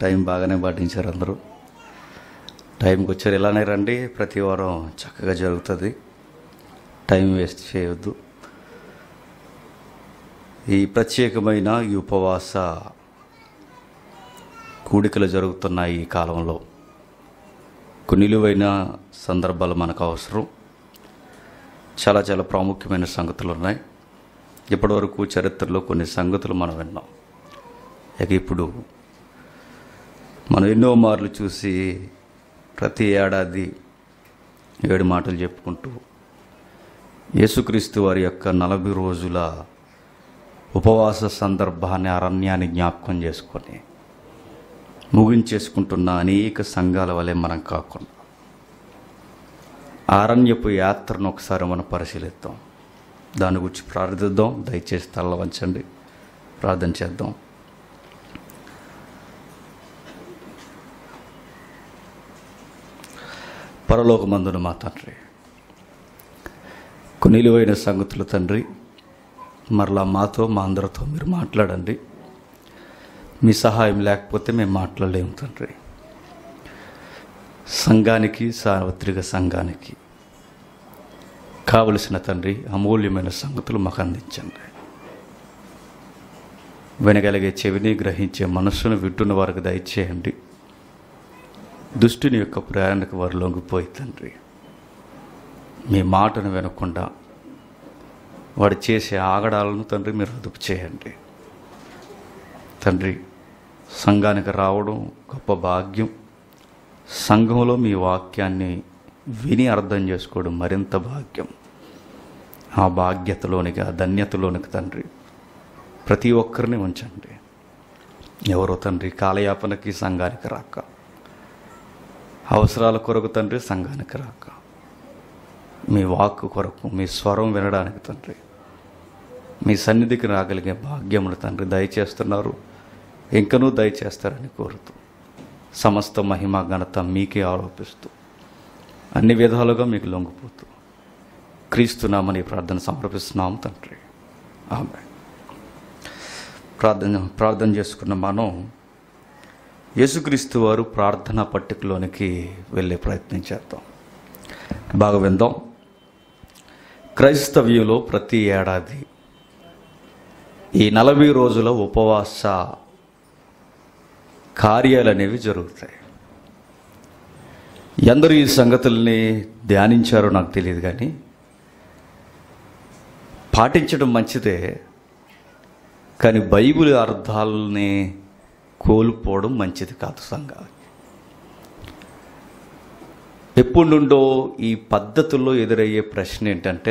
Time బాగానే పాటించారు అందరూ టైంకి వచ్చారు ఇలానే రండి ప్రతి వారం చక్కగా జరుగుతుంది టైం వేస్ట్ చేయొద్దు ఈ ప్రత్యేకమైన ఈ ఉపవాస కూడికలు జరుగుతున్న ఈ కాలంలో కొన్ని విలువైన సందర్భాలు మనకు అవసరం చాలా చాలా ప్రాముఖ్యమైన సంగతులు ఉన్నాయి ఇప్పటివరకు చరిత్రలో కొన్ని సంగతులు మనం విన్నాం ఇక ఇప్పుడు మనం ఎన్నో మార్లు చూసి ప్రతి ఏడాది ఏడు మాటలు చెప్పుకుంటూ యేసుక్రీస్తు వారి యొక్క నలభై రోజుల ఉపవాస సందర్భాన్ని అరణ్యాన్ని జ్ఞాపకం చేసుకొని ముగించేసుకుంటున్న అనేక సంఘాల వలె మనం కాకుండా అరణ్యపు యాత్రను ఒకసారి మనం పరిశీలిద్దాం దాని గురించి ప్రార్థిద్దాం దయచేసి తల్ల వంచండి ప్రార్థన చేద్దాం పరలోకమందున మా తండ్రి కొన్ని విలువైన సంగతులు తండ్రి మరలా మాతో మా అందరితో మీరు మాట్లాడండి మీ సహాయం లేకపోతే మేము మాట్లాడలేము తండ్రి సంఘానికి సార్వత్రిక సంఘానికి కావలసిన తండ్రి అమూల్యమైన సంగతులు మాకు అందించండి వినగలిగే చెవిని గ్రహించే మనస్సును వింటున్న వారికి దయచేయండి దుష్టుని యొక్క ప్రేరణకు వారు లొంగిపోయి తండ్రి మీ మాటను వినకుండా వాడు చేసే ఆగడాలను తండ్రి మీరు అదుపు చేయండి తండ్రి సంఘానికి రావడం గొప్ప భాగ్యం సంఘంలో మీ వాక్యాన్ని విని అర్థం చేసుకోవడం మరింత భాగ్యం ఆ భాగ్యతలోనికి ఆ ధన్యతలోనికి తండ్రి ప్రతి ఒక్కరిని ఉంచండి ఎవరో తండ్రి కాలయాపనకి సంఘానికి రాక అవసరాల కొరకు తండ్రి సంఘానికి రాక మీ వాక్కు కొరకు మీ స్వరం వినడానికి తండ్రి మీ సన్నిధికి రాగలిగే భాగ్యములు తండ్రి దయచేస్తున్నారు ఇంకనూ దయచేస్తారని కోరుతూ సమస్త మహిమ ఘనత మీకే ఆరోపిస్తూ అన్ని విధాలుగా మీకు లొంగిపోతూ క్రీస్తున్నామని ప్రార్థన సమర్పిస్తున్నాం తండ్రి ఆమె ప్రార్థన ప్రార్థన చేసుకున్న మనం యేసుక్రీస్తు వారు ప్రార్థనా పట్టికలోనికి వెళ్ళే ప్రయత్నం చేద్దాం బాగా విందాం క్రైస్తవ్యంలో ప్రతి ఏడాది ఈ నలభై రోజుల ఉపవాస కార్యాలు అనేవి జరుగుతాయి ఎందరూ ఈ సంగతుల్ని ధ్యానించారో నాకు తెలియదు కానీ పాటించడం మంచిదే కానీ బైబిల్ అర్థాలని కోల్పోవడం మంచిది కాదు సంఘానికి ఎప్పుడు నుండో ఈ పద్ధతుల్లో ఎదురయ్యే ప్రశ్న ఏంటంటే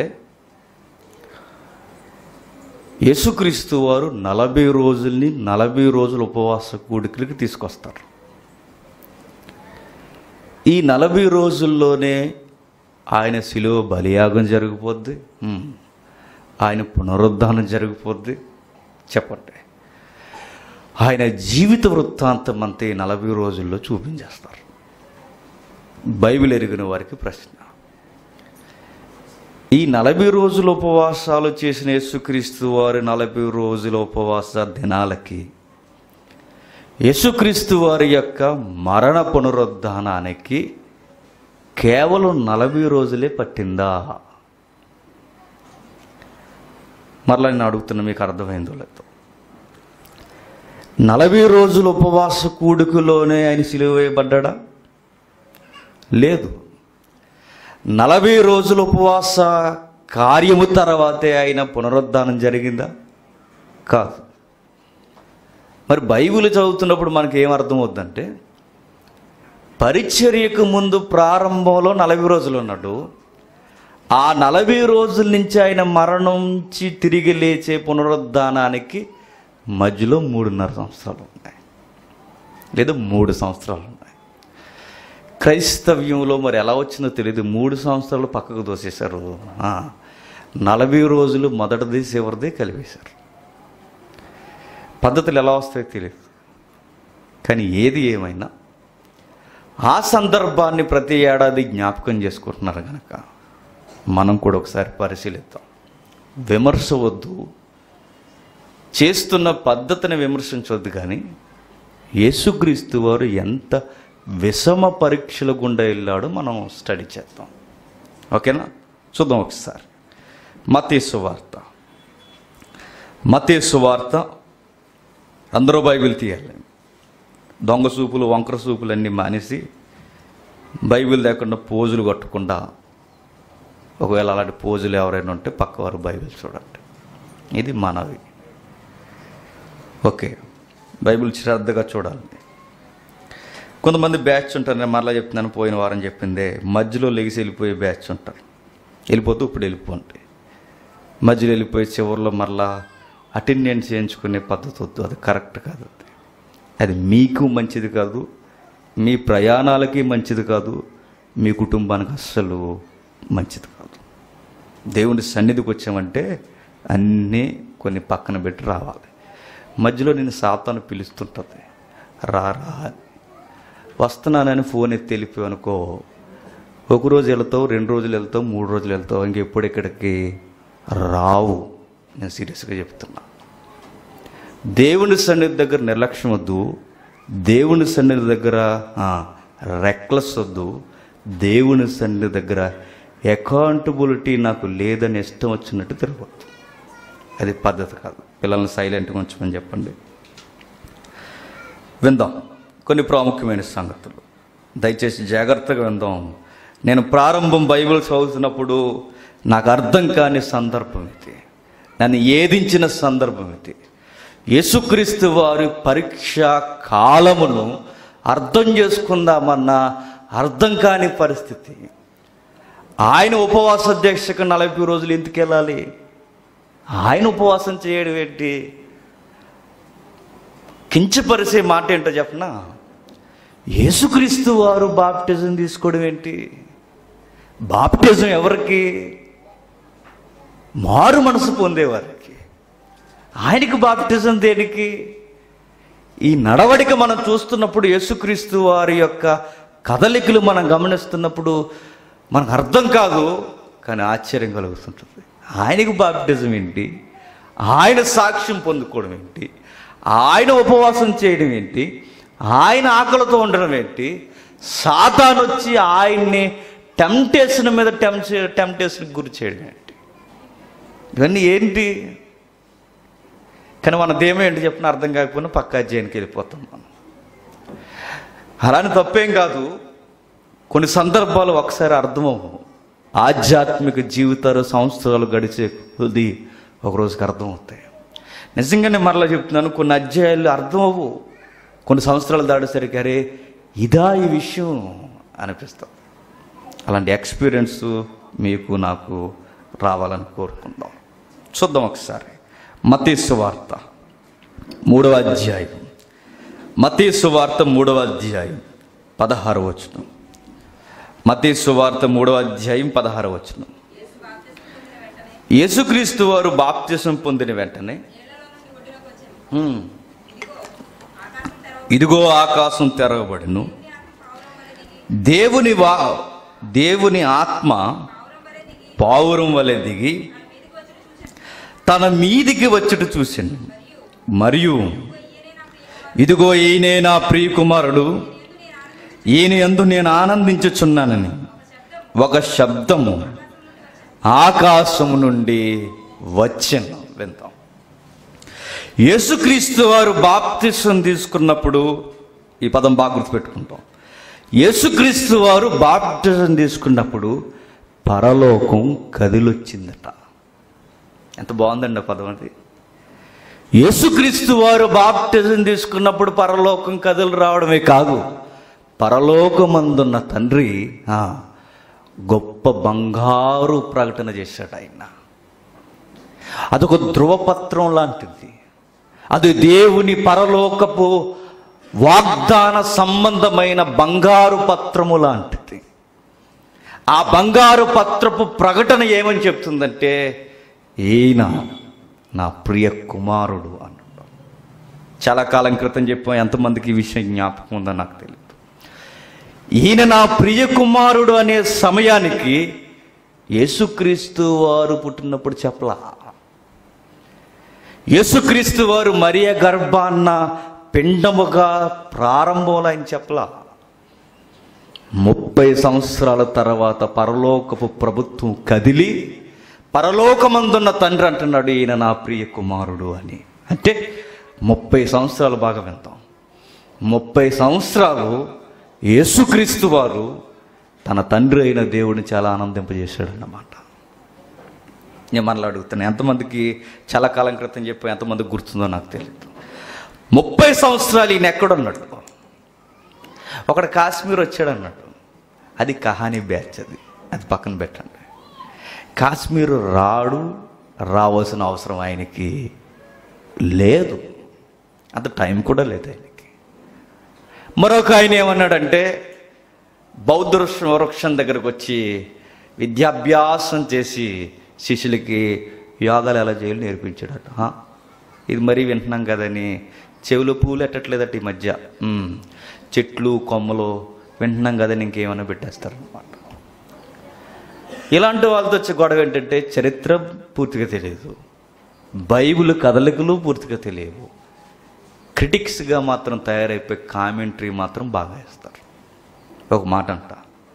యేసుక్రీస్తు వారు నలభై రోజుల్ని నలభై రోజుల ఉపవాస కూడికలకి తీసుకొస్తారు ఈ నలభై రోజుల్లోనే ఆయన శిలువ బలియాగం జరిగిపోద్ది హ్మ్. ఆయన పునరుద్ధానం జరిగిపోద్ది చెప్పండి ఆయన జీవిత వృత్తాంతం అంతా ఈ నలభై రోజుల్లో చూపించేస్తారు బైబిల్ ఎరిగిన వారికి ప్రశ్న ఈ నలభై రోజుల ఉపవాసాలు చేసిన యేసుక్రీస్తు వారి నలభై రోజుల ఉపవాస దినాలకి యేసుక్రీస్తు వారి యొక్క మరణ పునరుద్ధానానికి కేవలం నలభై రోజులే పట్టిందా మరలా నేను అడుగుతున్నా మీకు అర్థమైందో లేదో నలభై రోజుల ఉపవాస కూడుకులోనే ఆయన సిలువ వేయబడ్డా లేదు నలభై రోజుల ఉపవాస కార్యము తర్వాతే ఆయన పునరుద్ధానం జరిగిందా కాదు మరి బైబిల్ చదువుతున్నప్పుడు మనకి ఏం అర్థం అవుద్దంటే పరిచర్యకు ముందు ప్రారంభంలో నలభై రోజులు ఉన్నాడు ఆ నలభై రోజుల నుంచి ఆయన మరణం నుంచి తిరిగి లేచే పునరుద్ధానానికి మధ్యలో మూడున్నర సంవత్సరాలు ఉన్నాయి లేదా మూడు సంవత్సరాలు ఉన్నాయి క్రైస్తవ్యంలో మరి ఎలా వచ్చిందో తెలియదు మూడు సంవత్సరాలు పక్కకు దోసేశారు ఆ, నలభై రోజులు మొదటిది చివరిది కలిపేశారు పద్ధతులు ఎలా వస్తాయో తెలియదు కానీ ఏది ఏమైనా ఆ సందర్భాన్ని ప్రతి ఏడాది జ్ఞాపకం చేసుకుంటున్నారు కనుక మనం కూడా ఒకసారి పరిశీలిద్దాం విమర్శ వద్దు చేస్తున్న పద్ధతిని విమర్శించవద్దు కానీ యేసుక్రీస్తు వారు ఎంత విషమ పరీక్షల గుండా వెళ్ళాడో మనం స్టడీ చేద్దాం ఓకేనా చూద్దాం ఒకసారి మతేసు వార్త మతేసు వార్త అందరూ బైబిల్ తీయాలి దొంగ సూపులు వంకర సూపులు అన్నీ మానేసి బైబిల్ లేకుండా పోజులు కట్టకుండా ఒకవేళ అలాంటి పోజులు ఎవరైనా ఉంటే పక్కవారు బైబిల్ చూడండి ఇది మనవి ఓకే బైబిల్ శ్రద్ధగా చూడాలి కొంతమంది బ్యాచ్ ఉంటారు నేను మరలా చెప్తున్నాను పోయిన వారం చెప్పిందే మధ్యలో లెగిసి వెళ్ళిపోయే బ్యాచ్ ఉంటారు వెళ్ళిపోతూ ఇప్పుడు వెళ్ళిపోండి మధ్యలో వెళ్ళిపోయి చివరిలో మరలా అటెండెన్స్ చేయించుకునే పద్ధతి వద్దు అది కరెక్ట్ కాదు అది అది మీకు మంచిది కాదు మీ ప్రయాణాలకి మంచిది కాదు మీ కుటుంబానికి అస్సలు మంచిది కాదు దేవుని సన్నిధికి వచ్చామంటే అన్నీ కొన్ని పక్కన పెట్టి రావాలి మధ్యలో నేను సాతాను పిలుస్తుంటుంది రా రా అని. వస్తున్నానని ఫోన్ ఎత్తి వెళ్ళిపోయావు అనుకో ఒక రోజు వెళ్తావు రెండు రోజులు వెళ్తావు మూడు రోజులు వెళ్తావు ఇంకెప్పుడు ఇక్కడికి రావు నేను సీరియస్గా చెప్తున్నా దేవుని సన్నిధి దగ్గర నిర్లక్ష్యం వద్దు దేవుని సన్నిధి దగ్గర రెక్లెస్ వద్దు దేవుని సన్నిధి దగ్గర అకౌంటబిలిటీ నాకు లేదని ఇష్టం వచ్చినట్టు తిరగవద్దు అది పద్ధతి కాదు పిల్లల్ని సైలెంట్గా ఉంచమని చెప్పండి విందాం కొన్ని ప్రాముఖ్యమైన సంగతులు దయచేసి జాగ్రత్తగా విందాం నేను ప్రారంభం బైబిల్ చదువుతున్నప్పుడు నాకు అర్థం కాని సందర్భం ఇది నన్ను ఏదించిన సందర్భం ఇది యేసుక్రీస్తు వారి పరీక్ష కాలమును అర్థం చేసుకుందామన్న అర్థం కాని పరిస్థితి ఆయన ఉపవాస దీక్షకు నలభై రోజులు ఎందుకు వెళ్ళాలి ఆయన ఉపవాసం చేయడం ఏంటి కించపరిసే మాట ఏంటో చెప్పనా యేసుక్రీస్తు వారు బాప్టిజం తీసుకోవడం ఏంటి బాప్టిజం ఎవరికి మారు మనసు పొందేవారికి ఆయనకి బాప్టిజం దేనికి ఈ నడవడిక మనం చూస్తున్నప్పుడు యేసుక్రీస్తు వారి యొక్క కదలికలు మనం గమనిస్తున్నప్పుడు మనకు అర్థం కాదు కానీ ఆశ్చర్యం కలుగుతుంటుంది ఆయనకు బాప్టిజం ఏంటి ఆయన సాక్ష్యం పొందుకోవడం ఏంటి ఆయన ఉపవాసం చేయడం ఏంటి ఆయన ఆకలితో ఉండడం ఏంటి సాతాను వచ్చి ఆయన్ని టెంప్టేషన్ మీద టెంప్ టెంప్టేషన్కి గురి చేయడం ఏంటి ఇవన్నీ ఏంటి కానీ మన దేమో ఏంటి చెప్పిన అర్థం కాకపోయినా పక్కా అధ్యయనికి వెళ్ళిపోతాం మనం అలానే తప్పేం కాదు కొన్ని సందర్భాలు ఒకసారి అర్థమవు ఆధ్యాత్మిక జీవితాలు సంవత్సరాలు గడిచే కొద్ది ఒక రోజుకి అర్థమవుతాయి నిజంగానే మరలా చెప్తున్నాను కొన్ని అధ్యాయాలు అర్థమవు కొన్ని సంవత్సరాలు దాడేసరికి అరే ఇదా ఈ విషయం అనిపిస్తాం అలాంటి ఎక్స్పీరియన్స్ మీకు నాకు రావాలని కోరుకుందాం చూద్దాం ఒకసారి మతీసు వార్త మూడవ అధ్యాయం మతీసు వార్త మూడవ అధ్యాయం పదహారు వచనం మతీసు వార్త మూడవ అధ్యాయం పదహారు వచనం యేసుక్రీస్తు వారు బాప్తిసం పొందిన వెంటనే "హ్మ్, ఇదిగో ఆకాశం తెరవబడిను దేవుని వా దేవుని ఆత్మ పావురం వలె దిగి తన మీదికి వచ్చుట చూశాను మరియు ఇదిగో ఈయనే నా ప్రియకుమారుడు ఈయన ఎందు నేను ఆనందించుచున్నానని ఒక శబ్దము ఆకాశము నుండి వచ్చాను విందాం యేసుక్రీస్తు వారు బాప్తిసం తీసుకున్నప్పుడు ఈ పదం బాగా గుర్తుపెట్టుకుంటాం యేసుక్రీస్తు వారు బాప్తిసం తీసుకున్నప్పుడు పరలోకం కదిలొచ్చిందట ఎంత బాగుందండి ఆ పదం అది యేసుక్రీస్తు వారు బాప్టిజం తీసుకున్నప్పుడు పరలోకం కథలు రావడమే కాదు పరలోకమందున్న తండ్రి ఆ, గొప్ప బంగారు ప్రకటన చేశాడు ఆయన అదొక ధృవపత్రం లాంటిది అది దేవుని పరలోకపు వాగ్దాన సంబంధమైన బంగారు పత్రము లాంటిది ఆ బంగారు పత్రపు ప్రకటన ఏమని చెప్తుందంటే ఈయన నా ప్రియ కుమారుడు అన్నాడు చాలా కాలం క్రితం చెప్పాం ఎంతమందికి ఈ విషయం జ్ఞాపకం ఉందో నాకు తెలియదు ఈయన నా ప్రియ కుమారుడు అనే సమయానికి యేసుక్రీస్తు వారు పుట్టినప్పుడు చెప్పలా యేసుక్రీస్తు వారు మరియ గర్భాన్న పిండముగా ప్రారంభంలో ఆయన చెప్పలా ముప్పై సంవత్సరాల తర్వాత పరలోకపు ప్రభుత్వం కదిలి పరలోకమందున్న తండ్రి అంటున్నాడు ఈయన నా ప్రియ కుమారుడు అని అంటే ముప్పై సంవత్సరాలు బాగా వింటాం ముప్పై సంవత్సరాలు యేసుక్రీస్తు వారు తన తండ్రి అయిన దేవుడిని చాలా ఆనందింపజేశాడు అన్నమాట నేను మనలో అడుగుతాను ఎంతమందికి చాలా కాలం క్రితం చెప్పి ఎంతమందికి గుర్తుందో నాకు తెలియదు ముప్పై సంవత్సరాలు ఈయన ఎక్కడున్నాడు ఒకడు కాశ్మీర్ వచ్చాడు అన్నట్టు అది కహానీ బ్యాచ్ అది అది పక్కన పెట్టండి కాశ్మీర్ రాడు రావాల్సిన అవసరం ఆయనకి లేదు అంత టైం కూడా లేదు ఆయనకి మరొక ఆయన ఏమన్నాడంటే బౌద్ధ వృక్ష- వృక్షం దగ్గరకు వచ్చి విద్యాభ్యాసం చేసి శిష్యులకి యోగాలు ఎలా చేయాలో నేర్పించాడట హా, ఇది మరీ వింటున్నాం కదని చెవులు పూలు ఎట్టట్లేదట ఈ మధ్య ఉమ్, చెట్లు కొమ్మలు వింటున్నాం కదని ఇంకేమైనా పెట్టేస్తారనమాట ఇలాంటి వాళ్ళతో వచ్చే గొడవ ఏంటంటే చరిత్ర పూర్తిగా తెలియదు బైబిల్ కదలికలు పూర్తిగా తెలియవు క్రిటిక్స్గా మాత్రం తయారైపోయి కామెంటరీ మాత్రం బాగా వేస్తారు ఒక మాట అంట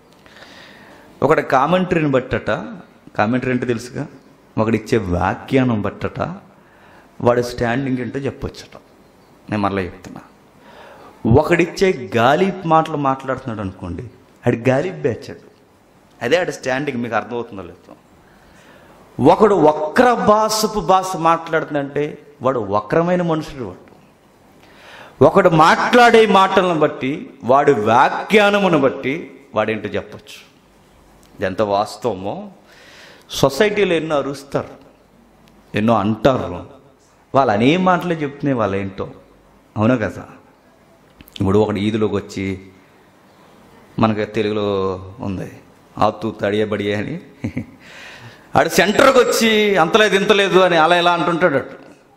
ఒకటి కామెంటరీని బట్టట కామెంటరీ అంటే తెలుసుగా ఒకడు ఇచ్చే వ్యాఖ్యానం బట్టట వాడి స్టాండింగ్ ఏంటో చెప్పొచ్చట నేను మరలా చెప్తున్నా ఒకడిచ్చే గాలి మాటలు మాట్లాడుతున్నాడు అనుకోండి ఆడి గాలి బేచ్చాడు అదే ఆడి స్టాండింగ్ మీకు అర్థమవుతుందో లేదో ఒకడు వక్ర భాషపు భాష మాట్లాడుతుందంటే వాడు వక్రమైన మనుషుడు వాడు ఒకడు మాట్లాడే మాటలను బట్టి వాడి వ్యాఖ్యానమును బట్టి వాడేంటో చెప్పచ్చు ఎంత వాస్తవమో సొసైటీలో ఎన్నో అరుస్తారు ఎన్నో అంటారు వాళ్ళు అనే మాటలే చెప్తున్నాయి వాళ్ళు ఏంటో అవునా కదా ఇప్పుడు ఒకడు ఈదులోకి వచ్చి మనకి తెలుగులో ఉంది ఆతు తడియబడియే అని ఆడు సెంటర్కి వచ్చి అంతలేదు ఇంతలేదు అని అలా ఇలా అంటుంటాడు అటు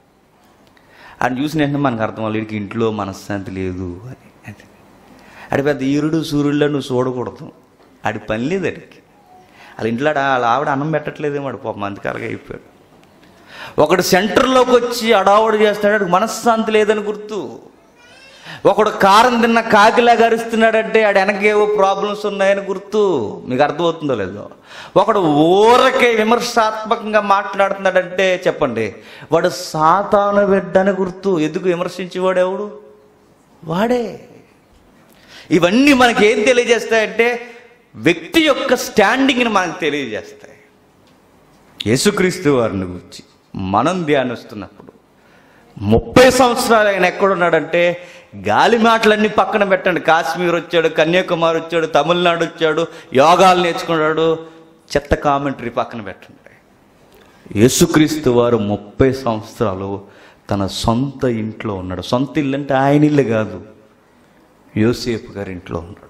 ఆయన చూసిన వెంటనే మనకు అర్థం వాళ్ళు వీడికి ఇంట్లో మనశ్శాంతి లేదు అని అది ఆడి పెద్ద ఈరుడు సూర్యుడిలో నువ్వు చూడకూడదు ఆడి పని లేదు ఆడికి వాళ్ళ ఇంట్లో ఆడ- వాళ్ళ ఆవిడ అన్నం పెట్టట్లేదేమో వాడు పాపం అందుకలగా అయిపోయాడు ఒకడు సెంటర్లోకి వచ్చి అడావుడు చేస్తాడు ఆడికి మనశ్శాంతి లేదని గుర్తు ఒకడు కారం తిన్న కాకిలా గరుస్తున్నాడంటే ఆడ వెనకేవో ప్రాబ్లమ్స్ ఉన్నాయని గుర్తు మీకు అర్థమవుతుందో లేదో ఒకడు ఊరకే విమర్శాత్మకంగా మాట్లాడుతున్నాడంటే చెప్పండి వాడు సాతాను బిడ్డని గుర్తు ఎందుకు విమర్శించేవాడు ఎవడు వాడే ఇవన్నీ మనకి ఏం తెలియజేస్తాయంటే వ్యక్తి యొక్క స్టాండింగ్ని మనకు తెలియజేస్తాయి యేసుక్రీస్తు వారిని గురించి మనం ధ్యానిస్తున్నప్పుడు ముప్పై సంవత్సరాలు ఆయన ఎక్కడున్నాడంటే గాలి మాటలన్నీ పక్కన పెట్టండి కాశ్మీర్ వచ్చాడు కన్యాకుమారి వచ్చాడు తమిళనాడు వచ్చాడు యోగాలు నేర్చుకున్నాడు చెత్త కామెంటరీ పక్కన పెట్టండి యేసుక్రీస్తు వారు ముప్పై సంవత్సరాలు తన సొంత ఇంట్లో ఉన్నాడు సొంత ఇల్లు అంటే ఆయన ఇల్లు కాదు యోసేపు గారి ఇంట్లో ఉన్నాడు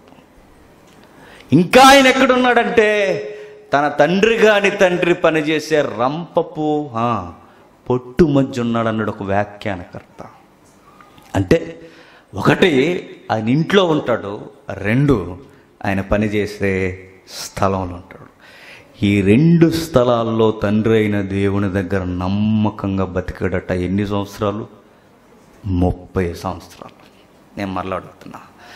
ఇంకా ఆయన ఎక్కడున్నాడంటే తన తండ్రి గాని తండ్రి పనిచేసే రంపపు ఆ, పొట్టు మధ్య ఉన్నాడు అన్నాడు ఒక వ్యాఖ్యానకర్త అంటే ఒకటి ఆయన ఇంట్లో ఉంటాడు రెండు ఆయన పనిచేసే స్థలంలో ఉంటాడు ఈ రెండు స్థలాల్లో తండ్రి అయిన దేవుని దగ్గర నమ్మకంగా బతికాడట ఎన్ని సంవత్సరాలు ముప్పై సంవత్సరాలు నేను మరలా అడుగుతున్నా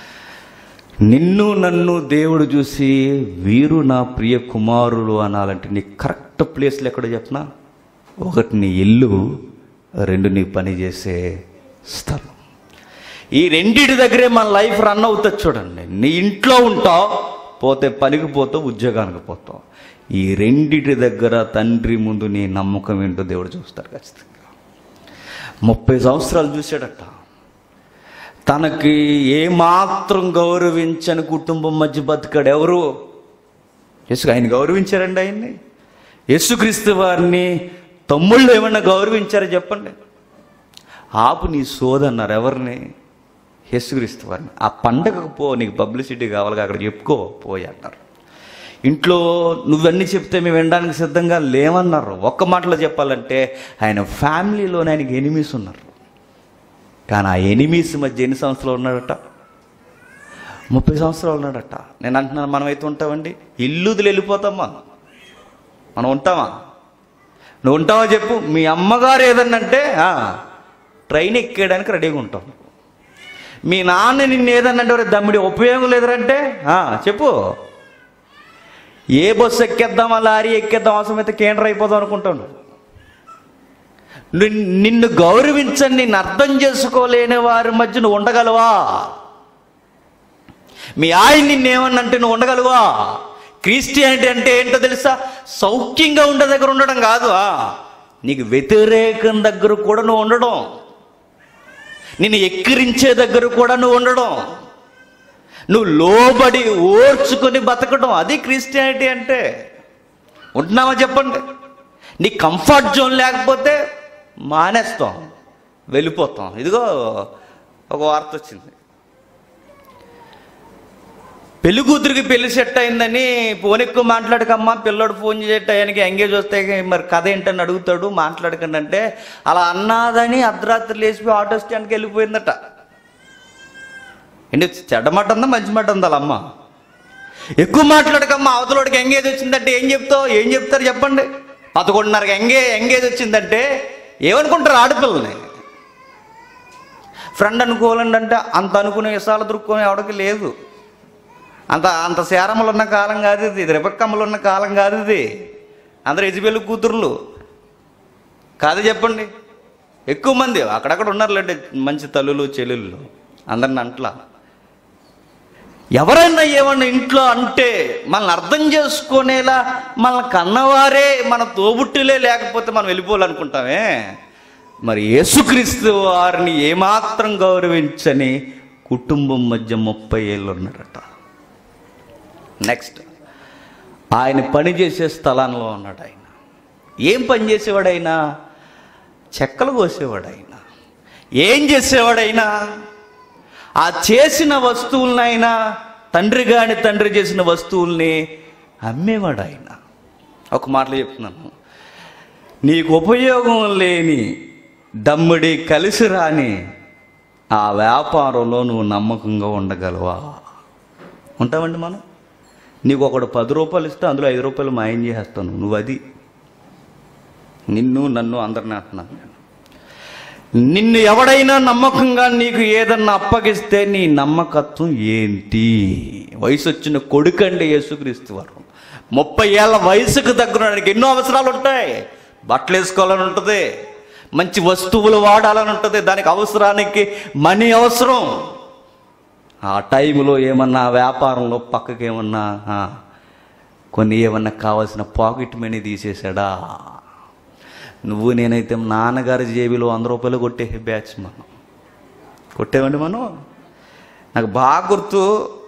నిన్ను నన్ను దేవుడు చూసి వీరు నా ప్రియ కుమారులు అనాలంటే నీ కరెక్ట్ ప్లేస్లు ఎక్కడ చెప్పనా ఒకటి నీ ఇల్లు రెండు నీ పని చేసే స్థలం ఈ రెండిటి దగ్గరే మన లైఫ్ రన్ అవుతుంది చూడండి నీ ఇంట్లో ఉంటావు పోతే పనికి పోతావు ఉద్యోగానికి పోతావు ఈ రెండిటి దగ్గర తండ్రి ముందు నీ నమ్మకం ఏంటో దేవుడు చూస్తారు ఖచ్చితంగా ముప్పై సంవత్సరాలు చూశాడట తనకి ఏమాత్రం గౌరవించని కుటుంబం మధ్య బతికాడు ఎవరు యేసు ఆయన గౌరవించారండి ఆయన్ని యేసుక్రీస్తు వారిని తమ్ముళ్ళు ఏమన్నా గౌరవించారో చెప్పండి ఆపు నీ సోదన్నారు ఎవరిని యేసుక్రీస్తు వారిని ఆ పండగకు పో నీకు పబ్లిసిటీ కావాలి అక్కడ చెప్పుకో పోయి అన్నారు ఇంట్లో నువ్వన్నీ చెప్తే మేము వినడానికి సిద్ధంగా లేవన్నారు ఒక్క మాటలో చెప్పాలంటే ఆయన ఫ్యామిలీలోనే ఆయనకి ఎనిమీస్ ఉన్నారు కానీ ఆ ఎనిమీస్ మధ్య ఎన్ని సంవత్సరాలు ఉన్నాడట ముప్పై సంవత్సరాలు ఉన్నాడట నేను అంటున్నాను మనం అయితే ఉంటామండి ఇల్లు వదిలి వెళ్ళిపోతామా మనం ఉంటామా నువ్వు ఉంటావా చెప్పు మీ అమ్మగారు ఏదన్నంటే ఆ, ట్రైన్ ఎక్కేయడానికి రెడీగా ఉంటాం మీ నాన్న నిన్ను ఏదన్నంటే "ఒరేయ్ దమ్ముడి ఉపయోగం లేదంటే చెప్పు ఏ బస్సు ఎక్కేద్దామా లారీ ఎక్కేద్దాం అవసరమైతే కేంద్రం అయిపోదాం అనుకుంటాను నిన్- నిన్ను గౌరవించని నిన్ను అర్థం చేసుకోలేని వారి మధ్య నువ్వు ఉండగలవా మీ ఆయన నిన్నేమన్నంటే నువ్వు ఉండగలవా క్రిస్టియానిటీ అంటే ఏంటో తెలుసా సౌఖ్యంగా ఉండే దగ్గర ఉండడం కాదు ఆ. నీకు వ్యతిరేకం దగ్గర కూడా నువ్వు ఉండడం నిన్ను ఎక్కిరించే దగ్గర కూడా నువ్వు ఉండడం నువ్వు లోబడి ఓర్చుకొని బతకడం అది క్రిస్టియానిటీ అంటే ఉంటున్నావా చెప్పండి నీ కంఫర్ట్ జోన్ లేకపోతే మానేస్తాం వెళ్ళిపోతాం ఇదిగో ఒక వార్త వచ్చింది పెళ్లి కూతురికి పెళ్లి సెట్ అయిందని ఫోన్ ఎక్కువ మాట్లాడకమ్మా పిల్లడు ఫోన్ చేసే టయానికి ఎంగేజ్ వస్తే మరి కథ ఏంటని అడుగుతాడు మాట్లాడకండి అంటే అలా అన్నాదని అర్ధరాత్రి లేచిపోయి ఆటో స్టాండ్కి వెళ్ళిపోయిందట ఏంటి చెడ్డ మాట ఉందా మంచి మాట ఉందా వాళ్ళ అమ్మ ఎక్కువ మాట్లాడకమ్మా అవతలోడికి ఎంగేజ్ వచ్చిందంటే ఏం చెప్తావు ఏం చెప్తారు చెప్పండి పదకొండున్నరకి ఎంగే ఎంగేజ్ వచ్చిందంటే ఏమనుకుంటారు ఆడపిల్లని ఫ్రెండ్ అనుకోవాలండి అంటే అంత అనుకునే విషయాలు దొరుకునే ఎవడికి లేదు అంత అంత శారములు ఉన్న కాలం కాదు ఇది ఇది రెపక్కమ్మలు ఉన్న కాలం కాదు ఇది అందరు ఎజిబెల్లి కూతుర్లు కాదు చెప్పండి ఎక్కువ మంది అక్కడక్కడ ఉన్నారులేండి మంచి తల్లులు చెల్లెళ్ళు అందరిని అంట్లా ఎవరైనా ఏమన్నా ఇంట్లో అంటే మనల్ని అర్థం చేసుకునేలా మన కన్నవారే మన తోబుట్టులే లేకపోతే మనం వెళ్ళిపోవాలనుకుంటామే మరి యేసుక్రీస్తు వారిని ఏమాత్రం గౌరవించని కుటుంబం మధ్య ముప్పై ఏళ్ళు ఉన్నారట నెక్స్ట్ ఆయన పని చేసే స్థలంలో ఉన్నాడు ఆయన ఏం పని చేసేవాడు ఆయన చెక్కలు కోసేవాడు ఆయన ఏం చేసేవాడైనా ఆ చేసిన వస్తువులనైనా తండ్రి గాని తండ్రి చేసిన వస్తువుల్ని అమ్మేవాడు ఆయన ఒక మాటలో చెప్తున్నాను నీకు ఉపయోగం లేని దమ్ముడి కలిసి రాని ఆ వ్యాపారంలో నువ్వు నమ్మకంగా ఉండగలవా ఉంటామండి మనం నీకు ఒకడు పది రూపాయలు ఇస్తే అందులో ఐదు రూపాయలు మాయం చేసేస్తాను నువ్వు అది నిన్ను నన్ను అందరిని అంటున్నాను నేను నిన్ను ఎవడైనా నమ్మకంగా నీకు ఏదన్నా అప్పగిస్తే నీ నమ్మకత్వం ఏంటి వయసు వచ్చిన కొడుకండి యేసుక్రీస్తు వారు ముప్పై ఏళ్ళ వయసుకు దగ్గరడానికి ఎన్నో అవసరాలు ఉంటాయి బట్టలు వేసుకోవాలని ఉంటుంది మంచి వస్తువులు వాడాలని ఉంటుంది దానికి అవసరానికి మనీ అవసరం ఆ టైంలో ఏమన్నా వ్యాపారంలో పక్కకి ఏమన్నా ఆ, కొన్ని ఏమన్నా కావాల్సిన పాకెట్ మనీ తీసేశాడా నువ్వు నేనైతే నాన్నగారి జేబులో వంద రూపాయలు కొట్టే బ్యాచ్ మనం కొట్టేవండి మనం నాకు బాగా గుర్తు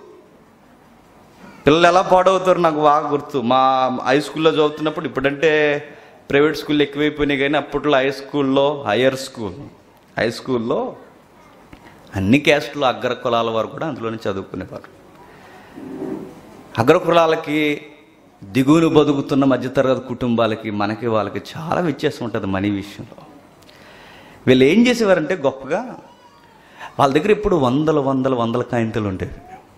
పిల్లలు ఎలా పాడవుతారు నాకు బాగా గుర్తు మా హై స్కూల్లో చదువుతున్నప్పుడు ఇప్పుడంటే ప్రైవేట్ స్కూల్ ఎక్కువైపోయినాయి కానీ అప్పట్లో హై స్కూల్లో హయ్యర్ స్కూల్ హై స్కూల్లో అన్ని క్యాస్టులు అగ్ర కులాల వారు కూడా అందులోనే చదువుకునేవారు అగ్ర కులాలకి దిగువను బతుకుతున్న మధ్యతరగతి కుటుంబాలకి మనకి వాళ్ళకి చాలా వ్యత్యాసం ఉంటుంది మనీ విషయంలో వీళ్ళు ఏం చేసేవారంటే గొప్పగా వాళ్ళ దగ్గర ఇప్పుడు వందల వందల వందల కాయింతలు ఉండేవి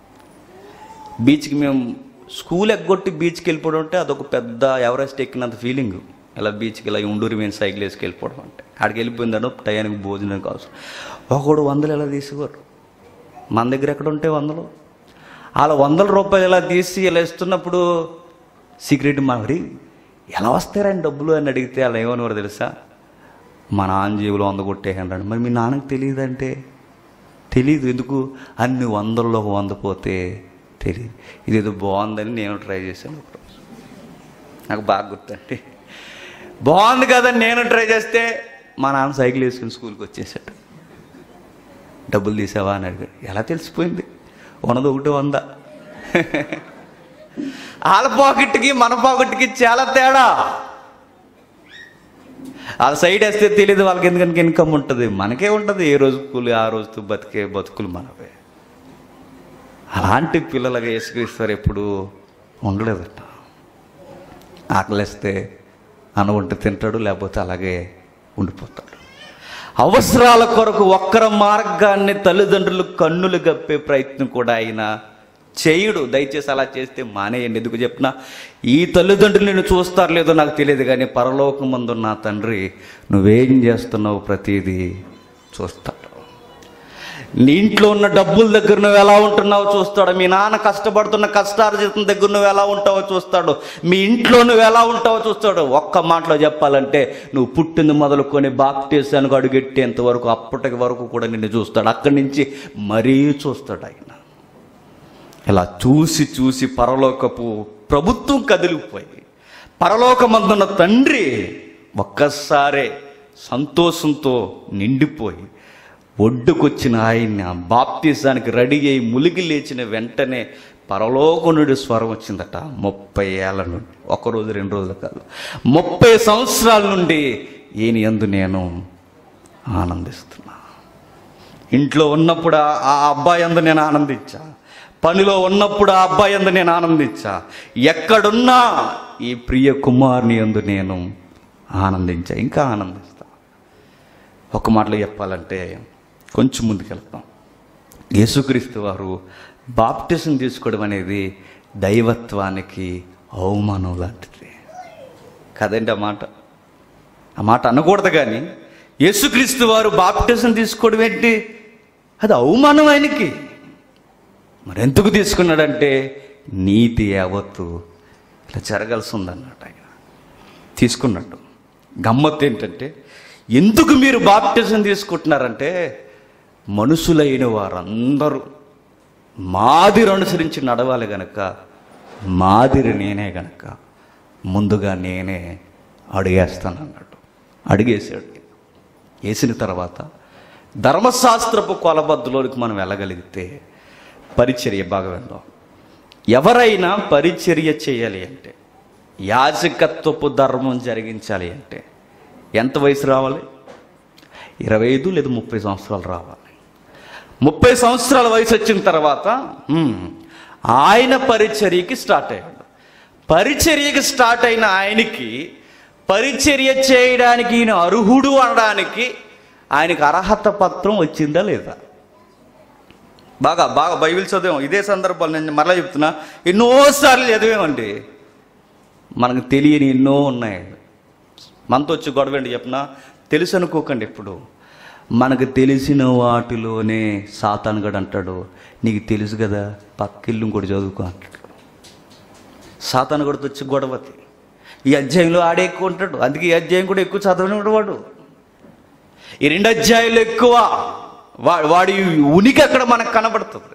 బీచ్కి మేము స్కూల్ ఎగ్గొట్టి బీచ్కి వెళ్ళిపోవడం అంటే అదొక పెద్ద ఎవరెస్ట్ ఎక్కినంత ఫీలింగ్ ఇలా బీచ్కి ఇలా ఉండూరి మేము సైకిల్ వేసుకు వెళ్ళిపోవడం అంటే ఆడికి వెళ్ళిపోయిందనో టయానికి భోజనం కావచ్చు ఒకడు వందలు ఎలా తీసేవారు మన దగ్గర ఎక్కడ ఉంటే వందలు అలా వందల రూపాయలు ఇలా తీసి ఇలా ఇస్తున్నప్పుడు సీక్రెట్ మామిడి ఎలా వస్తారని డబ్బులు అని అడిగితే అలా ఏమనేవారు తెలుసా మా నాన్న జేబులో వంద కొట్టేయండి మరి మీ నాన్నకు తెలియదంటే తెలియదు ఎందుకు అన్ని వందల్లో ఒక వంద పోతే తెలియదు ఇదేదో బాగుందని నేను ట్రై చేశాను ఒకరోజు నాకు బాగా గుర్తండి బాగుంది కదని నేను ట్రై చేస్తే మా నాన్న సైకిల్ వేసుకుని స్కూల్కి వచ్చేసాడు డబ్బులు తీసావా అని అడిగాడు ఎలా తెలిసిపోయింది ఉన్నది ఒకటి వంద వాళ్ళ పాకెట్కి మన పాకెట్కి చాలా తేడా వాళ్ళ సైడ్ వేస్తే తెలియదు వాళ్ళకి ఎందుకని ఇన్కమ్ ఉంటుంది మనకే ఉంటుంది ఏ రోజు కూలి ఆ రోజుతో బతికే బతుకులు మనవే అలాంటి పిల్లలుగా యేసుక్రీస్తారు ఎప్పుడు ఉండలేదట ఆకలిస్తే అనువంట తింటాడు లేకపోతే అలాగే ఉండిపోతాడు అవసరాల కొరకు ఒక్కర మార్గాన్ని తల్లిదండ్రులు కన్నులు గప్పే ప్రయత్నం కూడా ఆయన చేయుడు దయచేసి అలా చేస్తే మానేయండి ఎందుకు చెప్పినా ఈ తల్లిదండ్రులు నేను చూస్తారు లేదో నాకు తెలియదు కానీ పరలోకమందు నా తండ్రి నువ్వేం చేస్తున్నావు ప్రతిదీ చూస్తాడు నీ ఇంట్లో ఉన్న డబ్బుల దగ్గర నువ్వు ఎలా ఉంటున్నావో చూస్తాడు మీ నాన్న కష్టపడుతున్న కష్టార్జితం దగ్గర నువ్వు ఎలా ఉంటావో చూస్తాడు మీ ఇంట్లో నువ్వు ఎలా ఉంటావో చూస్తాడు ఒక్క మాటలో చెప్పాలంటే నువ్వు పుట్టింది మొదలుకొని బాప్తీసానికి అడుగెట్టేంత వరకు అప్పటికి వరకు కూడా నిన్ను చూస్తాడు అక్కడి నుంచి మరీ చూస్తాడు ఆయన ఇలా చూసి చూసి పరలోకపు ప్రభుత్వం కదిలిపోయి పరలోకమందున్న తండ్రి ఒక్కసారే సంతోషంతో నిండిపోయి ఒడ్డుకొచ్చిన ఆయన్ని ఆ బాప్తీసానికి రెడీ అయి ములిగి లేచిన వెంటనే పరలోకనుడి స్వరం వచ్చిందట ముప్పై ఏళ్ళ నుండి ఒక రోజు రెండు రోజులు కాదు ముప్పై సంవత్సరాల నుండి ఈయన యందు నేను ఆనందిస్తున్నా ఇంట్లో ఉన్నప్పుడు ఆ- ఆ అబ్బాయి అందు నేను ఆనందించా పనిలో ఉన్నప్పుడు ఆ అబ్బాయి అందు నేను ఆనందించా ఎక్కడున్నా ఈ ప్రియ కుమారుని అందు నేను ఆనందించా ఇంకా ఆనందిస్తా ఒక మాటలో చెప్పాలంటే కొంచెం ముందుకెళ్తాం యేసుక్రీస్తు వారు బాప్టిజం తీసుకోవడం అనేది దైవత్వానికి అవమానం లాంటిది కదండి ఆ మాట ఆ మాట అనకూడదు కానీ యేసుక్రీస్తు వారు బాప్టిజం తీసుకోవడం ఏంటి అది అవమానం ఆయనకి మరి ఎందుకు తీసుకున్నాడంటే నీతి యావత్తు ఇలా జరగాల్సి ఉందన్నట్టు ఆయన తీసుకున్నట్టు గమ్మత్తు ఏంటంటే ఎందుకు మీరు బాప్టిజం తీసుకుంటున్నారంటే మనుషులైన వారందరూ మాదిరి అనుసరించి నడవాలి గనక మాదిరి నేనే గనక ముందుగా నేనే అడిగేస్తాను అన్నాడు అడిగేసాడు వేసిన తర్వాత ధర్మశాస్త్రపు కొలబద్దులోనికి మనం వెళ్ళగలిగితే పరిచర్య బాగా విందాం ఎవరైనా పరిచర్య చేయాలి అంటే యాజకత్వపు ధర్మం జరిగించాలి అంటే ఎంత వయసు రావాలి ఇరవై ఐదు లేదా ముప్పై సంవత్సరాలు రావాలి ముప్పై సంవత్సరాల వయసు వచ్చిన తర్వాత హ్మ్, ఆయన పరిచర్యకి స్టార్ట్ అయ్యాడు పరిచర్యకి స్టార్ట్ అయిన ఆయనకి పరిచర్య చేయడానికి ఈయన అర్హుడు అనడానికి ఆయనకి అర్హత పత్రం వచ్చిందా లేదా బాగా బాగా బైబిల్ చదివాం ఇదే సందర్భాలు నేను మరలా చెప్తున్నా ఎన్నోసార్లు చదివామండి మనకు తెలియని ఎన్నో ఉన్నాయి మనతో వచ్చి గొడవ ఏంటి చెప్పినా తెలుసు అనుకోకండి ఇప్పుడు మనకు తెలిసిన వాటిలోనే సాతానుగడు అంటాడు నీకు తెలుసు కదా పక్కిల్లు ఇంకోటి చదువుకో అంటాడు సాతానుగడితో వచ్చి గొడవతి ఈ అధ్యాయంలో ఆడే ఎక్కువ ఉంటాడు అందుకే ఈ అధ్యాయం కూడా ఎక్కువ చదవని వాడు ఈ రెండు అధ్యాయులు ఎక్కువ వా- వాడి ఉనికి అక్కడ మనకు కనబడుతుంది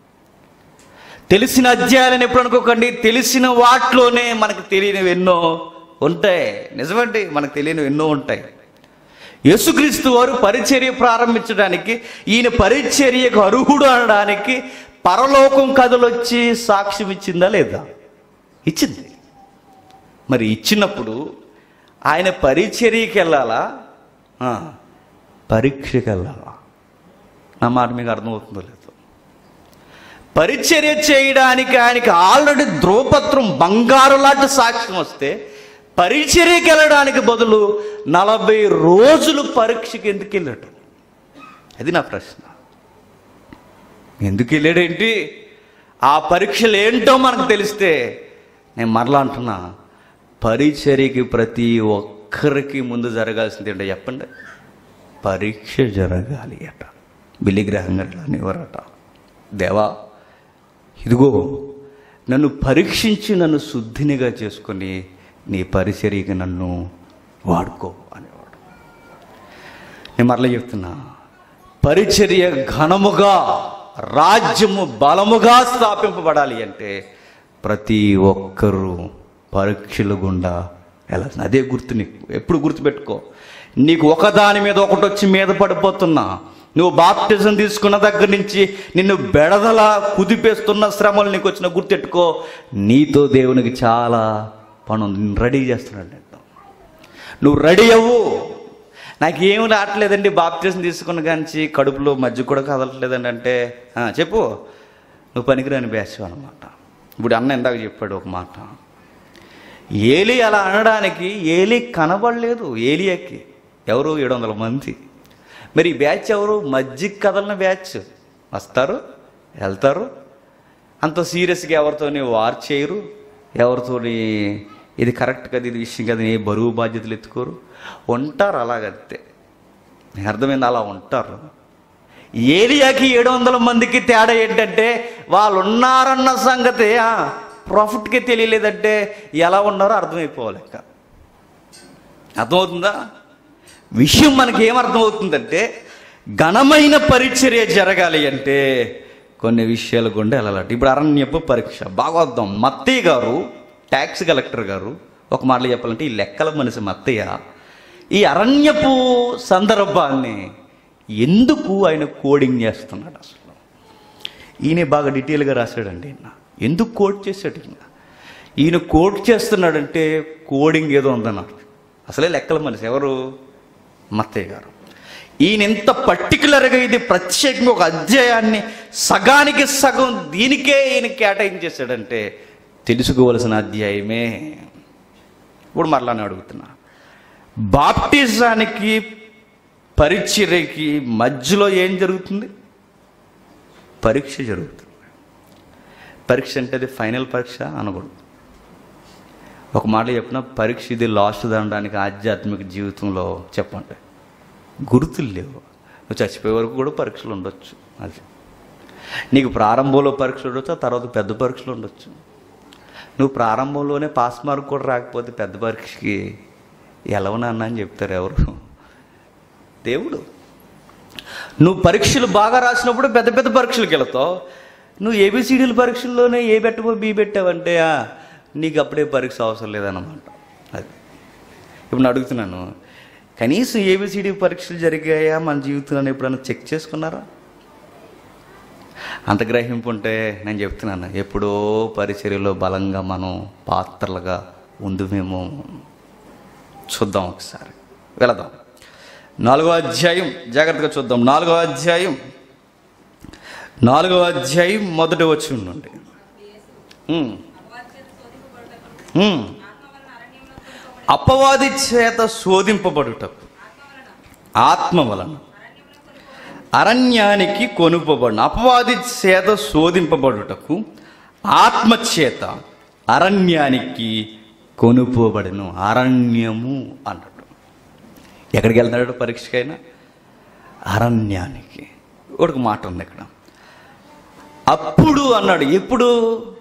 తెలిసిన అధ్యాయాలను ఎప్పుడు అనుకోకండి తెలిసిన వాటిలోనే మనకు తెలియనివి ఎన్నో ఉంటాయి నిజమండి మనకు తెలియనివి ఎన్నో ఉంటాయి యేసుక్రీస్తు వారు పరిచర్య ప్రారంభించడానికి ఈయన పరిచర్యకు అర్హుడు అనడానికి పరలోకం కథలొచ్చి సాక్ష్యం ఇచ్చిందా లేదా ఇచ్చింది మరి ఇచ్చినప్పుడు ఆయన పరిచర్యకి వెళ్ళాలా ఆ, పరీక్షకి వెళ్ళాలా నా మాట మీకు అర్థమవుతుందో లేదో పరిచర్య చేయడానికి ఆయనకి ఆల్రెడీ ధ్రువపత్రం బంగారు లాంటి సాక్ష్యం వస్తే పరిచర్యకి వెళ్ళడానికి బదులు నలభై రోజులు పరీక్షకి ఎందుకు వెళ్ళాడు అది నా ప్రశ్న ఎందుకు వెళ్ళాడేంటి ఆ పరీక్షలు ఏంటో మనకు తెలిస్తే నేను మరలా అంటున్నా పరిచర్యకి ప్రతి ఒక్కరికి ముందు జరగాల్సింది ఏంటో చెప్పండి పరీక్ష జరగాలి అట బిలిగ్రహం గట్ల అనేవారట దేవా ఇదిగో నన్ను పరీక్షించి నన్ను శుద్ధినిగా చేసుకొని నీ పరిచర్యకి నన్ను వాడుకో అనేవాడు నేను మరలా చెప్తున్నా పరిచర్య ఘనముగా రాజ్యము బలముగా స్థాపింపబడాలి అంటే ప్రతి ఒక్కరూ పరీక్షల గుండా వెళ్ళాల్సింది అదే గుర్తు నీకు ఎప్పుడు గుర్తుపెట్టుకో నీకు ఒకదాని మీద ఒకటి వచ్చి మీద పడిపోతున్నా నువ్వు బాప్టిజం తీసుకున్న దగ్గర నుంచి నిన్ను బెడదల కుదిపేస్తున్న శ్రమలు నీకు వచ్చిన గుర్తెట్టుకో నీతో దేవునికి చాలా పని ఉంది నిన్ను రెడీ చేస్తున్నాడు నేను నువ్వు రెడీ అవ్వు నాకు ఏం రావట్లేదండి బాప్తీసం తీసుకున్న కాంచి కడుపులో మధ్య కూడా కదలట్లేదండి అంటే "ఆ, చెప్పు నువ్వు పనికిరాని బ్యాచ్ అనమాట ఇప్పుడు అన్న ఇందాక చెప్పాడు ఒక మాట ఏలి అలా అనడానికి ఏలి కనబడలేదు ఏలియాకి ఎవరు ఏడు వందల మంది మరి ఈ బ్యాచ్ ఎవరు మధ్య కదలని బ్యాచ్ వస్తారు వెళ్తారు అంత సీరియస్గా ఎవరితోని వార్ చేయరు ఎవరితోని ఇది కరెక్ట్ కదా ఇది విషయం కదా ఏ బరువు బాధ్యతలు ఎత్తుకోరు ఉంటారు అలాగంతే నీకు అర్థమైంది అలా ఉంటారు ఏలియాకి ఏడు వందల మందికి తేడా ఏంటంటే వాళ్ళు ఉన్నారన్న సంగతి ఆ, ప్రాఫిట్కి తెలియలేదంటే ఎలా ఉన్నారో అర్థమైపోవాలి ఇంకా అర్థమవుతుందా విషయం మనకి ఏమర్థమవుతుందంటే ఘనమైన పరిచర్య జరగాలి అంటే కొన్ని విషయాలు గుండా వెళ్ళాలట ఇప్పుడు అరణ్యపు పరీక్ష బాగా వద్దాం మత్తయ్య గారు ట్యాక్స్ కలెక్టర్ గారు ఒక మాటలో చెప్పాలంటే ఈ లెక్కల మనిషి మత్తయ్య ఈ అరణ్యపు సందర్భాన్ని ఎందుకు ఆయన కోడింగ్ చేస్తున్నాడు అసలు ఈయన బాగా డీటెయిల్గా రాశాడండి ఈయన ఎందుకు కోడ్ చేశాడు ఈయన ఈయన కోడ్ చేస్తున్నాడంటే కోడింగ్ ఏదో ఉందన్నారు అసలే లెక్కల మనిషి ఎవరు మత్తయ్య గారు ఈయన ఎంత పర్టికులర్గా ఇది ప్రత్యేకంగా ఒక అధ్యాయాన్ని సగానికి సగం దీనికే ఈయన కేటాయించేశాడంటే తెలుసుకోవలసిన అధ్యాయమే ఇప్పుడు మరలా నేను అడుగుతున్నా బాప్టిజానికి పరిచర్యకి మధ్యలో ఏం జరుగుతుంది పరీక్ష జరుగుతుంది పరీక్ష అంటే అది ఫైనల్ పరీక్ష అనకూడదు ఒక మాట చెప్పిన పరీక్ష ఇది లాస్ట్ అనడానికి ఆధ్యాత్మిక జీవితంలో చెప్పండి గుర్తులు లేవు నువ్వు చచ్చిపోయే వరకు కూడా పరీక్షలు ఉండొచ్చు అది నీకు ప్రారంభంలో పరీక్షలు ఉండొచ్చు ఆ తర్వాత పెద్ద పరీక్షలు ఉండొచ్చు నువ్వు ప్రారంభంలోనే పాస్ మార్క్ కూడా రాకపోతే పెద్ద పరీక్షకి ఎలవనన్నా అని చెప్తారు ఎవరు దేవుడు నువ్వు పరీక్షలు బాగా రాసినప్పుడు పెద్ద పెద్ద పరీక్షలకు వెళతావు నువ్వు ఏబిసిడీల పరీక్షల్లోనే ఏ పెట్టవో బి పెట్టావంటే ఆ, నీకు అప్పుడే పరీక్ష అవసరం లేదన్నమాట అది ఇప్పుడు నేను అడుగుతున్నాను కనీసం ఏబిసిడి పరీక్షలు జరిగాయా మన జీవితంలో ఎప్పుడైనా చెక్ చేసుకున్నారా అంత గ్రహింపు ఉంటే నేను చెప్తున్నాను ఎప్పుడో పరిచర్యలో బలంగా మనం పాత్రలుగా ఉందుమేమో చూద్దాం ఒకసారి వెళదాం నాలుగో అధ్యాయం జాగ్రత్తగా చూద్దాం నాలుగో అధ్యాయం నాలుగో అధ్యాయం మొదటి వచ్చి నుండి ఉమ్. ఉమ్. అపవాది చేత శోధింపబడుటకు ఆత్మ వలన అరణ్యానికి కొనుపబడిన అపవాది చేత శోధింపబడుటకు ఆత్మ చేత అరణ్యానికి కొనుపోబడిను అరణ్యము అన్నట్టు ఎక్కడికి వెళ్తున్నాడు పరీక్షకైనా అరణ్యానికి ఒక మాట ఉంది ఇక్కడ అప్పుడు అన్నాడు ఎప్పుడు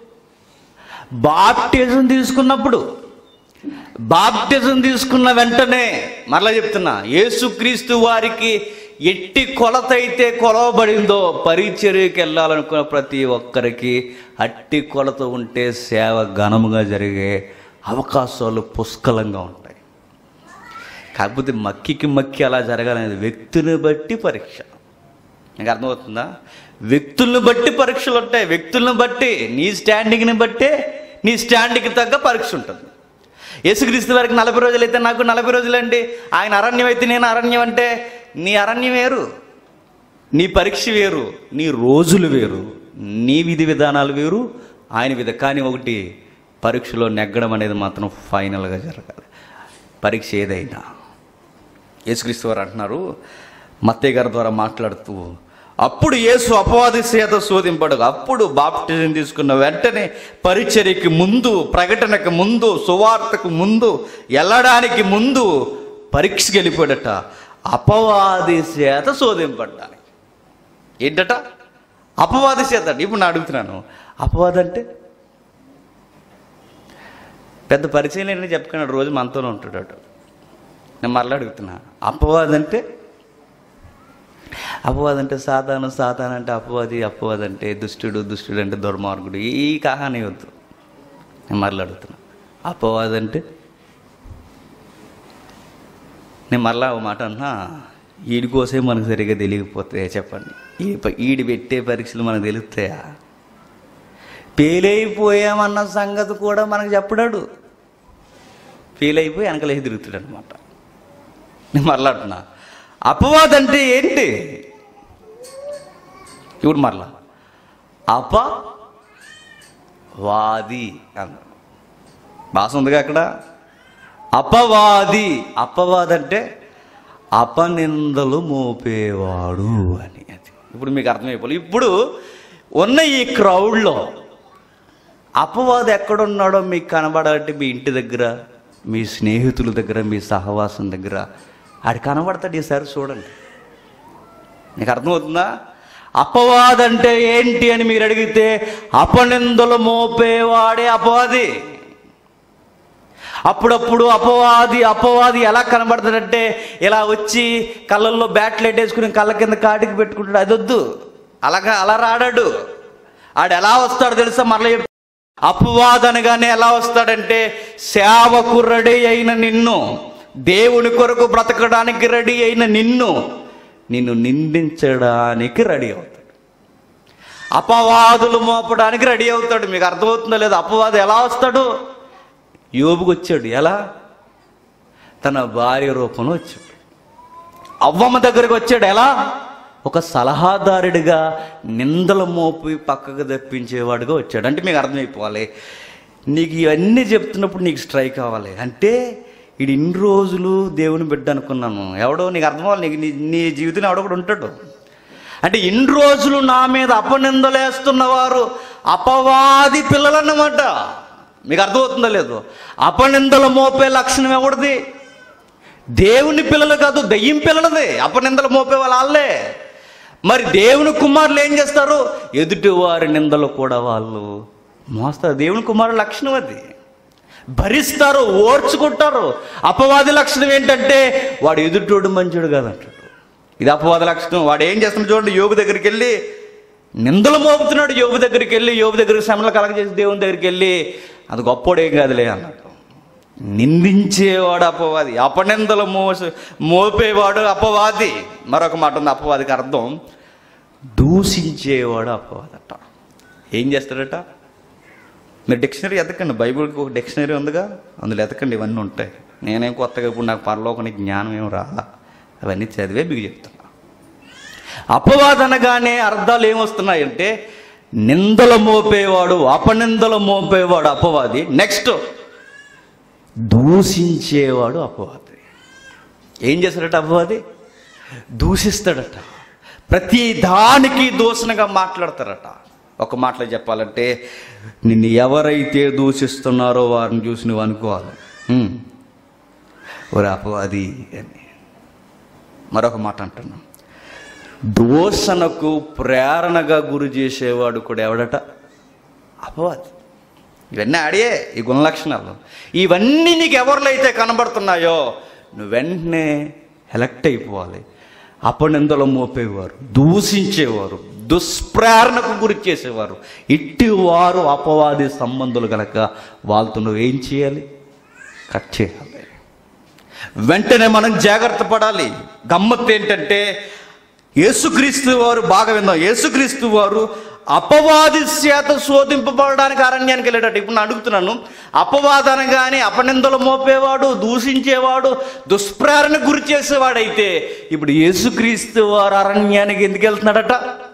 బాప్టిజం తీసుకున్నప్పుడు బాప్టిజం తీసుకున్న వెంటనే మరలా చెప్తున్నా యేసుక్రీస్తు వారికి ఎట్టి కొలత అయితే కొలవబడిందో పరిచర్యకి వెళ్ళాలనుకున్న ప్రతి ఒక్కరికి అట్టి కొలత ఉంటే సేవ ఘనముగా జరిగే అవకాశాలు పుష్కలంగా ఉంటాయి కాకపోతే మక్కికి మక్కి అలా జరగాలనేది వ్యక్తిని బట్టి పరీక్ష నీకు అర్థమవుతుందా వ్యక్తులను బట్టి పరీక్షలు ఉంటాయి వ్యక్తులను బట్టి నీ స్టాండింగ్ని బట్టే నీ స్టాండింగ్కి తగ్గ పరీక్ష ఉంటుంది యేసుక్రీస్తు వారికి నలభై రోజులు అయితే నాకు నలభై రోజులండి ఆయన అరణ్యం అయితే నేను అరణ్యం అంటే నీ అరణ్యం వేరు నీ పరీక్ష వేరు నీ రోజులు వేరు నీ విధి విధానాలు వేరు ఆయన విధ కానీ ఒకటి పరీక్షలో నెగ్గడం అనేది మాత్రం ఫైనల్గా జరగాలి పరీక్ష ఏదైనా యేసుక్రీస్తు వారు అంటున్నారు మత్తయ్య గారి ద్వారా మాట్లాడుతూ అప్పుడు యేసు అపవాది చేత శోధింపడు అప్పుడు బాప్టిజం తీసుకున్న వెంటనే పరిచర్యకి ముందు ప్రకటనకు ముందు సువార్తకు ముందు వెళ్ళడానికి ముందు పరీక్షకి వెళ్ళిపోయాడట అపవాది చేత శోధింపడ్డానికి ఏంటట అపవాది చేత అండి. ఇప్పుడు నేను అడుగుతున్నాను అపవాది అంటే పెద్ద పరిచయం లేని చెప్పుకున్నాడు రోజు మనతోనే ఉంటాడు అటు నేను మరలా అడుగుతున్నా అపవాది అంటే అపవాది అంటే సాతాను సాతాను అంటే అపవాది అపవాది అంటే దుష్టుడు దుష్టుడు అంటే దుర్మార్గుడు ఈ కహాని వద్దు నేను మరలా అడుగుతున్నా అపవాది అంటే నేను మరలా ఒక మాట అన్నా ఈడి కోసే మనకు సరిగ్గా తెలియకపోతే చెప్పండి ఈ ప- ఈడి పెట్టే పరీక్షలు మనకు తెలుస్తాయా పేలైపోయామన్న సంగతి కూడా మనకు చెప్పడాడు ఫెయిల్ అయిపోయి వెనకలేసి తిరుగుతాడు అనమాట నేను మరలాడుతున్నా అపవాద్ అంటే ఏంటి ఇప్పుడు మరలా అప వాది అన్నాడు భాష ఉందిగా అక్కడ అపవాది అపవాది అంటే అపనిందలు మోపేవాడు అని అది ఇప్పుడు మీకు అర్థమైపోయి ఇప్పుడు ఉన్న ఈ క్రౌడ్లో అపవాది ఎక్కడున్నాడో మీకు కనబడాలంటే మీ ఇంటి దగ్గర మీ స్నేహితుల దగ్గర మీ సహవాసం దగ్గర ఆడు కనబడతాడు ఈసారి చూడండి నీకు అర్థమవుతుందా అపవాది అంటే ఏంటి అని మీరు అడిగితే అపనిందలు మోపేవాడే అపవాది అప్పుడప్పుడు అపవాది అపవాది ఎలా కనబడతాడంటే ఇలా వచ్చి కళ్ళల్లో బ్యాట్లెట్ వేసుకుని కళ్ళ కింద కాటికి పెట్టుకుంటాడు అది వద్దు అలాగా అలా రాడాడు ఆడు ఎలా వస్తాడో తెలుసా మరలా చెప్ అపవాదనగానే ఎలా వస్తాడంటే సేవకు రెడీ అయిన నిన్ను దేవుని కొరకు బ్రతకడానికి రెడీ అయిన నిన్ను నిన్ను నిందించడానికి రెడీ అవుతాడు అపవాదులు మోపడానికి రెడీ అవుతాడు మీకు అర్థమవుతుందో లేదు అపవాదు ఎలా వస్తాడు యోబుకు వచ్చాడు ఎలా తన భార్య రూపంలో వచ్చాడు అవ్వమ్మ దగ్గరికి వచ్చాడు ఎలా ఒక సలహాదారుడిగా నిందల మోపి పక్కకు తప్పించేవాడుగా వచ్చాడు అంటే మీకు అర్థమైపోవాలి నీకు ఇవన్నీ చెప్తున్నప్పుడు నీకు స్ట్రైక్ కావాలి అంటే ఇది ఇన్ని రోజులు దేవుని బిడ్డ అనుకున్నాను ఎవడో నీకు అర్థం అవ్వాలి నీకు నీ నీ జీవితంలో ఎవడో కూడా ఉంటాడు అంటే ఇన్ని రోజులు నా మీద అపనిందలేస్తున్నవారు అపవాది పిల్లలన్నమాట మీకు అర్థమవుతుందో లేదు అపనిందలు మోపే లక్షణం ఎవరిది దేవుని పిల్లలు కాదు దయ్యం పిల్లలదే అపనిందలు మోపే వాళ్ళు వాళ్ళే మరి దేవుని కుమారులు ఏం చేస్తారు ఎదుటి వారి నిందలు కూడా వాళ్ళు మోస్తారు దేవుని కుమారుల లక్షణం అది భరిస్తారు ఓర్చుకుంటారు అపవాది లక్షణం ఏంటంటే వాడు ఎదుటోడు మంచోడు కాదంటాడు ఇది అపవాద లక్షణం వాడు ఏం చేస్తున్నాడు చూడండి యోగు దగ్గరికి వెళ్ళి నిందలు మోపుతున్నాడు యోగు దగ్గరికి వెళ్ళి యోగు దగ్గరికి శ్రమలు కలగజేసి దేవుని దగ్గరికి వెళ్ళి అది గొప్పోడేం కాదులే అన్నాడు నిందించేవాడు అపవాది అపనిందలు మోస మోపేవాడు అపవాది మరొక మాట ఉంది అపవాదికి అర్థం దూషించేవాడు అపవాదట ఏం చేస్తాడట మీరు డిక్షనరీ ఎతకండి బైబిల్కి ఒక డిక్షనరీ ఉందిగా అందులో ఎతకండి ఇవన్నీ ఉంటాయి నేనేం కొత్తగా ఇప్పుడు నాకు పరలోకని జ్ఞానం ఏం రాలా అవన్నీ చదివే మీకు చెప్తున్నా అపవాదనగానే అర్థాలు ఏమొస్తున్నాయంటే నిందల మోపేవాడు అపనిందల మోపేవాడు అపవాది నెక్స్ట్ దూషించేవాడు అపవాది ఏం చేస్తాడట అపవాది దూషిస్తాడట ప్రతి దానికి దూషణగా మాట్లాడతారట ఒక మాటలో చెప్పాలంటే నిన్ను ఎవరైతే దూషిస్తున్నారో వారిని చూసి నువ్వు అనుకోవాలి "హ్మ్, ఒరే అపవాది అని మరొక మాట అంటున్నాం దూషణకు ప్రేరణగా గురి చేసేవాడు కూడా ఎవడట అపవాది ఇవన్నీ ఆడియే ఈ గుణలక్షణాలు ఇవన్నీ నీకు ఎవరిలో అయితే కనబడుతున్నాయో నువ్వు వెంటనే ఎలక్ట్ అయిపోవాలి అపనిందలు మోపేవారు దూషించేవారు దుష్ప్రేరణకు గురి చేసేవారు ఇట్టి వారు అపవాది సంబంధులు గనక వాళ్ళతో నువ్వు ఏం చేయాలి కట్ చేయాలి వెంటనే మనం జాగ్రత్త పడాలి గమ్మత్తు ఏంటంటే యేసుక్రీస్తు వారు బాగా విందాం యేసుక్రీస్తు వారు అపవాది చేత శోధింపబడడానికి అరణ్యానికి వెళ్ళేటట్టు ఇప్పుడు నేను అడుగుతున్నాను అపవాదన కానీ అపనిందలు మోపేవాడు దూషించేవాడు దుష్ప్రేరణకు గురి చేసేవాడైతే ఇప్పుడు యేసుక్రీస్తు వారు అరణ్యానికి ఎందుకు వెళ్తున్నాడట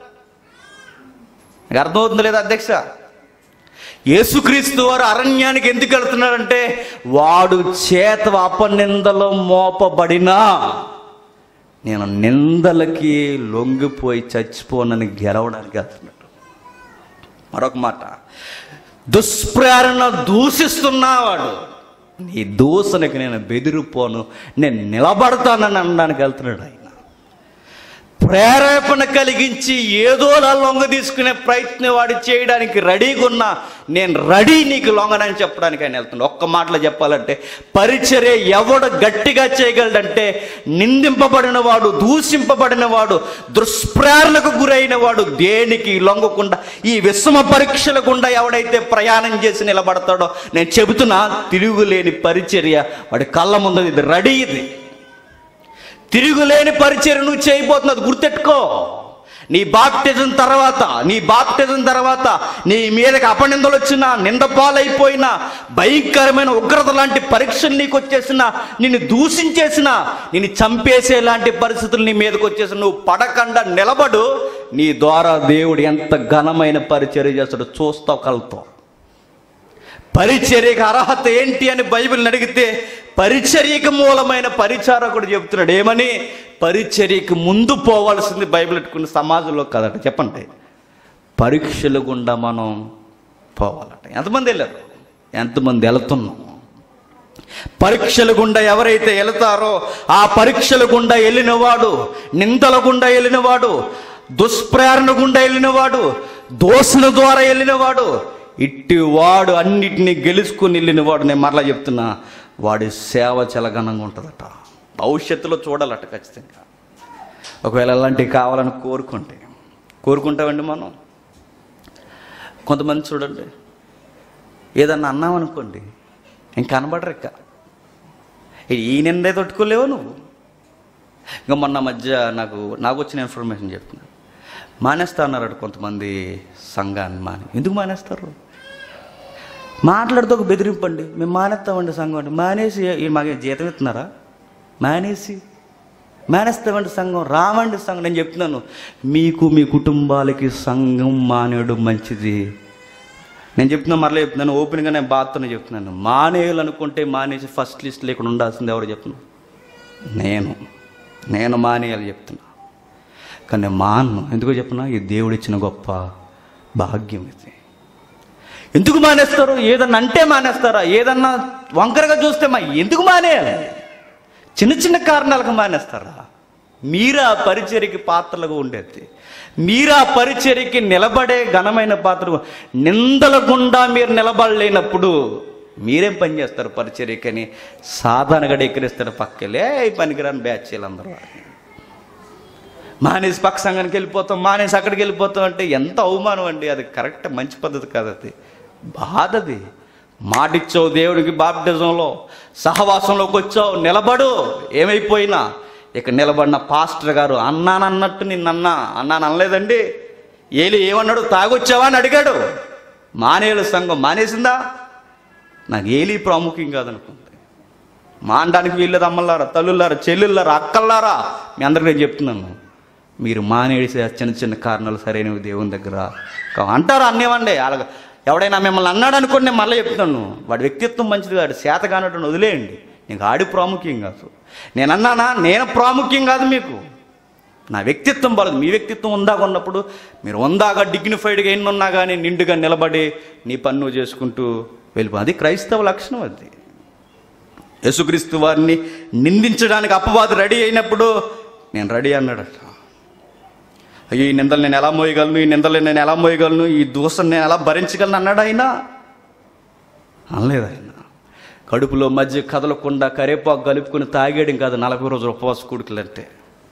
నీకు అర్థమవుతుంది లేదా అధ్యక్ష యేసుక్రీస్తు వారు అరణ్యానికి ఎందుకు వెళ్తున్నాడంటే వాడు చేత అపనిందలు మోపబడినా నేను నిందలకి లొంగిపోయి చచ్చిపోనని గెలవడానికి వెళ్తున్నాడు మరొక మాట దుష్ప్రేరణ దూషిస్తున్నావాడు నీ దూషణకి నేను బెదిరిపోను నేను నిలబడతానని అనడానికి వెళ్తున్నాడు ఆయన ప్రేరేపణ కలిగించి ఏదోలా లొంగ తీసుకునే ప్రయత్నం వాడు చేయడానికి రెడీగా ఉన్నా నేను రెడీ నీకు లొంగనని చెప్పడానికి ఆయన వెళ్తున్నాడు ఒక్క మాటలో చెప్పాలంటే పరిచర్య ఎవడు గట్టిగా చేయగలడంటే నిందింపబడిన వాడు దూషింపబడిన వాడు దుష్ప్రేరణకు గురైన వాడు దేనికి లొంగకుండా ఈ విషమ పరీక్షల గుండా ఎవడైతే ప్రయాణం చేసి నిలబడతాడో నేను చెబుతున్నా తిరుగులేని పరిచర్య వాడి కళ్ళ ముందు ఇది రెడీ ఇది తిరుగులేని పరిచయం నువ్వు చేయబోతున్నది గుర్తెట్టుకో నీ బాప్టిజం తర్వాత నీ బాప్టిజం తర్వాత నీ మీదకి అపనిందలు వచ్చినా నింద పాలైపోయినా భయంకరమైన ఉగ్రత లాంటి పరీక్షలు నీకు వచ్చేసిన నిన్ను దూషించేసిన నిన్ను చంపేసే లాంటి పరిస్థితులు నీ మీదకి వచ్చేసిన నువ్వు పడకుండా నిలబడు నీ ద్వారా దేవుడు ఎంత ఘనమైన పరిచర్య చేస్తాడో చూస్తావు కలుతావు పరిచర్యకు అర్హత ఏంటి అని బైబిల్ని అడిగితే పరిచర్యకు మూలమైన పరిచారకుడు చెప్తున్నాడు ఏమని పరిచర్యకు ముందు పోవాల్సింది బైబిల్ పెట్టుకున్న సమాజంలో కదట చెప్పండి పరీక్షల గుండా మనం పోవాలట ఎంతమంది వెళ్ళారు ఎంతమంది వెళుతున్నాం పరీక్షల గుండా ఎవరైతే వెళతారో ఆ పరీక్షల గుండా వెళ్ళినవాడు నిందల గుండా వెళ్ళినవాడు దుష్ప్రేరణ గుండా వెళ్ళినవాడు దోషుల ద్వారా వెళ్ళినవాడు ఇట్టి వాడు అన్నిటినీ గెలుచుకుని వెళ్ళినవాడు నేను మరలా చెప్తున్నా వాడి సేవ చలగనంగా ఉంటుందట భవిష్యత్తులో చూడాలట ఖచ్చితంగా ఒకవేళ అలాంటివి కావాలని కోరుకుంటే కోరుకుంటామండి మనం కొంతమంది చూడండి ఏదన్నా అన్నామనుకోండి ఇంక కనబడరు ఇక ఈ నిందే తట్టుకోలేవు నువ్వు ఇంకా మొన్న మధ్య నాకు నాకు వచ్చిన ఇన్ఫర్మేషన్ చెప్తున్నా మానేస్తా అన్నారట కొంతమంది సంఘాన్ని మాని ఎందుకు మానేస్తారు మాట్లాడుతూ ఒక బెదిరింపండి మేము మానేస్తామండి సంఘం అంటే మానేసి ఈ మాకు జీతం ఇస్తున్నారా మానేసి మానేస్తామండి సంఘం రావండి సంఘం నేను చెప్తున్నాను మీకు మీ కుటుంబాలకి సంఘం మానేయడం మంచిది నేను చెప్తున్నా మరలా చెప్తున్నాను ఓపెన్గా నేను బాధతోనే చెప్తున్నాను మానేయాలనుకుంటే మానేసి ఫస్ట్ లిస్ట్లో ఇక్కడ ఉండాల్సింది ఎవరు చెప్తున్నా నేను నేను మానేయాలి చెప్తున్నా కానీ నేను మాన్ను ఎందుకో చెప్పిన ఈ దేవుడు ఇచ్చిన గొప్ప భాగ్యం ఇది ఎందుకు మానేస్తారు ఏదన్నా అంటే మానేస్తారా ఏదన్నా వంకరగా చూస్తే మా ఎందుకు మానేయాలి చిన్న చిన్న కారణాలకు మానేస్తారా మీరా పరిచర్యకి పాత్రలుగా ఉండేది మీరా పరిచర్యకి నిలబడే ఘనమైన పాత్ర నిందల గుండా మీరు నిలబడలేనప్పుడు మీరేం పని చేస్తారు పరిచర్యకని సాధారణగా ఎక్కిరిస్తారు పక్కలే ఈ పనికిరాని బ్యాచ్ అందరూ మానేసి పక్క సంఘానికి వెళ్ళిపోతాం మానేసి అక్కడికి వెళ్ళిపోతాం అంటే ఎంత అవమానం అండి అది కరెక్ట్ మంచి పద్ధతి కాదు అది బాధది మాటిచ్చావు దేవుడికి బాప్టిజంలో సహవాసంలోకి వచ్చావు నిలబడు ఏమైపోయినా ఇక నిలబడిన పాస్టర్ గారు అన్నానన్నట్టు నిన్నన్నా అన్నాను అనలేదండి ఏలి ఏమన్నాడు తాగొచ్చావా అని అడిగాడు మానేలు సంఘం మానేసిందా నాకు ఏలీ ప్రాముఖ్యం కాదనుకుంది మానడానికి వీళ్ళది అమ్మలారా తల్లులారా చెల్లులారా అక్కల్లారా మీ అందరికీ నేను చెప్తున్నాను మీరు మానేసే చిన్న చిన్న కారణాలు సరైనవి దేవుని దగ్గర కావు. అంటారు అన్నేవండి అలాగ ఎవడైనా మిమ్మల్ని అన్నాడు అనుకోండి నేను మళ్ళీ చెప్తున్నాను వాడి వ్యక్తిత్వం మంచిది కాదు శాత కానట్టు వదిలేయండి నీకు ఆడి ప్రాముఖ్యం కాదు నేను అన్నానా నేను ప్రాముఖ్యం కాదు మీకు నా వ్యక్తిత్వం బాలేదు మీ వ్యక్తిత్వం ఉందాక ఉన్నప్పుడు మీరు ఉందాగా డిగ్నిఫైడ్గా ఎన్ని ఉన్నా కానీ నిండుగా నిలబడి నీ పన్ను చేసుకుంటూ వెళ్ళిపో అది క్రైస్తవ లక్షణం అది యేసుక్రీస్తు వారిని నిందించడానికి అపవాదు రెడీ అయినప్పుడు నేను రెడీ అన్నాడట అయ్యో ఈ నిందలు నేను ఎలా మోయగలను ఈ నిందలు నేను ఎలా మోయగలను ఈ దోషం నేను ఎలా భరించగలను అన్నాడు ఆయన అనలేదు ఆయన కడుపులో మధ్య కదలకుండా కరేపాకు కలుపుకొని తాగేయడం కాదు నలభై రోజుల ఉపవాస కూడుకులంటే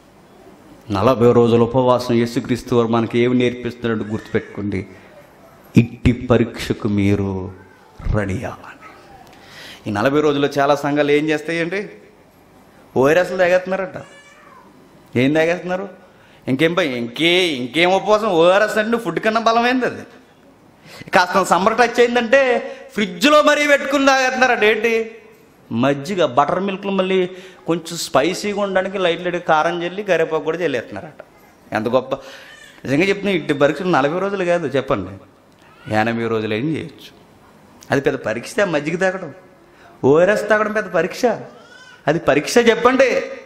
నలభై రోజుల ఉపవాసం యేసుక్రీస్తు వారు మనకి ఏమి నేర్పిస్తున్నాడు గుర్తుపెట్టుకోండి ఇట్టి పరీక్షకు మీరు రెడీ అవ్వాలి ఈ నలభై రోజుల్లో చాలా సంఘాలు ఏం చేస్తాయండి ఓఆర్ఎస్లు తాగేస్తున్నారట ఏం తాగేస్తున్నారు ఇంకేం పై ఇంకే ఇంకేం ఉపవాసం ఓఆర్ఎస్ అంటే ఫుడ్ కన్నా బలమైంది అది కాస్త సమ్మర్ టచ్ అయిందంటే ఫ్రిడ్జ్లో మరీ పెట్టుకుని తాగేస్తున్నారట ఏంటి మజ్జిగ బటర్ మిల్క్లో మళ్ళీ కొంచెం స్పైసీగా ఉండడానికి లైట్ లైట్ కారం చల్లి కరివేపాకు కూడా చల్లేస్తున్నారట ఎంత గొప్ప నిజంగా చెప్తున్నా ఇట్టి పరీక్షలు నలభై రోజులు కాదు చెప్పండి ఎనభై రోజులు ఏం చేయొచ్చు అది పెద్ద పరీక్ష ఆ మజ్జిగ తాగడం ఓఆర్ఎస్ తాగడం పెద్ద పరీక్ష అది పరీక్ష చెప్పండి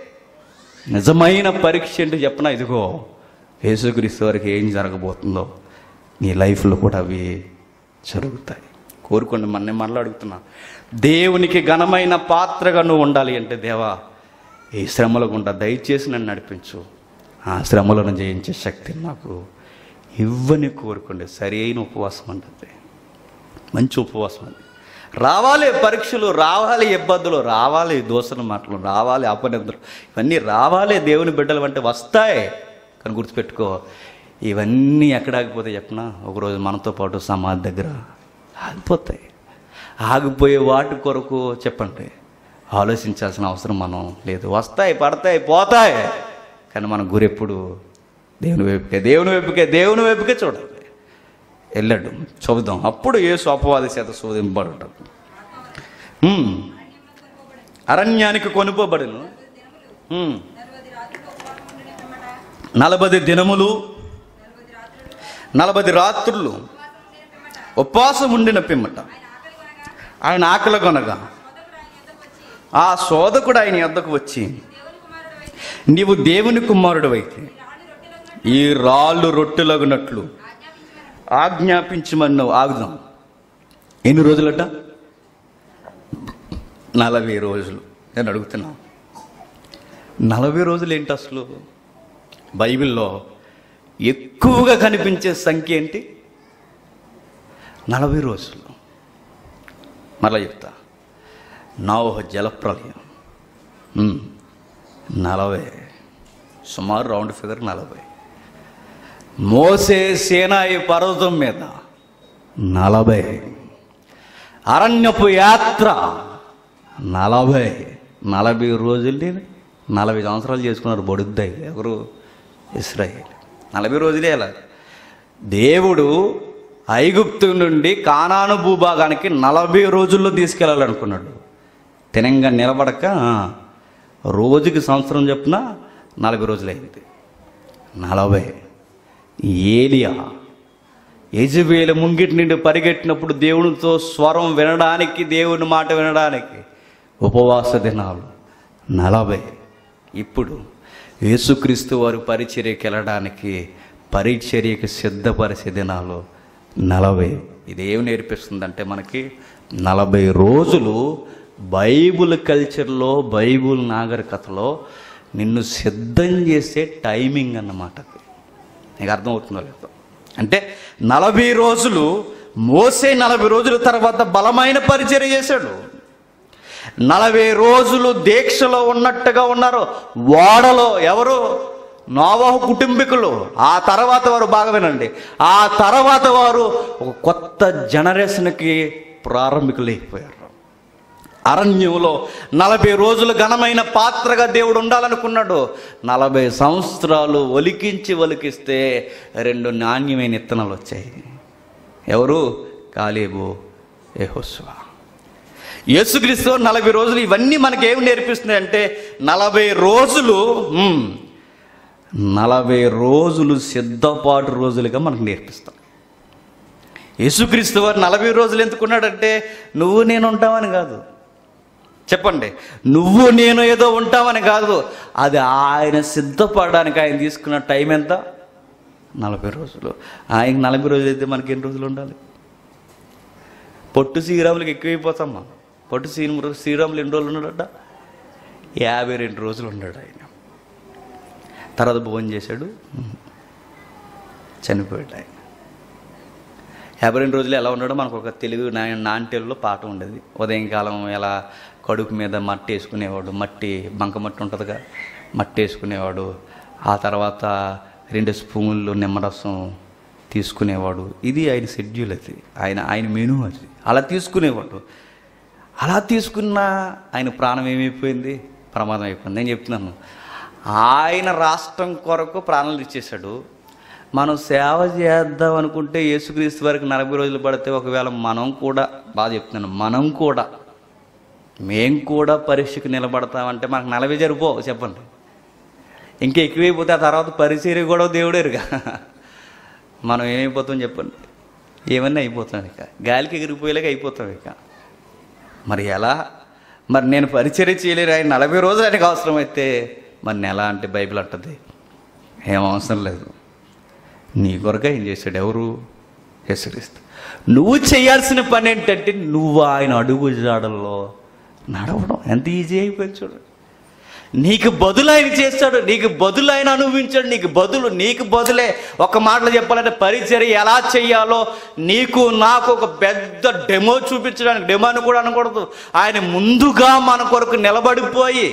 నిజమైన పరీక్ష ఏంటో చెప్పనా ఇదిగో యేసుక్రీస్తు వారికి ఏం జరగబోతుందో నీ లైఫ్లో కూడా అవి జరుగుతాయి కోరుకోండి మన నేను మరలా అడుగుతున్నా దేవునికి ఘనమైన పాత్రగా నువ్వు ఉండాలి అంటే దేవా ఈ శ్రమల గుండా దయచేసి నన్ను నడిపించు ఆ శ్రమలను జయించే శక్తిని నాకు ఇవ్వని కోరుకోండి సరి అయిన ఉపవాసం అంటే మంచి ఉపవాసం అది రావాలి పరీక్షలు రావాలి ఇబ్బందులు రావాలి దోషణ మాటలు రావాలి అపనిందలు ఇవన్నీ రావాలి దేవుని బిడ్డలు అంటే వస్తాయి కానీ గుర్తుపెట్టుకో ఇవన్నీ ఎక్కడ ఆగిపోతాయి చెప్పనా ఒకరోజు మనతో పాటు సమాధి దగ్గర ఆగిపోతాయి ఆగిపోయే వాటి కొరకు చెప్పండి ఆలోచించాల్సిన అవసరం మనం లేదు వస్తాయి పడతాయి పోతాయి కానీ మన గురెప్పుడు దేవుని వైపుకే దేవుని వైపుకే దేవుని వైపుకే చూడాలి వెళ్ళాడు చూద్దాం అప్పుడు ఏ అపవాది చేత శోధింపబడటం హ్మ్. అరణ్యానికి కొనుకోబడిను హ్మ్. నలభై దినములు నలభై రాత్రులు ఉపవాసం ఉండిన పిమ్మట ఆయన ఆకలి కొనగా ఆ శోధకుడు ఆయన యొద్దకు వచ్చి నీవు దేవుని కుమారుడు అయితే ఈ రాళ్ళు రొట్టెలగునట్లు ఆజ్ఞాపించమన్నావు ఆగుదాం ఎన్ని రోజులట నలభై రోజులు నేను అడుగుతున్నాను నలభై రోజులు ఏంటి అసలు బైబిల్లో ఎక్కువగా కనిపించే సంఖ్య ఏంటి నలభై రోజులు మరలా చెప్తా నవహ జలప్రలయం ఉమ్, నలభై సుమారు రౌండ్ ఫిగర్ నలభై మోసే సేనాయి పర్వతం మీద నలభై అరణ్యపు యాత్ర నలభై నలభై రోజుల్ని నలభై సంవత్సరాలు చేసుకున్నారు బొడుద్దాయి ఎవరు ఇస్రాయేల్ నలభై రోజులే అలా దేవుడు ఐగుప్తు నుండి కానాను భూభాగానికి నలభై రోజుల్లో తీసుకెళ్ళాలనుకున్నాడు తినంగా నిలబడక ఆ, రోజుకి సంవత్సరం చెప్పున నలభై రోజులైంది నలభై ఏలియా యజబేలు ముంగిటి నుండి పరిగెట్టినప్పుడు దేవునితో స్వరం వినడానికి దేవుని మాట వినడానికి ఉపవాస దినాలు నలభై ఇప్పుడు యేసుక్రీస్తు వారు పరిచర్యకి వెళ్ళడానికి పరిచర్యకి సిద్ధపరిచే దినాలు నలభై ఇది ఏం నేర్పిస్తుందంటే మనకి నలభై రోజులు బైబుల్ కల్చర్లో బైబుల్ నాగరికతలో నిన్ను సిద్ధం చేసే టైమింగ్ అన్నమాట అది. నీకు అర్థమవుతుందో లేదో అంటే నలభై రోజులు మోసే నలభై రోజుల తర్వాత బలమైన పరిచర్య చేశాడు నలభై రోజులు దీక్షలో ఉన్నట్టుగా ఉన్నారు ఓడలో ఎవరు నోవాహు కుటుంబీకులు ఆ తర్వాత వారు బాగా వినండి ఆ తర్వాత వారు ఒక కొత్త జనరేషన్కి ప్రారంభికులు అయిపోయారు అరణ్యంలో నలభై రోజులు ఘనమైన పాత్రగా దేవుడు ఉండాలనుకున్నాడు నలభై సంవత్సరాలు ఒలికించి ఒలికిస్తే రెండు నాణ్యమైన ఇత్తనాలు వచ్చాయి ఎవరు కాలేబు ఏహోస్వా యేసుక్రీస్తు నలభై రోజులు ఇవన్నీ మనకి ఏమి నేర్పిస్తున్నాయి అంటే నలభై రోజులు మ్, నలభై రోజులు సిద్ధపాటు రోజులుగా మనకు నేర్పిస్తాం యేసుక్రీస్తు వారు నలభై రోజులు ఎందుకున్నాడంటే నువ్వు నేను ఉంటామని కాదు చెప్పండి నువ్వు నేను ఏదో ఉంటామని కాదు అది ఆయన సిద్ధపడడానికి ఆయన తీసుకున్న టైం ఎంత నలభై రోజులు ఆయనకి నలభై రోజులు అయితే మనకి ఎన్ని రోజులు ఉండాలి పొట్టు శ్రీరాములకి ఎక్కువైపోతాం మనం పొట్టు శ్రీ శ్రీరాములు ఎన్ని రోజులు ఉన్నాడట యాభై రెండు రోజులు ఉన్నాడు ఆయన తర్వాత భోజనం చేశాడు చనిపోయాడు ఆయన యాభై రెండు రోజులు ఎలా ఉన్నాడో మనకు ఒక తెలుగు నా నాంటెల్లో పాట ఉండేది ఉదయం కాలం ఎలా కడుపు మీద మట్టి వేసుకునేవాడు మట్టి బంకమట్టి ఉంటుందిగా మట్టి వేసుకునేవాడు ఆ తర్వాత రెండు స్పూన్లు నిమ్మరసం తీసుకునేవాడు ఇది ఆయన షెడ్యూల్ అది ఆయన ఆయన మెనూ అది అలా తీసుకునేవాడు అలా తీసుకున్న ఆయన ప్రాణం ఏమైపోయింది ప్రమాదం అయిపోయింది నేను చెప్తున్నాను ఆయన రాష్ట్రం కొరకు ప్రాణాలు ఇచ్చేశాడు మనం సేవ చేద్దాం అనుకుంటే యేసుక్రీస్తు వారికి నలభై రోజులు పడితే ఒకవేళ మనం కూడా బాగా చెప్తున్నాను మనం కూడా మేం కూడా పరీక్షకు నిలబడతామంటే మనకు నలభై జరిపో చెప్పండి ఇంకా ఎక్కువైపోతే ఆ తర్వాత పరిచర్య కూడా దేవుడేరుగా మనం ఏమైపోతాం చెప్పండి ఏమన్నా అయిపోతాం ఇక గాలికి ఎగిరిపోయేలాగా అయిపోతాం ఇక మరి ఎలా మరి నేను పరిచర్య చేయలేరు ఆయన నలభై రోజులు ఆయనకు అవసరమైతే మరి నెల అంటే బైబిల్ అంటది ఏం అవసరం లేదు నీ కొరక ఏం చేశాడు ఎవరు హెచ్చరిస్తూ నువ్వు చేయాల్సిన పని ఏంటంటే నువ్వు ఆయన అడుగు జాడల్లో నడవడం ఎంత ఈజీ అయిపోయింది చూడు నీకు బదులు ఆయన చేస్తాడు నీకు బదులు ఆయన అనుభవించాడు నీకు బదులు నీకు బదులే ఒక మాటలో చెప్పాలంటే పరిచర్య ఎలా చేయాలో నీకు నాకు ఒక పెద్ద డెమో చూపించడానికి డెమో అని కూడా అనకూడదు ఆయన ముందుగా మన కొరకు నిలబడిపోయి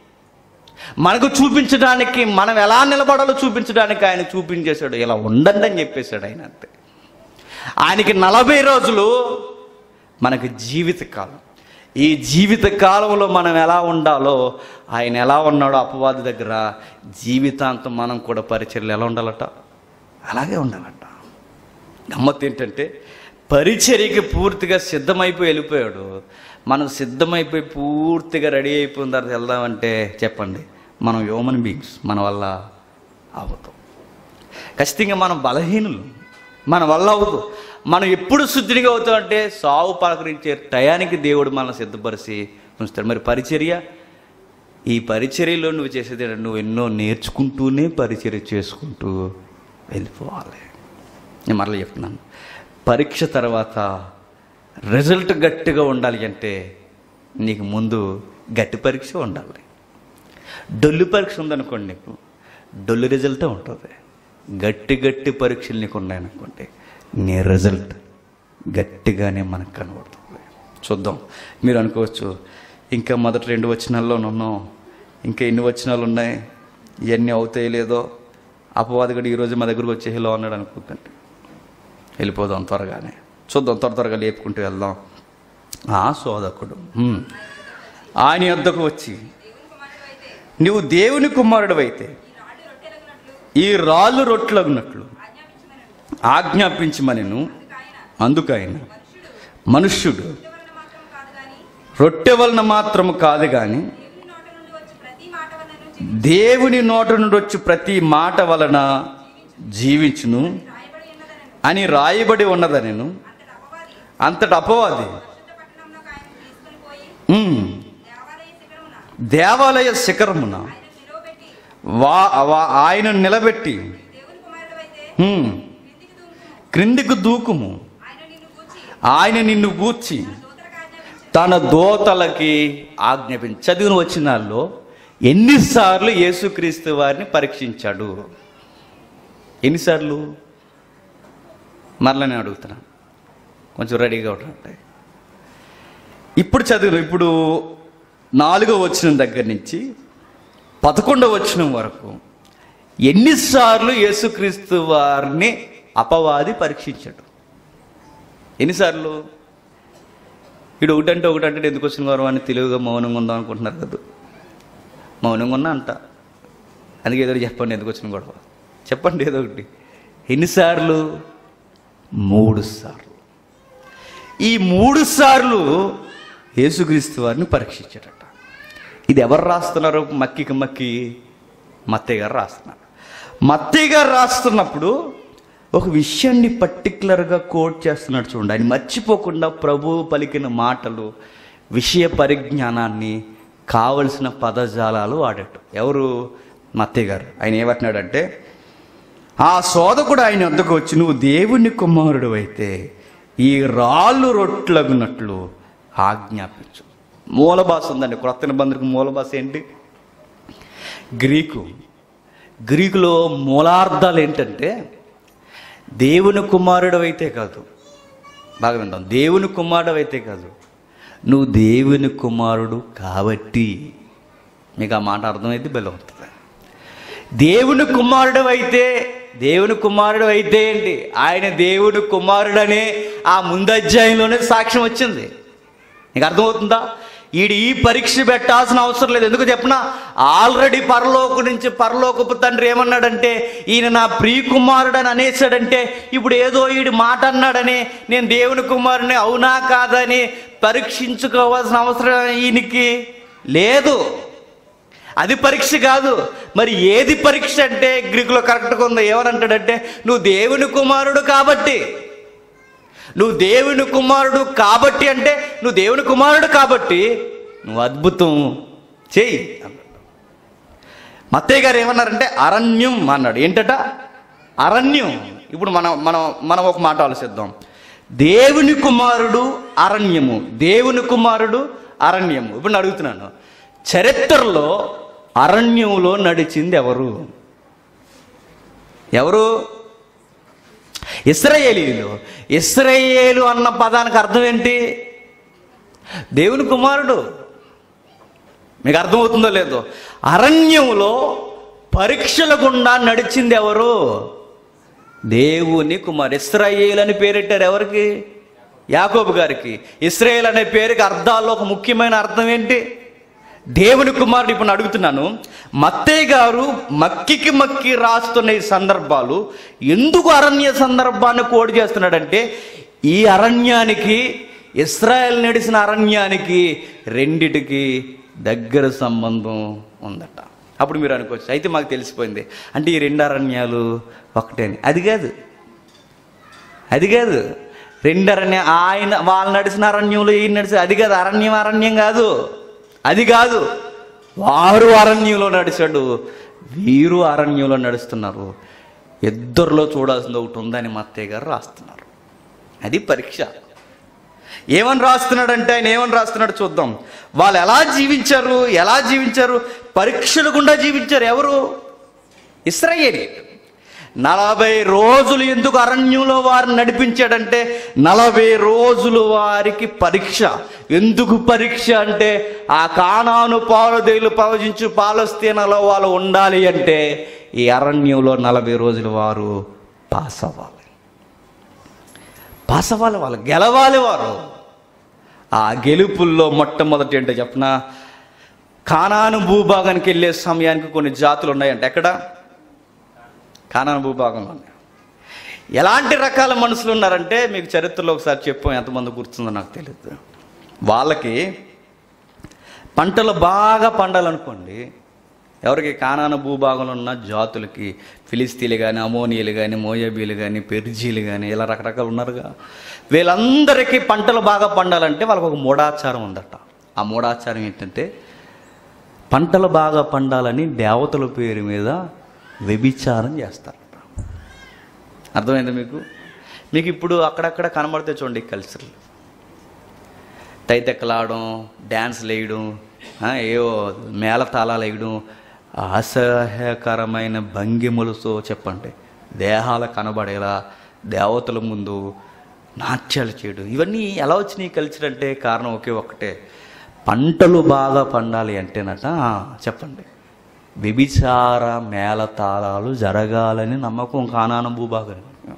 మనకు చూపించడానికి మనం ఎలా నిలబడాలో చూపించడానికి ఆయన చూపించేశాడు ఇలా ఉండండి అని చెప్పేశాడు ఆయన అంతే ఆయనకి నలభై రోజులు మనకి జీవితకాలం ఈ జీవిత కాలంలో మనం ఎలా ఉండాలో ఆయన ఎలా ఉన్నాడో అపవాది దగ్గర జీవితాంతం మనం కూడా పరిచర్యలు ఎలా ఉండాలట అలాగే ఉండాలట గమ్మత్తు ఏంటంటే పరిచర్యకి పూర్తిగా సిద్ధమైపోయి వెళ్ళిపోయాడు మనం సిద్ధమైపోయి పూర్తిగా రెడీ అయిపోయిన తర్వాత వెళ్దామంటే చెప్పండి మనం హ్యూమన్ బీయింగ్స్ మన వల్ల అవుతాం ఖచ్చితంగా మనం బలహీనులు మన వల్ల అవ్వదు మనం ఎప్పుడు శుద్ధిగా అవుతామంటే సావు పలకరించే టయానికి దేవుడు మనల్ని సిద్ధపరిచి ఉంచుతాడు మరి పరిచర్య ఈ పరిచర్యలో నువ్వు చేసేది ఏంటంటే నువ్వు ఎన్నో నేర్చుకుంటూనే పరిచర్య చేసుకుంటూ వెళ్ళిపోవాలి నేను మరలా చెప్తున్నాను పరీక్ష తర్వాత రిజల్ట్ గట్టిగా ఉండాలి అంటే నీకు ముందు గట్టి పరీక్ష ఉండాలి డొల్లు పరీక్ష ఉందనుకోండి నీకు డొల్లు రిజల్టే ఉంటుంది గట్టి గట్టి పరీక్షలు నీకు ఉన్నాయనుకోండి నీ రిజల్ట్ గట్టిగానే మనకు కనబడుతుంది చూద్దాం మీరు అనుకోవచ్చు ఇంకా మొదటి రెండు వచనాల్లో ఉన్నాం ఇంకా ఎన్ని వచనాలు ఉన్నాయి ఇవన్నీ అవుతాయి లేదో అపవాదిగడు ఈరోజు మా దగ్గరకు వచ్చి హలో అన్నాడు అనుకోకండి వెళ్ళిపోదాం త్వరగానే చూద్దాం త్వర త్వరగా లేపుకుంటూ వెళ్దాం ఆ సోదకుడు హ్మ్. ఆయన యొద్దకు వచ్చి నువ్వు దేవుని కుమారుడు అయితే ఈ రాళ్ళు రొట్లగునట్లు ఆజ్ఞాపించమనెను అందుకైన మనుష్యుడు రొట్టె వలన మాత్రము కాదు కానీ దేవుని నోట నుండి వచ్చి ప్రతి మాట వలన జీవించును అని రాయబడి ఉన్నదనెను అంతటి అపవాది ఉమ్, దేవాలయ శిఖరమున వా వా- ఆయన నిలబెట్టి ఉమ్, క్రిందికి దూకుము ఆయన నిన్ను గూర్చి తన దోతలకి ఆజ్ఞాపించి చదివిన వచ్చినాల్లో ఎన్నిసార్లు యేసుక్రీస్తు వారిని పరీక్షించాడు ఎన్నిసార్లు మరలా నేను అడుగుతున్నాను కొంచెం రెడీగా ఉంటే ఇప్పుడు చదివిన ఇప్పుడు నాలుగో వచ్చిన దగ్గర నుంచి పదకొండవ వచ్చిన వరకు ఎన్నిసార్లు యేసుక్రీస్తు వారిని అపవాది పరీక్షించాడు ఎన్నిసార్లు ఇడు ఒకటంటే ఒకటంటే ఎందుకు వచ్చిన వారు అని తెలివిగా మౌనంగా ఉందాం అనుకుంటున్నారు కదా మౌనంగా ఉన్నా అంట అందుకే ఏదో ఒకటి చెప్పండి ఎందుకు వచ్చిన గొడవ చెప్పండి ఏదో ఒకటి ఎన్నిసార్లు మూడు సార్లు ఈ మూడు సార్లు యేసుక్రీస్తు వారిని పరీక్షించాడట ఇది ఎవరు రాస్తున్నారు మక్కికి మక్కి మత్తయ్య గారు రాస్తున్నారు మత్తయ్య గారు రాస్తున్నప్పుడు ఒక విషయాన్ని పర్టికులర్గా కోట్ చేస్తున్నాడు చూడండి ఆయన మర్చిపోకుండా ప్రభువు పలికిన మాటలు విషయ పరిజ్ఞానాన్ని కావలసిన పదజాలాలు వాడట ఎవరు మత్తయ్య గారు ఆయన ఏమంటున్నాడంటే ఆ సోదకుడు ఆయన వద్దకు వచ్చి నువ్వు దేవుని కుమారుడు అయితే ఈ రాళ్ళు రొట్లగునట్లు ఆజ్ఞాపించు మూల భాష ఉందండి క్రొత్త నిబంధనకు మూల భాష ఏంటి గ్రీకు గ్రీకులో మూలార్థాలు ఏంటంటే దేవుని కుమారుడు అయితే కాదు బాగా విందాం దేవుని కుమారుడు అయితే కాదు నువ్వు దేవుని కుమారుడు కాబట్టి మీకు ఆ మాట అర్థమైతే బలవుతుంది దేవుని కుమారుడు అయితే దేవుని కుమారుడు అయితే ఏంటి ఆయన దేవుని కుమారుడనే ఆ ముందు అధ్యాయంలోనే సాక్ష్యం వచ్చింది నీకు అర్థమవుతుందా ఈడు ఈ పరీక్ష పెట్టాల్సిన అవసరం లేదు ఎందుకు చెప్పిన ఆల్రెడీ పరలోకు నుంచి పరలోకపు తండ్రి ఏమన్నాడంటే ఈయన నా ప్రియ కుమారుడని అనేసాడంటే ఇప్పుడు ఏదో ఈడు మాట అన్నాడని నేను దేవుని కుమారుని అవునా కాదని పరీక్షించుకోవాల్సిన అవసరం ఈయనకి లేదు అది పరీక్ష కాదు మరి ఏది పరీక్ష అంటే గ్రీకులో కరెక్ట్గా ఉందో ఏమనంటాడంటే నువ్వు దేవుని కుమారుడు కాబట్టి నువ్వు దేవుని కుమారుడు కాబట్టి అంటే నువ్వు దేవుని కుమారుడు కాబట్టి నువ్వు అద్భుతం చేయి అన్నాడు మత్తయ్య గారు ఏమన్నారంటే అరణ్యం అన్నాడు ఏంటట అరణ్యం ఇప్పుడు మనం మనం మనం ఒక మాట ఆలోచిద్దాం దేవుని కుమారుడు అరణ్యము దేవుని కుమారుడు అరణ్యము ఇప్పుడు నేను అడుగుతున్నాను చరిత్రలో అరణ్యంలో నడిచింది ఎవరు ఎవరు ఇస్రాయేలీలు ఇస్రాయేలు అన్న పదానికి అర్థం ఏంటి దేవుని కుమారుడు మీకు అర్థమవుతుందో లేదో అరణ్యంలో పరీక్షల గుండా నడిచింది ఎవరు దేవుని కుమారు ఇస్రాయేల్ అని పేరెట్టారు ఎవరికి యాకోబు గారికి ఇస్రాయేల్ అనే పేరుకి అర్థాల్లో ఒక ముఖ్యమైన అర్థం ఏంటి దేవుని కుమారుడు ఇప్పుడు నేను అడుగుతున్నాను మత్తయ్య గారు మక్కికి మక్కి రాస్తున్న ఈ సందర్భాలు ఎందుకు అరణ్య సందర్భాన్ని కోడి చేస్తున్నాడంటే ఈ అరణ్యానికి ఇస్రాయల్ నడిచిన అరణ్యానికి రెండిటికి దగ్గర సంబంధం ఉందట అప్పుడు మీరు అనుకోవచ్చు అయితే మాకు తెలిసిపోయింది అంటే ఈ రెండు అరణ్యాలు ఒకటే అని అది కాదు అది కాదు రెండు అరణ్య ఆయన వాళ్ళు నడిచిన అరణ్యంలో ఈయన నడిచి అది కాదు అరణ్యం అరణ్యం కాదు అది కాదు వారు అరణ్యంలో నడిచాడు వీరు అరణ్యంలో నడుస్తున్నారు ఇద్దరిలో చూడాల్సింది ఒకటి ఉందని మా అత్తయ్య గారు రాస్తున్నారు అది పరీక్ష ఏమని రాస్తున్నాడంటే ఆయన ఏమని రాస్తున్నాడు చూద్దాం వాళ్ళు ఎలా జీవించారు ఎలా జీవించారు పరీక్షలు గుండా జీవించారు ఎవరు ఇస్రాయేలీ నలభై రోజులు ఎందుకు అరణ్యంలో వారిని నడిపించాడంటే నలభై రోజులు వారికి పరీక్ష ఎందుకు పరీక్ష అంటే ఆ కానాను పాలదేలు ప్రవచించు పాలస్తీనలో వాళ్ళు ఉండాలి అంటే ఈ అరణ్యంలో నలభై రోజులు వారు పాస్ అవ్వాలి పాస్ అవ్వాలి వాళ్ళు గెలవాలి వారు ఆ గెలుపుల్లో మొట్టమొదటి ఏంటో చెప్పిన కానాను భూభాగానికి వెళ్ళే సమయానికి కొన్ని జాతులు ఉన్నాయంట ఎక్కడ కానాను భూభాగంలో ఉన్నాయి ఎలాంటి రకాల మనుషులు ఉన్నారంటే మీకు చరిత్రలో ఒకసారి చెప్పాం ఎంతమంది గుర్తుందో నాకు తెలియదు వాళ్ళకి పంటలు బాగా పండాలనుకోండి ఎవరికి కానాన భూభాగంలో ఉన్న జాతులకి ఫిలిస్తీన్లు కానీ అమోనియలు కానీ మోయబీలు కానీ పెర్జీలు కానీ ఇలా రకరకాలు ఉన్నారుగా వీళ్ళందరికీ పంటలు బాగా పండాలంటే వాళ్ళకి ఒక మూఢాచారం ఉందట ఆ మూఢాచారం ఏంటంటే పంటలు బాగా పండాలని దేవతల పేరు మీద వ్యభిచారం చేస్తారు అర్థమైందా మీకు మీకు ఇప్పుడు అక్కడక్కడ కనబడితే చూడండి కల్చర్లు తైతెక్కలాడడం డ్యాన్స్లు వేయడం ఆ, ఏవో మేళతాళాలు వేయడం అసహ్యకరమైన భంగిమలతో చెప్పండి దేహాలు కనబడేలా దేవతల ముందు నాట్యాలు చేయడం ఇవన్నీ ఎలా వచ్చినాయి ఈ కల్చర్ అంటే కారణం ఒకే ఒక్కటే పంటలు బాగా పండాలి అంటేనట ఆ, చెప్పండి వ్యభిచార మేళతాళాలు జరగాలని నమ్మకం కానాన భూభాగం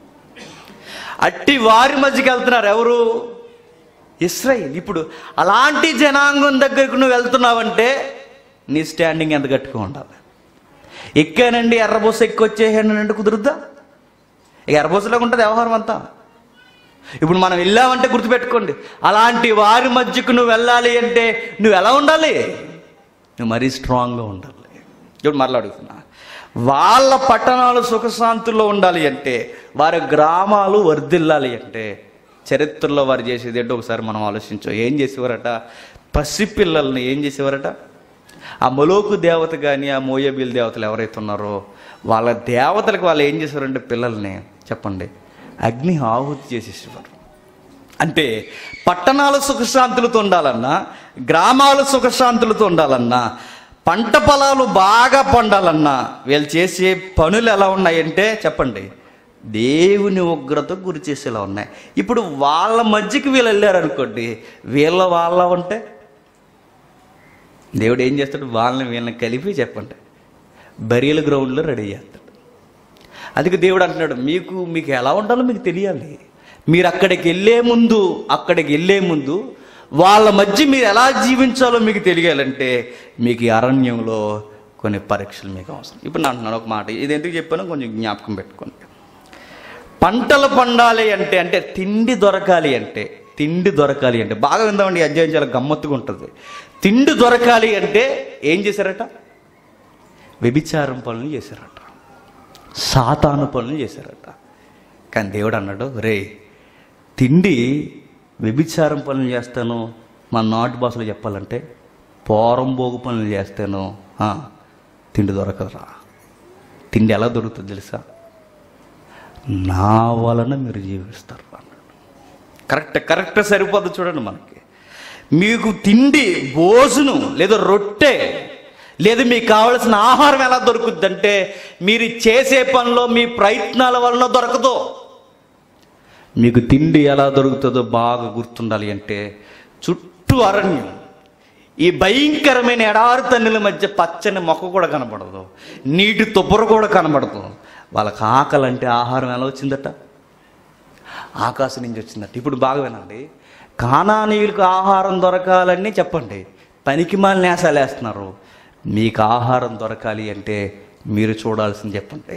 అట్టి వారి మధ్యకి వెళ్తున్నారు ఎవరు ఇస్రాయిల్ ఇప్పుడు అలాంటి జనాంగం దగ్గరకు నువ్వు వెళ్తున్నావంటే నీ స్టాండింగ్ ఎంత గట్టిగా ఉండాలి ఎక్కానండి ఎర్రబోస ఎక్కొచ్చేసానంటే కుదురుద్దా ఇక ఎర్రబోసలాగా ఉంటుంది వ్యవహారం అంతా ఇప్పుడు మనం వెళ్ళామంటే గుర్తుపెట్టుకోండి అలాంటి వారి మధ్యకు నువ్వు వెళ్ళాలి అంటే నువ్వు ఎలా ఉండాలి నువ్వు మరీ స్ట్రాంగ్గా ఉండాలి ఇప్పుడు మరలా అడుగుతున్నా వాళ్ళ పట్టణాలు సుఖశాంతుల్లో ఉండాలి అంటే వారి గ్రామాలు వర్ధిల్లాలి అంటే చరిత్రలో వారు చేసేది ఏంటో ఒకసారి మనం ఆలోచించాం ఏం చేసేవారట పసిపిల్లల్ని ఏం చేసేవారట ఆ మొలోకు దేవత కానీ ఆ మోయబీల్ దేవతలు ఎవరైతే ఉన్నారో వాళ్ళ దేవతలకు వాళ్ళు ఏం చేసేవారంటే పిల్లల్ని చెప్పండి అగ్ని ఆహుతి చేసేసేవారు అంటే పట్టణాలు సుఖశాంతులతో ఉండాలన్నా గ్రామాలు సుఖశాంతులతో ఉండాలన్నా పంట పొలాలు బాగా పండాలన్నా వీళ్ళు చేసే పనులు ఎలా ఉన్నాయంటే చెప్పండి దేవుని ఉగ్రత గురి చేసేలా ఉన్నాయి ఇప్పుడు వాళ్ళ మధ్యకి వీళ్ళు వెళ్ళారు అనుకోండి వీళ్ళ వాళ్ళ ఉంటే దేవుడు ఏం చేస్తాడు వాళ్ళని వీళ్ళని కలిపి చెప్పండి బరియల గ్రౌండ్లో రెడీ చేస్తాడు అందుకే దేవుడు అంటున్నాడు మీకు మీకు ఎలా ఉండాలో మీకు తెలియాలి మీరు అక్కడికి వెళ్ళే ముందు అక్కడికి వెళ్ళే ముందు వాళ్ళ మధ్య మీరు ఎలా జీవించాలో మీకు తెలియాలంటే మీకు ఈ అరణ్యంలో కొన్ని పరీక్షలు మీకు అవసరం ఇప్పుడు నేను అంటున్నాను ఒక మాట ఇది ఎందుకు చెప్పానో కొంచెం జ్ఞాపకం పెట్టుకోండి పంటలు పండాలి అంటే అంటే తిండి దొరకాలి అంటే తిండి దొరకాలి అంటే బాగా విందామండి ఈ అధ్యాయం చాలా గమ్మత్తుగా ఉంటుంది తిండి దొరకాలి అంటే ఏం చేశారట వ్యభిచారం పనులు చేశారట సాతాను పనులు చేశారట కానీ దేవుడు అన్నాడు రే తిండి వ్యభిచారం పనులు చేస్తాను మా నాటు భాషలో చెప్పాలంటే పోరంబోగు పనులు చేస్తాను ఆ, తిండి దొరకదురా తిండి ఎలా దొరుకుతుంది తెలుసా నా వలన మీరు జీవిస్తారు అన్నాడు కరెక్ట్ కరెక్ట్ సరిపోదు చూడండి మనకి మీకు తిండి భోజనం లేదా రొట్టె లేదా మీకు కావలసిన ఆహారం ఎలా దొరుకుద్దంటే మీరు చేసే పనిలో మీ ప్రయత్నాల వలన దొరకదు మీకు తిండి ఎలా దొరుకుతుందో బాగా గుర్తుండాలి అంటే చుట్టూ అరణ్యం ఈ భయంకరమైన ఎడారి తన్నుల మధ్య పచ్చని మొక్క కూడా కనబడదు నీటి తుప్పర కూడా కనబడదు వాళ్ళకి ఆకలి అంటే ఆహారం ఎలా వచ్చిందట ఆకాశం నుంచి వచ్చిందట ఇప్పుడు బాగా వినండి కానానీయులకు ఆహారం దొరకాలని చెప్పండి పనికి మాలిన నేసాలు వేస్తున్నారు మీకు ఆహారం దొరకాలి అంటే మీరు చూడాల్సింది చెప్పండి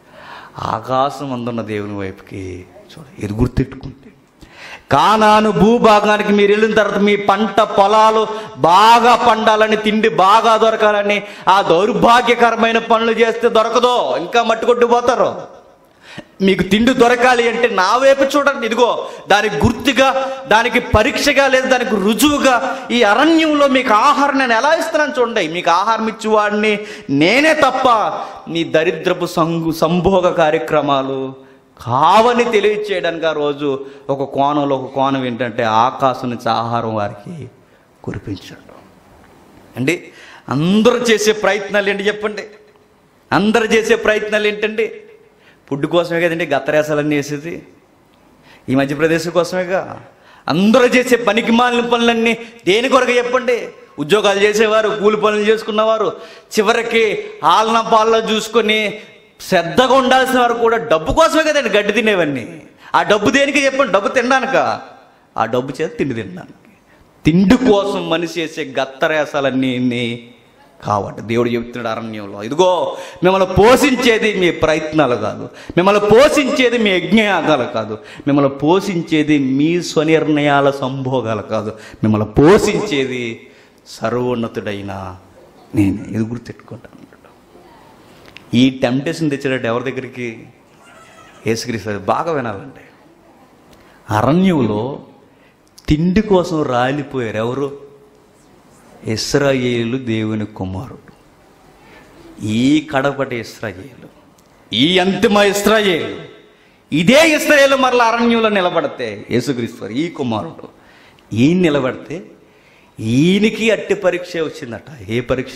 ఆకాశం అందున్న దేవుని వైపుకి చూడ ఇది గుర్తెట్టుకుంటే కానాను భూభాగానికి మీరు వెళ్ళిన తర్వాత మీ పంట పొలాలు బాగా పండాలని తిండి బాగా దొరకాలని ఆ దౌర్భాగ్యకరమైన పనులు చేస్తే దొరకదో ఇంకా మట్టుకొట్టుపోతారు మీకు తిండి దొరకాలి అంటే నా వైపు చూడండి ఇదిగో దానికి గుర్తుగా దానికి పరీక్షగా లేదా దానికి రుజువుగా ఈ అరణ్యంలో మీకు ఆహారం నేను ఎలా ఇస్తున్నాను చూడండి మీకు ఆహారం ఇచ్చేవాడిని నేనే తప్ప నీ దరిద్రపు సంగు సంభోగ కార్యక్రమాలు కావని తెలియచేయడానికి ఆ రోజు ఒక కోణంలో ఒక కోణం ఏంటంటే ఆకాశం నుంచి ఆహారం వారికి కురిపించాడు అండి అందరూ చేసే ప్రయత్నాలు ఏంటి చెప్పండి అందరూ చేసే ప్రయత్నాలు ఏంటండి ఫుడ్ కోసమే కదండి గత్తరేసాలన్నీ వేసేది ఈ మధ్యప్రదేశ్ కోసమేగా అందరూ చేసే పనికి మాలిన పనులన్నీ దేని కొరకు చెప్పండి ఉద్యోగాలు చేసేవారు కూలి పనులు చేసుకున్నవారు చివరికి ఆలన పాలన చూసుకొని శ్రద్ధగా ఉండాల్సిన వారు కూడా డబ్బు కోసమే కదండి గడ్డి తినేవన్నీ ఆ డబ్బు దేనికి చెప్పండి డబ్బు తినడానిక ఆ డబ్బు చేత తిండి తినడానికి తిండి కోసం మనిషి చేసే గత్తరేసాలన్నీ ఇన్ని కావట దేవుడు చెబుతున్నాడు అరణ్యంలో ఇదిగో మిమ్మల్ని పోషించేది మీ ప్రయత్నాలు కాదు మిమ్మల్ని పోషించేది మీ యజ్ఞయాగాలు కాదు మిమ్మల్ని పోషించేది మీ స్వనిర్ణయాల సంభోగాలు కాదు మిమ్మల్ని పోషించేది సర్వోన్నతుడైన నేను ఇది గుర్తెట్టుకుంటాను ఈ టెంప్టేషన్ తెచ్చినట్టు ఎవరి దగ్గరికి యేసుక్రీస్తు బాగా వినాలండి అరణ్యంలో తిండి కోసం రాలిపోయారు ఎవరు ఇస్రాయేలు దేవుని కుమారుడు ఈ కడపటి ఇస్రాయేలు ఈ అంతిమ ఇస్రాయేలు ఇదే ఇస్రాయేలు మరల అరణ్యంలో నిలబడితే యేసుక్రీస్తు వారు, ఈ కుమారుడు ఈయన నిలబడితే ఈయనకి అట్టి పరీక్ష వచ్చిందట ఏ పరీక్ష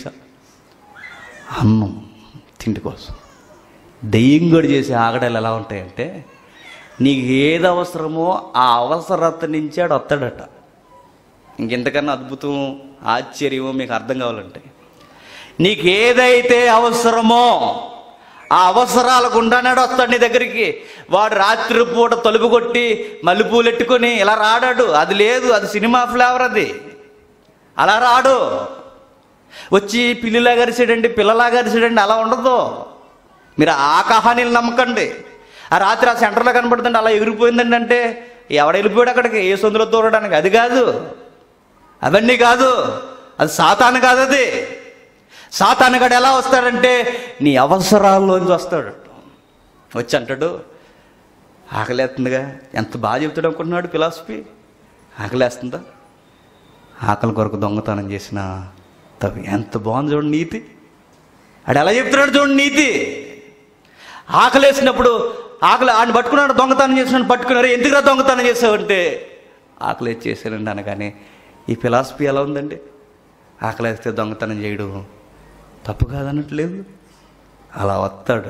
అన్నం తిండి కోసం దెయ్యంగడు చేసే ఆగడాలు ఎలా ఉంటాయంటే నీకు ఏది అవసరమో ఆ అవసరత నుంచి ఆడు వస్తాడట ఇంకెంతకన్నా అద్భుతం ఆశ్చర్యమో మీకు అర్థం కావాలంటే నీకు ఏదైతే అవసరమో ఆ అవసరాల గుండానాడు వస్తాడు నీ దగ్గరికి వాడు రాత్రి పూట తలుపు కొట్టి మల్లెపూలు ఎట్టుకొని ఇలా రాడాడు అది లేదు అది సినిమా ఫ్లేవర్ అది అలా రాడు వచ్చి పిల్లిలా గరిసాడండి పిల్లలా గరిసాడండి అలా ఉండదు మీరు ఆ కహానీలు నమ్మకండి ఆ రాత్రి ఆ సెంటర్లో కనబడుతుంటే అలా ఎగిరిపోయిందండి అంటే ఎవడ వెళ్ళిపోయాడు అక్కడికి ఏ సొందులో తోడడానికి అది కాదు అవన్నీ కాదు అది సాతాను కాదు అది సాతానుగాడు ఎలా వస్తాడంటే నీ అవసరాల్లోంచి వస్తాడు వచ్చి అంటాడు ఆకలేస్తుందిగా ఎంత బాగా చెప్తాడు అనుకుంటున్నాడు ఫిలాసఫీ ఆకలేస్తుందా ఆకలి కొరకు దొంగతనం చేసిన తవి ఎంత బాగుంది చూడండి నీతి ఆడు ఎలా చెప్తున్నాడు చూడండి నీతి ఆకలేసినప్పుడు ఆకలి ఆయన పట్టుకున్నాడు దొంగతనం చేసినాడు పట్టుకున్నారు ఎందుకురా దొంగతనం చేసావంటే ఆకలి చేశానండి అనగానే ఈ ఫిలాసఫీ ఎలా ఉందండి ఆకలేస్తే దొంగతనం చేయడం తప్పు కాదన్నట్లేదు అలా వస్తాడు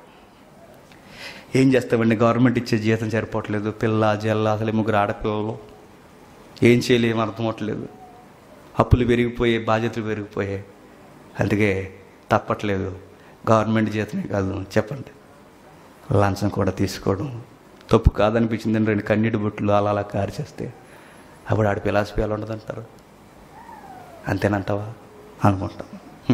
ఏం చేస్తామండి గవర్నమెంట్ ఇచ్చే జీతం సరిపోవట్లేదు పిల్ల జల్ల అసలు ఈ ముగ్గురు ఆడపిల్లలు ఏం చేయలేం అర్థం అవట్లేదు అప్పులు పెరిగిపోయాయి బాధ్యతలు పెరిగిపోయాయి అందుకే తప్పట్లేదు గవర్నమెంట్ జీతమే కాదు చెప్పండి లంచం కూడా తీసుకోవడం తప్పు కాదనిపించింది రెండు కన్నీటి బొట్లు అలా అలా కారు చేస్తే అప్పుడు ఆడి ఫిలాసఫీ ఎలా ఉండదంటారు అంతేనంటావా అనుకుంటాం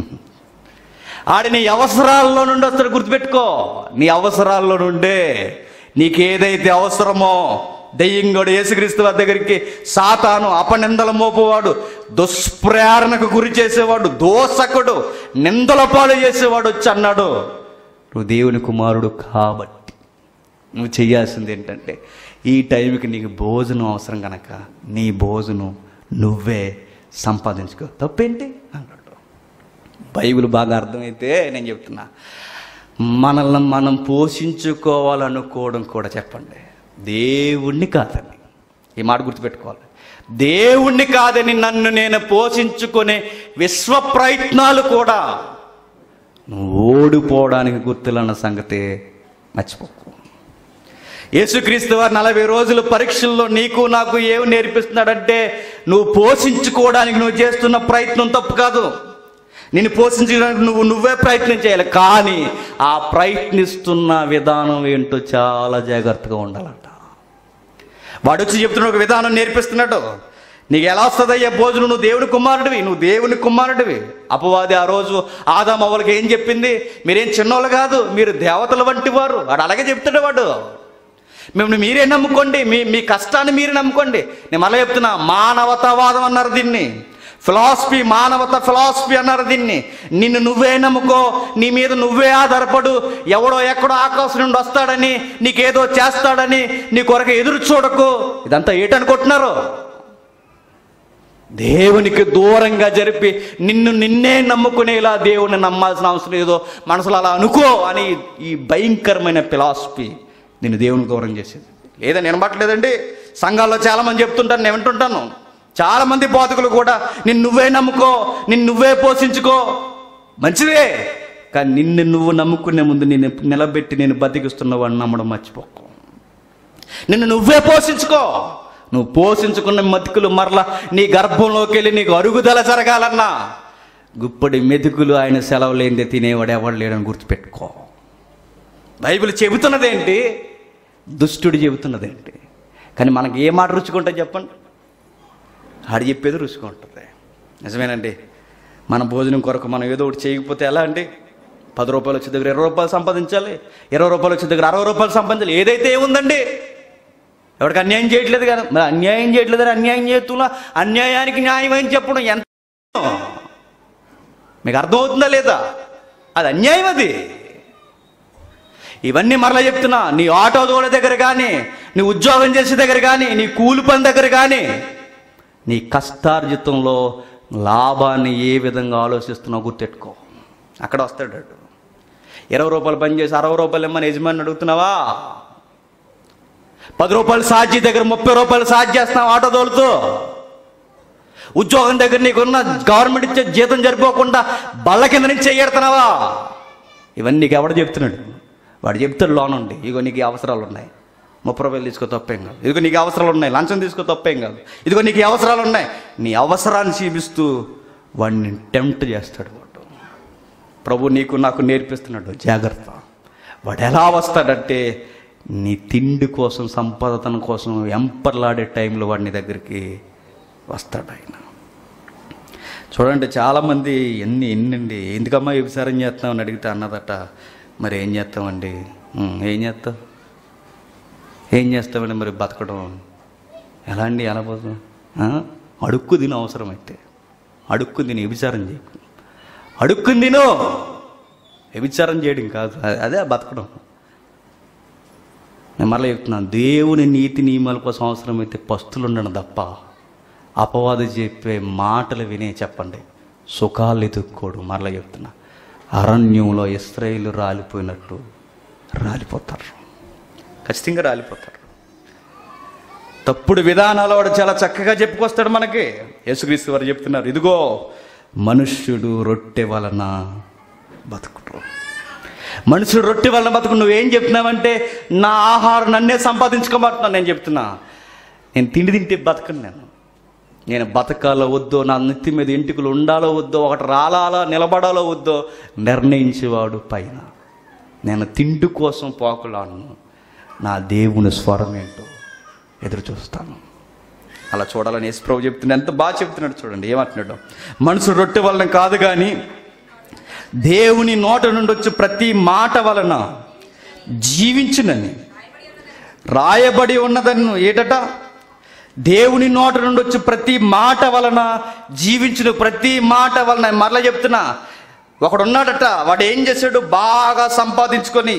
ఆడి నీ అవసరాల్లో నుండి వస్తాడు గుర్తుపెట్టుకో నీ అవసరాల్లో నుండే నీకేదైతే అవసరమో దెయ్యంగోడు యేసుక్రీస్తు వారి దగ్గరికి సాతాను అపనిందల మోపువాడు దుష్ప్రేరణకు గురి చేసేవాడు దోసకుడు నిందల పాలు చేసేవాడు వచ్చి అన్నాడు నువ్వు దేవుని కుమారుడు కాబట్టి నువ్వు చేయాల్సింది ఏంటంటే ఈ టైంకి నీకు భోజనం అవసరం కనుక నీ భోజనం నువ్వే సంపాదించుకో తప్పేంటి అన్నాడు బైబిల్ బాగా అర్థమైతే నేను చెప్తున్నా మనల్ని మనం పోషించుకోవాలనుకోవడం కూడా చెప్పండి దేవుణ్ణి కాదని ఈ మాట గుర్తుపెట్టుకోవాలి దేవుణ్ణి కాదని నన్ను నేను పోషించుకునే విశ్వ ప్రయత్నాలు కూడా నువ్వు ఓడిపోవడానికి గుర్తులన్న సంగతి మర్చిపోకు యేసుక్రీస్తు వారు నలభై రోజుల పరీక్షల్లో నీకు నాకు ఏమి నేర్పిస్తున్నాడంటే నువ్వు పోషించుకోవడానికి నువ్వు చేస్తున్న ప్రయత్నం తప్పు కాదు నిన్ను పోషించడానికి నువ్వు నువ్వే ప్రయత్నం చేయాలి కానీ ఆ ప్రయత్నిస్తున్న విధానం ఏంటో చాలా జాగ్రత్తగా ఉండాలంట వాడు వచ్చి చెప్తున్న ఒక విధానం నేర్పిస్తున్నాడు నీకు ఎలా వస్తుందయ్యా భోజనం నువ్వు దేవుని కుమారుడివి నువ్వు దేవుని కుమారుడివి అపవాది ఆ రోజు ఆదాం అవ్వలకి ఏం చెప్పింది మీరేం చిన్నోళ్ళు కాదు మీరు దేవతల వంటి వారు వాడు అలాగే చెప్తాడు వాడు మిమ్మల్ని మీరే నమ్ముకోండి మీ మీ కష్టాన్ని మీరే నమ్ముకోండి నేను మళ్ళీ చెప్తున్నా మానవతావాదం అన్నారు దీన్ని ఫిలాసఫీ మానవత ఫిలాసఫీ అన్నారు దీన్ని నిన్ను నువ్వే నమ్ముకో నీ మీద నువ్వే ఆధారపడు ఎవడో ఎక్కడో ఆకాశం నుండి వస్తాడని నీకేదో చేస్తాడని నీ కొరకు ఎదురు చూడకు ఇదంతా ఏటనుకుంటున్నారు దేవునికి దూరంగా జరిపి నిన్ను నిన్నే నమ్ముకునేలా దేవుని నమ్మాల్సిన అవసరం లేదో మనసులో అలా అనుకో అని ఈ భయంకరమైన ఫిలాసఫీ నిన్ను దేవునికి దూరం చేసేది లేదా నేను పట్టలేదండి సంఘాల్లో చాలామంది చెప్తుంటాను నేను వింటుంటాను చాలామంది బోధకులు కూడా నిన్ను నువ్వే నమ్ముకో నిన్ను నువ్వే పోషించుకో మంచిదే కానీ నిన్ను నువ్వు నమ్ముకునే ముందు నేను నిలబెట్టి నేను బతికిస్తున్నావు అని నమ్మడం మర్చిపోకు నిన్ను నువ్వే పోషించుకో నువ్వు పోషించుకున్న మతికులు మరలా నీ గర్భంలోకి వెళ్ళి నీకు అరుగుదల జరగాలన్నా గుప్పడి మెతుకులు ఆయన సెలవు లేనిదే తినేవాడు ఎవడు లేడని గుర్తుపెట్టుకో బైబిల్ చెబుతున్నదేంటి దుష్టుడు చెబుతున్నదేంటి కానీ మనకి ఏ మాట రుచుకుంటా చెప్పండి ఆడు చెప్పేది రుచుకుంటుంది నిజమేనండి మన భోజనం కొరకు మనం ఏదో ఒకటి చేయకపోతే ఎలా అండి పది రూపాయలు వచ్చే దగ్గర ఇరవై రూపాయలు సంపాదించాలి ఇరవై రూపాయలు వచ్చే దగ్గర అరవై రూపాయలు సంపాదించాలి ఏదైతే ఏముందండి ఎవరికి అన్యాయం చేయట్లేదు కదా మరి అన్యాయం చేయట్లేదు అని అన్యాయం చేస్తున్నా అన్యాయానికి న్యాయం అని చెప్పడం ఎంత మీకు అర్థమవుతుందా లేదా అది అన్యాయం అది ఇవన్నీ మరలా చెప్తున్నా నీ ఆటో దోడ దగ్గర కానీ నీ ఉద్యోగం చేసే దగ్గర కానీ నీ కూలి పని దగ్గర కానీ నీ కష్టార్జితంలో లాభాన్ని ఏ విధంగా ఆలోచిస్తున్నావు గుర్తెట్టుకో అక్కడ వస్తాడు వాడు. ఇరవై రూపాయలు పని చేసి అరవై రూపాయలు ఇమ్మని యజమాని అడుగుతున్నావా పది రూపాయలు సాధ్య దగ్గర ముప్పై రూపాయలు సాధ్య చేస్తున్నావు ఆటో తోలుతూ ఉద్యోగం దగ్గర నీకున్న గవర్నమెంట్ ఇచ్చే జీతం సరిపోకుండా బల్ల కింద నుంచి చెయ్యడుతున్నావా ఇవన్నీ నీకు ఎవడు చెప్తున్నాడు వాడు చెప్తాడు లోన్ ఉండి ఇగో నీకు ఈ అవసరాలు ఉన్నాయి ముప్పై రూపాయలు తీసుకో తప్పేం కాదు ఇదిగో నీకు అవసరాలు ఉన్నాయి లంచం తీసుకో తప్పేం కాదు ఇదిగో నీకు ఈ అవసరాలు ఉన్నాయి నీ అవసరాన్ని చూపిస్తూ వాడిని టెంప్ట్ చేస్తాడు వాడు ప్రభు నీకు నాకు నేర్పిస్తున్నాడు జాగ్రత్త వాడు ఎలా వస్తాడంటే నీ తిండి కోసం సంపాదన కోసం ఎంపర్లాడే టైంలో వాడిని దగ్గరికి వస్తాడు ఆయన చూడండి చాలామంది ఎన్ని ఎన్నండి ఎందుకమ్మా వ్యభిచారం చేస్తామని అడిగితే అన్నదట మరి ఏం చేస్తామండి "ఉం, ఏం చేస్తాం ఏం చేస్తామండి మరి బతకడం ఎలా అండి ఎలా పోతాం ఆ? అడుక్కు తిని అవసరమైతే అడుక్కు తిని వ్యభిచారం చేయకు అడుక్కుని తిను వ్యభిచారం చేయడం కాదు అ- అదే బతకడం నేను మరలా చెప్తున్నాను దేవుని నీతి నియమాల కోసం అవసరమైతే పస్తులు ఉండడం తప్ప అపవాదు చెప్పే మాటలు వినే చెప్పండి సుఖాలు ఎదుక్కోడు మరలా చెప్తున్నా అరణ్యంలో ఇస్రాయిలు రాలిపోయినట్టు రాలిపోతారు ఖచ్చితంగా రాలిపోతారు తప్పుడు విధానాలు వాడు చాలా చక్కగా చెప్పుకొస్తాడు మనకి యేసుక్రీస్తు వారు చెప్తున్నారు ఇదిగో మనుష్యుడు రొట్టె వలన బతుకుడు మనుషుడు రొట్టె వలన బతుకు నువ్వేం చెప్తున్నావంటే నా ఆహారం నన్నే సంపాదించుకోమంటున్నాను నేను చెప్తున్నా నేను తిండి తింటే బతకను నేను నేను బతకాలో వద్దో నా నెత్తి మీద ఎంటుకలు ఉండాలో వద్దో ఒకటి రాలాలో నిలబడాలో వద్దో నిర్ణయించేవాడు పైన నేను తిండి కోసం పోకలాను నా దేవుని స్వరం ఏంటో ఎదురు చూస్తాను అలా చూడాలని యేసుప్రభు చెప్తున్నాడు ఎంత బాగా చెప్తున్నాడు చూడండి ఏమంటున్నాడు మనసు రొట్టె వలన కాదు కానీ దేవుని నోట నుండి వచ్చి ప్రతి మాట వలన జీవించునని రాయబడి ఉన్నదన్ను ఏటట దేవుని నోట నుండి వచ్చి ప్రతి మాట వలన జీవించిన ప్రతి మాట వలన మరలా చెప్తున్నా ఒకడు ఉన్నాడట వాడు ఏం చేశాడు బాగా సంపాదించుకొని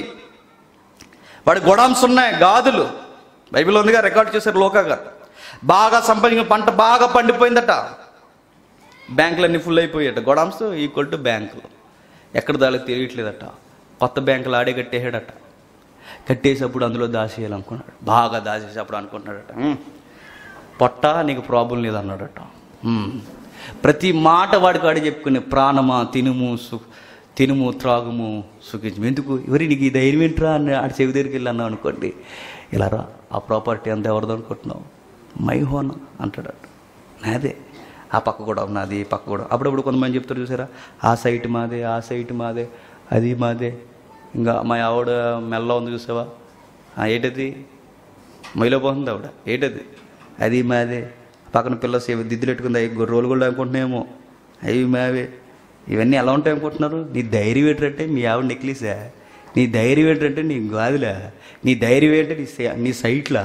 వాడి గొడాంస్ ఉన్నాయి గాదులు బైబిల్ ఉందిగా రికార్డ్ చేశారు లోకా గారు బాగా సంపాదించిన పంట బాగా పండిపోయిందట బ్యాంకులన్నీ ఫుల్ అయిపోయాట గొడాంస్ ఈక్వల్ టు బ్యాంకులు ఎక్కడ దానికి తెలియట్లేదట కొత్త బ్యాంకులు ఆడే కట్టేసాడట కట్టేసేప్పుడు అందులో దాచేయాలనుకున్నాడు బాగా దాచేసేప్పుడు అనుకుంటున్నాడట "ఉమ్, పొట్ట నీకు ప్రాబ్లం లేదన్నాడట "ఉమ్." ప్రతి మాట వాడికి ఆడి చెప్పుకునే ప్రాణమా తినుము సు తినుము త్రాగుము సుఖించము ఎందుకు ఎవరి నీకు ఈ ధైర్యం ఏంట్రా అని ఆడి చెవి దగ్గరికి వెళ్ళి అన్నావు అనుకోండి ఇలా రా ఆ ప్రాపర్టీ అంతా ఎవరిదో అనుకుంటున్నావు మై హోన్ అంటాడట నాదే ఆ పక్క కూడా నాది ఈ పక్క కూడా అప్పుడప్పుడు కొంతమంది చెప్తారు చూసారా ఆ సైట్ మాదే ఆ సైట్ మాదే అది మాదే ఇంకా మా ఆవిడ మెల్ల ఉంది చూసావా "ఆ, ఏంటది మైలో పోతుంది ఆవిడ ఏంటది అది మాదే పక్కన పిల్ల సేవ దిద్దులు పెట్టుకుంది అవి గొర్రెలు కూడా అనుకుంటున్నాయేమో అవి మావే ఇవన్నీ ఎలా ఉంటాయి అనుకుంటున్నారు నీ ధైర్యం ఏంటంటే మీ ఆవిడ నెక్లీసా నీ ధైర్యం ఏంటంటే నీ గాదిలా నీ ధైర్యం ఏంటంటే నీ సై- నీ సైట్లా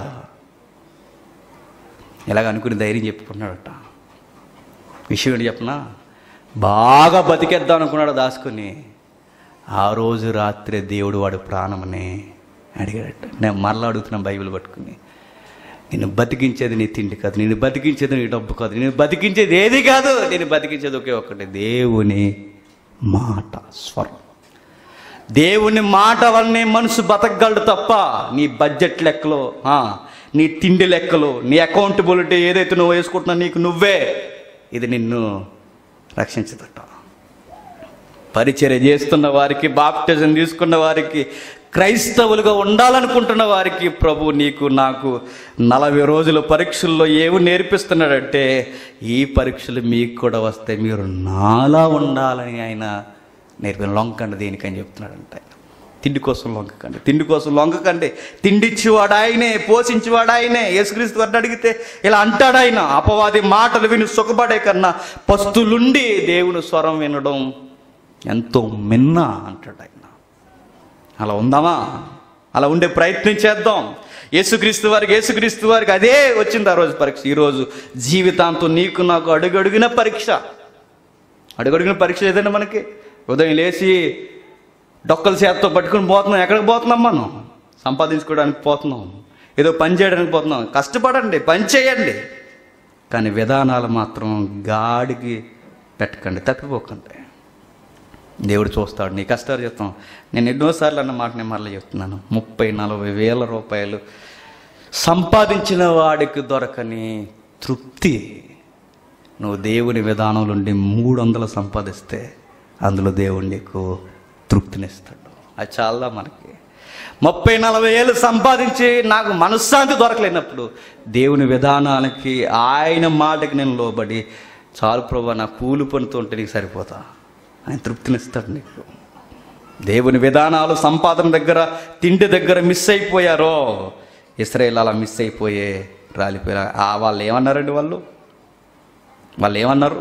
ఇలాగ అనుకుని ధైర్యం చెప్పుకున్నాడట విషయం ఏంటి చెప్పనా బాగా బతికేద్దాం అనుకున్నాడు దాచుకుని ఆ రోజు రాత్రి దేవుడు వాడు ప్రాణమని అడిగాడట నేను మరలా అడుగుతున్నాను బైబిల్ పట్టుకుని నిన్ను బతికించేది నీ తిండి కాదు నేను బతికించేది నీ డబ్బు కాదు నేను బతికించేది ఏది కాదు నేను బతికించేది ఒకే ఒక్కటి దేవుని మాట స్వరం దేవుని మాట వల్లనే మనసు బతకగలడు తప్ప నీ బడ్జెట్ లెక్కలో ఆ, నీ తిండి లెక్కలో నీ అకౌంటబిలిటీ ఏదైతే నువ్వు వేసుకుంటున్నావు నీకు నువ్వే ఇది నిన్ను రక్షించదట పరిచర్య చేస్తున్న వారికి బాప్టిజం తీసుకున్న వారికి క్రైస్తవులుగా ఉండాలనుకుంటున్న వారికి ప్రభు నీకు నాకు నలభై రోజుల పరీక్షల్లో ఏమి నేర్పిస్తున్నాడంటే ఈ పరీక్షలు మీకు కూడా వస్తే మీరు నాలా ఉండాలని ఆయన నేర్పిన లొంకండి దేనికని చెప్తున్నాడంట ఆయన తిండి కోసం లొంగకండి తిండి కోసం లొంగకండి తిండిచ్చేవాడు ఆయనే పోషించేవాడు ఆయనే యేసుక్రీస్తు వారిని అడిగితే ఇలా అంటాడు ఆయన అపవాది మాటలు విని సుఖపడే కన్నా పస్తులుండి దేవుని స్వరం వినడం ఎంతో మిన్న అంటాడు ఆయన అలా ఉందామా అలా ఉండే ప్రయత్నం చేద్దాం యేసుక్రీస్తు వారికి యేసుక్రీస్తు వారికి అదే వచ్చింది ఆ రోజు పరీక్ష ఈరోజు జీవితాంతం నీకు నాకు అడుగడుగిన పరీక్ష అడుగడుగిన పరీక్ష ఏదైనా మనకి ఉదయం లేచి డొక్కల చేతతో పట్టుకుని పోతున్నాం ఎక్కడికి పోతున్నాం మనం సంపాదించుకోవడానికి పోతున్నాం ఏదో పని చేయడానికి పోతున్నాం కష్టపడండి పని చేయండి కానీ విధానాలు మాత్రం గాడికి పెట్టకండి తప్పిపోకండి దేవుడు చూస్తాడు నీ కష్టాలు చెప్తాం నేను ఎన్నోసార్లు అన్న మాట నేను మరలా చెప్తున్నాను ముప్పై నలభై వేల రూపాయలు సంపాదించిన వాడికి దొరకని తృప్తి నువ్వు దేవుని విధానం నుండి మూడు వందలు సంపాదిస్తే అందులో దేవుడు నీకు తృప్తినిస్తాడు అది చాలా మనకి ముప్పై నలభై ఏళ్ళు సంపాదించి నాకు మనశ్శాంతి దొరకలేనప్పుడు దేవుని విధానానికి ఆయన మాటకి నేను లోబడి చాలు ప్రభా నా కూలి పనితో ఉంటే నీకు సరిపోతా ఆయన తృప్తినిస్తాడు నీకు దేవుని విధానాలు సంపాదన దగ్గర తిండి దగ్గర మిస్ అయిపోయారో ఇస్రాయేల్ అలా మిస్ అయిపోయే రాలిపోయారు ఆ వాళ్ళు ఏమన్నారండి వాళ్ళు వాళ్ళు ఏమన్నారు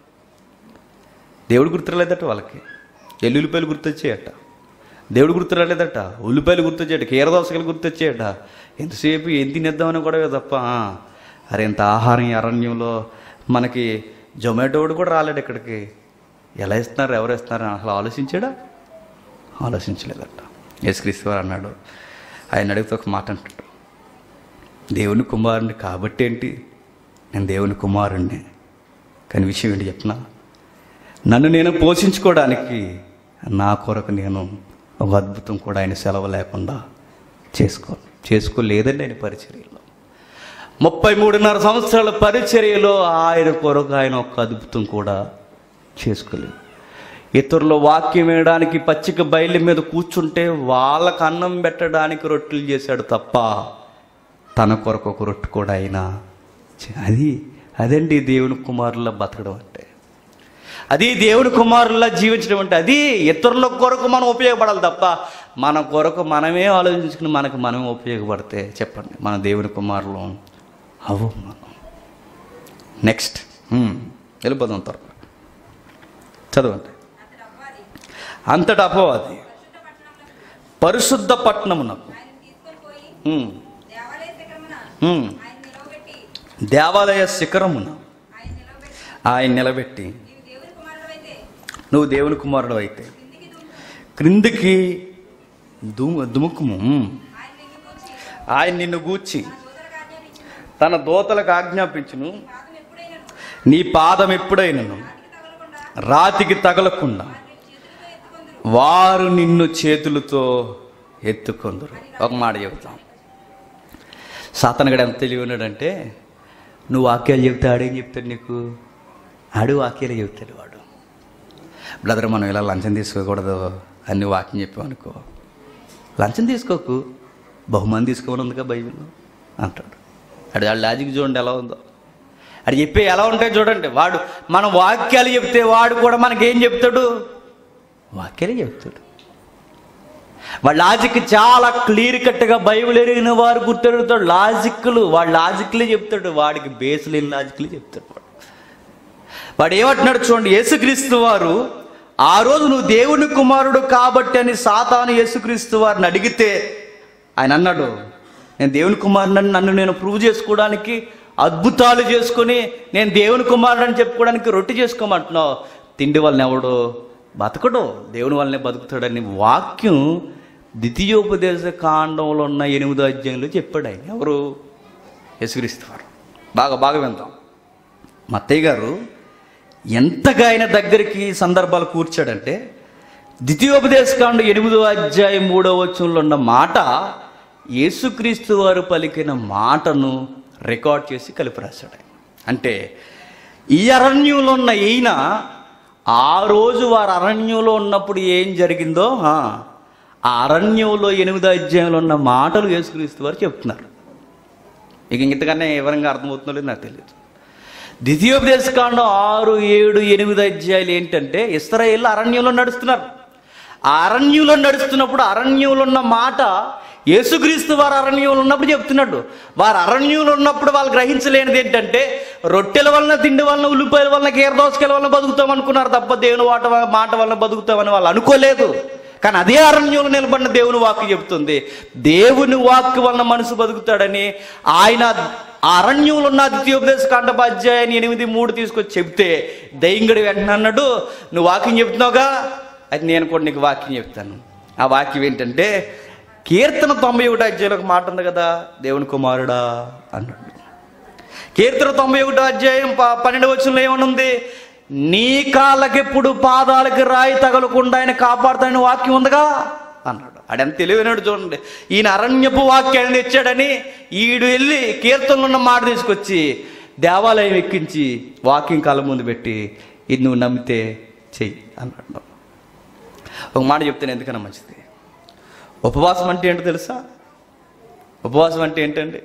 దేవుడు గుర్తురాలేదట వాళ్ళకి ఎల్లుల్లిపాయలు గుర్తొచ్చాయట దేవుడు గుర్తురాలేదట ఉల్లిపాయలు గుర్తొచ్చాయట కీరదోసకాయలు గుర్తొచ్చాయట ఎంతసేపు ఏం తినేద్దామని కూడా తప్ప ఆ, అరే ఇంత ఆహారం ఈ అరణ్యంలో మనకి జొమాటో వాడు కూడా రాలేడు ఇక్కడికి ఎలా ఇస్తున్నారు ఎవరు ఇస్తున్నారు అని అసలు ఆలోచించాడా ఆలోచించలేదట యేసుక్రీస్తు వారు అన్నాడు ఆయన అడిగితే ఒక మాట అంటాడు దేవుని కుమారుని కాబట్టి ఏంటి నేను దేవుని కుమారుణ్ణి కానీ విషయం ఏంటి చెప్పనా నన్ను నేను పోషించుకోవడానికి నా కొరకు నేను ఒక అద్భుతం కూడా ఆయన సెలవు లేకుండా చేసుకో చేసుకోలేదండి ఆయన పరిచర్యలో ముప్పై మూడున్నర సంవత్సరాల పరిచర్యలో ఆయన కొరకు ఆయన ఒక అద్భుతం కూడా చేసుకోలేదు ఇతరుల వాక్యం వేయడానికి పచ్చిక బయలు మీద కూర్చుంటే వాళ్ళకు అన్నం పెట్టడానికి రొట్టెలు చేశాడు తప్ప తన కొరకు ఒక రొట్టె కూడా ఆయన చే- అది అదండి దేవుని కుమారుల బతకడం అంటే అది దేవుని కుమారుల్లా జీవించడం అంటే అది ఇతరుల కొరకు మనం ఉపయోగపడాలి తప్ప మన కొరకు మనమే ఆలోచించుకుని మనకు మనమే ఉపయోగపడితే చెప్పండి మన దేవుని కుమారులు అవు మనం నెక్స్ట్ వెళ్ళిపోదాం త్వరగా చదవండి అంతటా అపవాది పరిశుద్ధ పట్టణమునకు ఉమ్, ఉమ్, దేవాలయ శిఖరమున ఆయన నిలబెట్టి నువ్వు దేవుని కుమారుడు అయితే క్రిందికి దుము దుముకుము ఆయన నిన్ను గూర్చి తన దోతలకు ఆజ్ఞాపించును నీ పాదం ఎప్పుడైనను రాతికి తగలకుండా వారు నిన్ను చేతులతో ఎత్తుకొందరు ఒక మాట చెబుతాం సాతనగడు ఎంత తెలివి ఉన్నాడంటే నువ్వు వాక్యాలు చెప్తే ఆడేం చెప్తాడు నీకు ఆడు వాక్యాలు చెప్తాడు వాడు బ్రదర్ మనం ఇలా లంచం తీసుకోకూడదు అన్ని వాక్యం చెప్పామనుకో లంచం తీసుకోకు బహుమానం తీసుకోమని ఉందిగా బైబిల్లో అంటాడు అడు ఆ లాజిక్ చూడండి ఎలా ఉందో అది చెప్పే ఎలా ఉంటాయి చూడండి వాడు మన వాక్యాలు చెప్తే వాడు కూడా మనకేం చెప్తాడు వాక్యాలే చెప్తాడు వాళ్ళ లాజిక్ చాలా క్లియర్ కట్గా బైబిల్ ఎరిగిన వారు గుర్తెడుగుతాడు లాజిక్లు వాడు లాజిక్లే చెప్తాడు వాడికి బేస్ లేని లాజిక్లే చెప్తాడు వాడు వాడు ఏమంటున్నాడు చూడండి యేసుక్రీస్తు వారు ఆ రోజు నువ్వు దేవుని కుమారుడు కాబట్టి అని సాతాను యేసుక్రీస్తు వారిని అడిగితే ఆయన అన్నాడు నేను దేవుని కుమారుడు నన్ను నేను ప్రూవ్ చేసుకోవడానికి అద్భుతాలు చేసుకొని నేను దేవుని కుమారుడు అని చెప్పుకోవడానికి రొట్టె చేసుకోమంటున్నావు తిండి వలన ఎవడు బతకడు దేవుని వల్లనే బతుకుతాడని వాక్యం ద్వితీయోపదేశ కాండంలో ఉన్న ఎనిమిదో అధ్యాయంలో చెప్పాడు ఆయన ఎవరు యేసుక్రీస్తు వారు బాగా బాగా విందాం మత్తయ్య గారు ఎంతగా ఆయన దగ్గరికి ఈ సందర్భాలు కూర్చాడంటే ద్వితీయోపదేశకాండ ఎనిమిదో అధ్యాయం మూడో వచనంలో ఉన్న మాట యేసుక్రీస్తు వారు పలికిన మాటను రికార్డ్ చేసి కలిపి రాశాడు ఆయన. అంటే ఈ అరణ్యంలో ఉన్న ఈయన ఆ రోజు వారు అరణ్యంలో ఉన్నప్పుడు ఏం జరిగిందో ఆ ఆ అరణ్యంలో ఎనిమిదో అధ్యాయంలో ఉన్న మాటలు యేసుక్రీస్తు వారు చెప్తున్నారు ఇక ఇంతకన్నా వివరంగా అర్థమవుతుందో లేదో నాకు తెలియదు ద్వితీయోపదేశకాండం ఆరు ఏడు ఎనిమిది అధ్యాయులు ఏంటంటే ఇస్రాయేల్ అరణ్యంలో నడుస్తున్నారు ఆ అరణ్యంలో నడుస్తున్నప్పుడు అరణ్యంలో ఉన్న మాట యేసుక్రీస్తు వారు అరణ్యంలో ఉన్నప్పుడు చెప్తున్నాడు వారు అరణ్యంలో ఉన్నప్పుడు వాళ్ళు గ్రహించలేనిది ఏంటంటే రొట్టెల వలన తిండి వలన ఉల్లిపాయల వలన కీరదోసకాయల వలన బతుకుతాం అనుకున్నారు తప్ప దేవుని వాట మాట వలన బతుకుతామని వాళ్ళు అనుకోలేదు కానీ అదే అరణ్యంలో నిలబడిన దేవుని వాక్కు చెప్తుంది దేవుని వాక్కు వలన మనసు బతుకుతాడని ఆయన ఆ అరణ్యంలో ఉన్న ద్వితీయోపదేశ కాండపాధ్యాయాన్ని ఎనిమిది మూడు తీసుకొచ్చి చెప్తే దయ్యంగడి వెంటనే అన్నాడు నువ్వు వాక్యం చెప్తున్నావుగా అది నేను కూడా నీకు వాక్యం చెప్తాను ఆ వాక్యం ఏంటంటే కీర్తన తొంభై ఒకటి అధ్యాయంలో ఒక మాట ఉంది కదా దేవుని కుమారుడా అన్నాడు కీర్తన తొంభై ఒకటో అధ్యాయం ప- పన్నెండు వచ్చంలో ఏమనుంది నీ కాళ్ళకెప్పుడు పాదాలకి రాయి తగలకుండా ఆయన కాపాడుతాడని వాక్యం ఉందిగా అన్నాడు ఆడెంత తెలివైనడు చూడండి ఈయన అరణ్యపు వాక్యాన్ని తెచ్చాడని ఈడు వెళ్ళి కీర్తనలో ఉన్న మాట తీసుకొచ్చి దేవాలయం ఎక్కించి వాక్యం కాళ్ళ ముందు పెట్టి ఇది నువ్వు నమ్మితే చెయ్యి అన్నాడు ఒక మాట చెప్తాను ఎందుకన్నా మంచిది ఉపవాసం అంటే ఏంటో తెలుసా ఉపవాసం అంటే ఏంటండి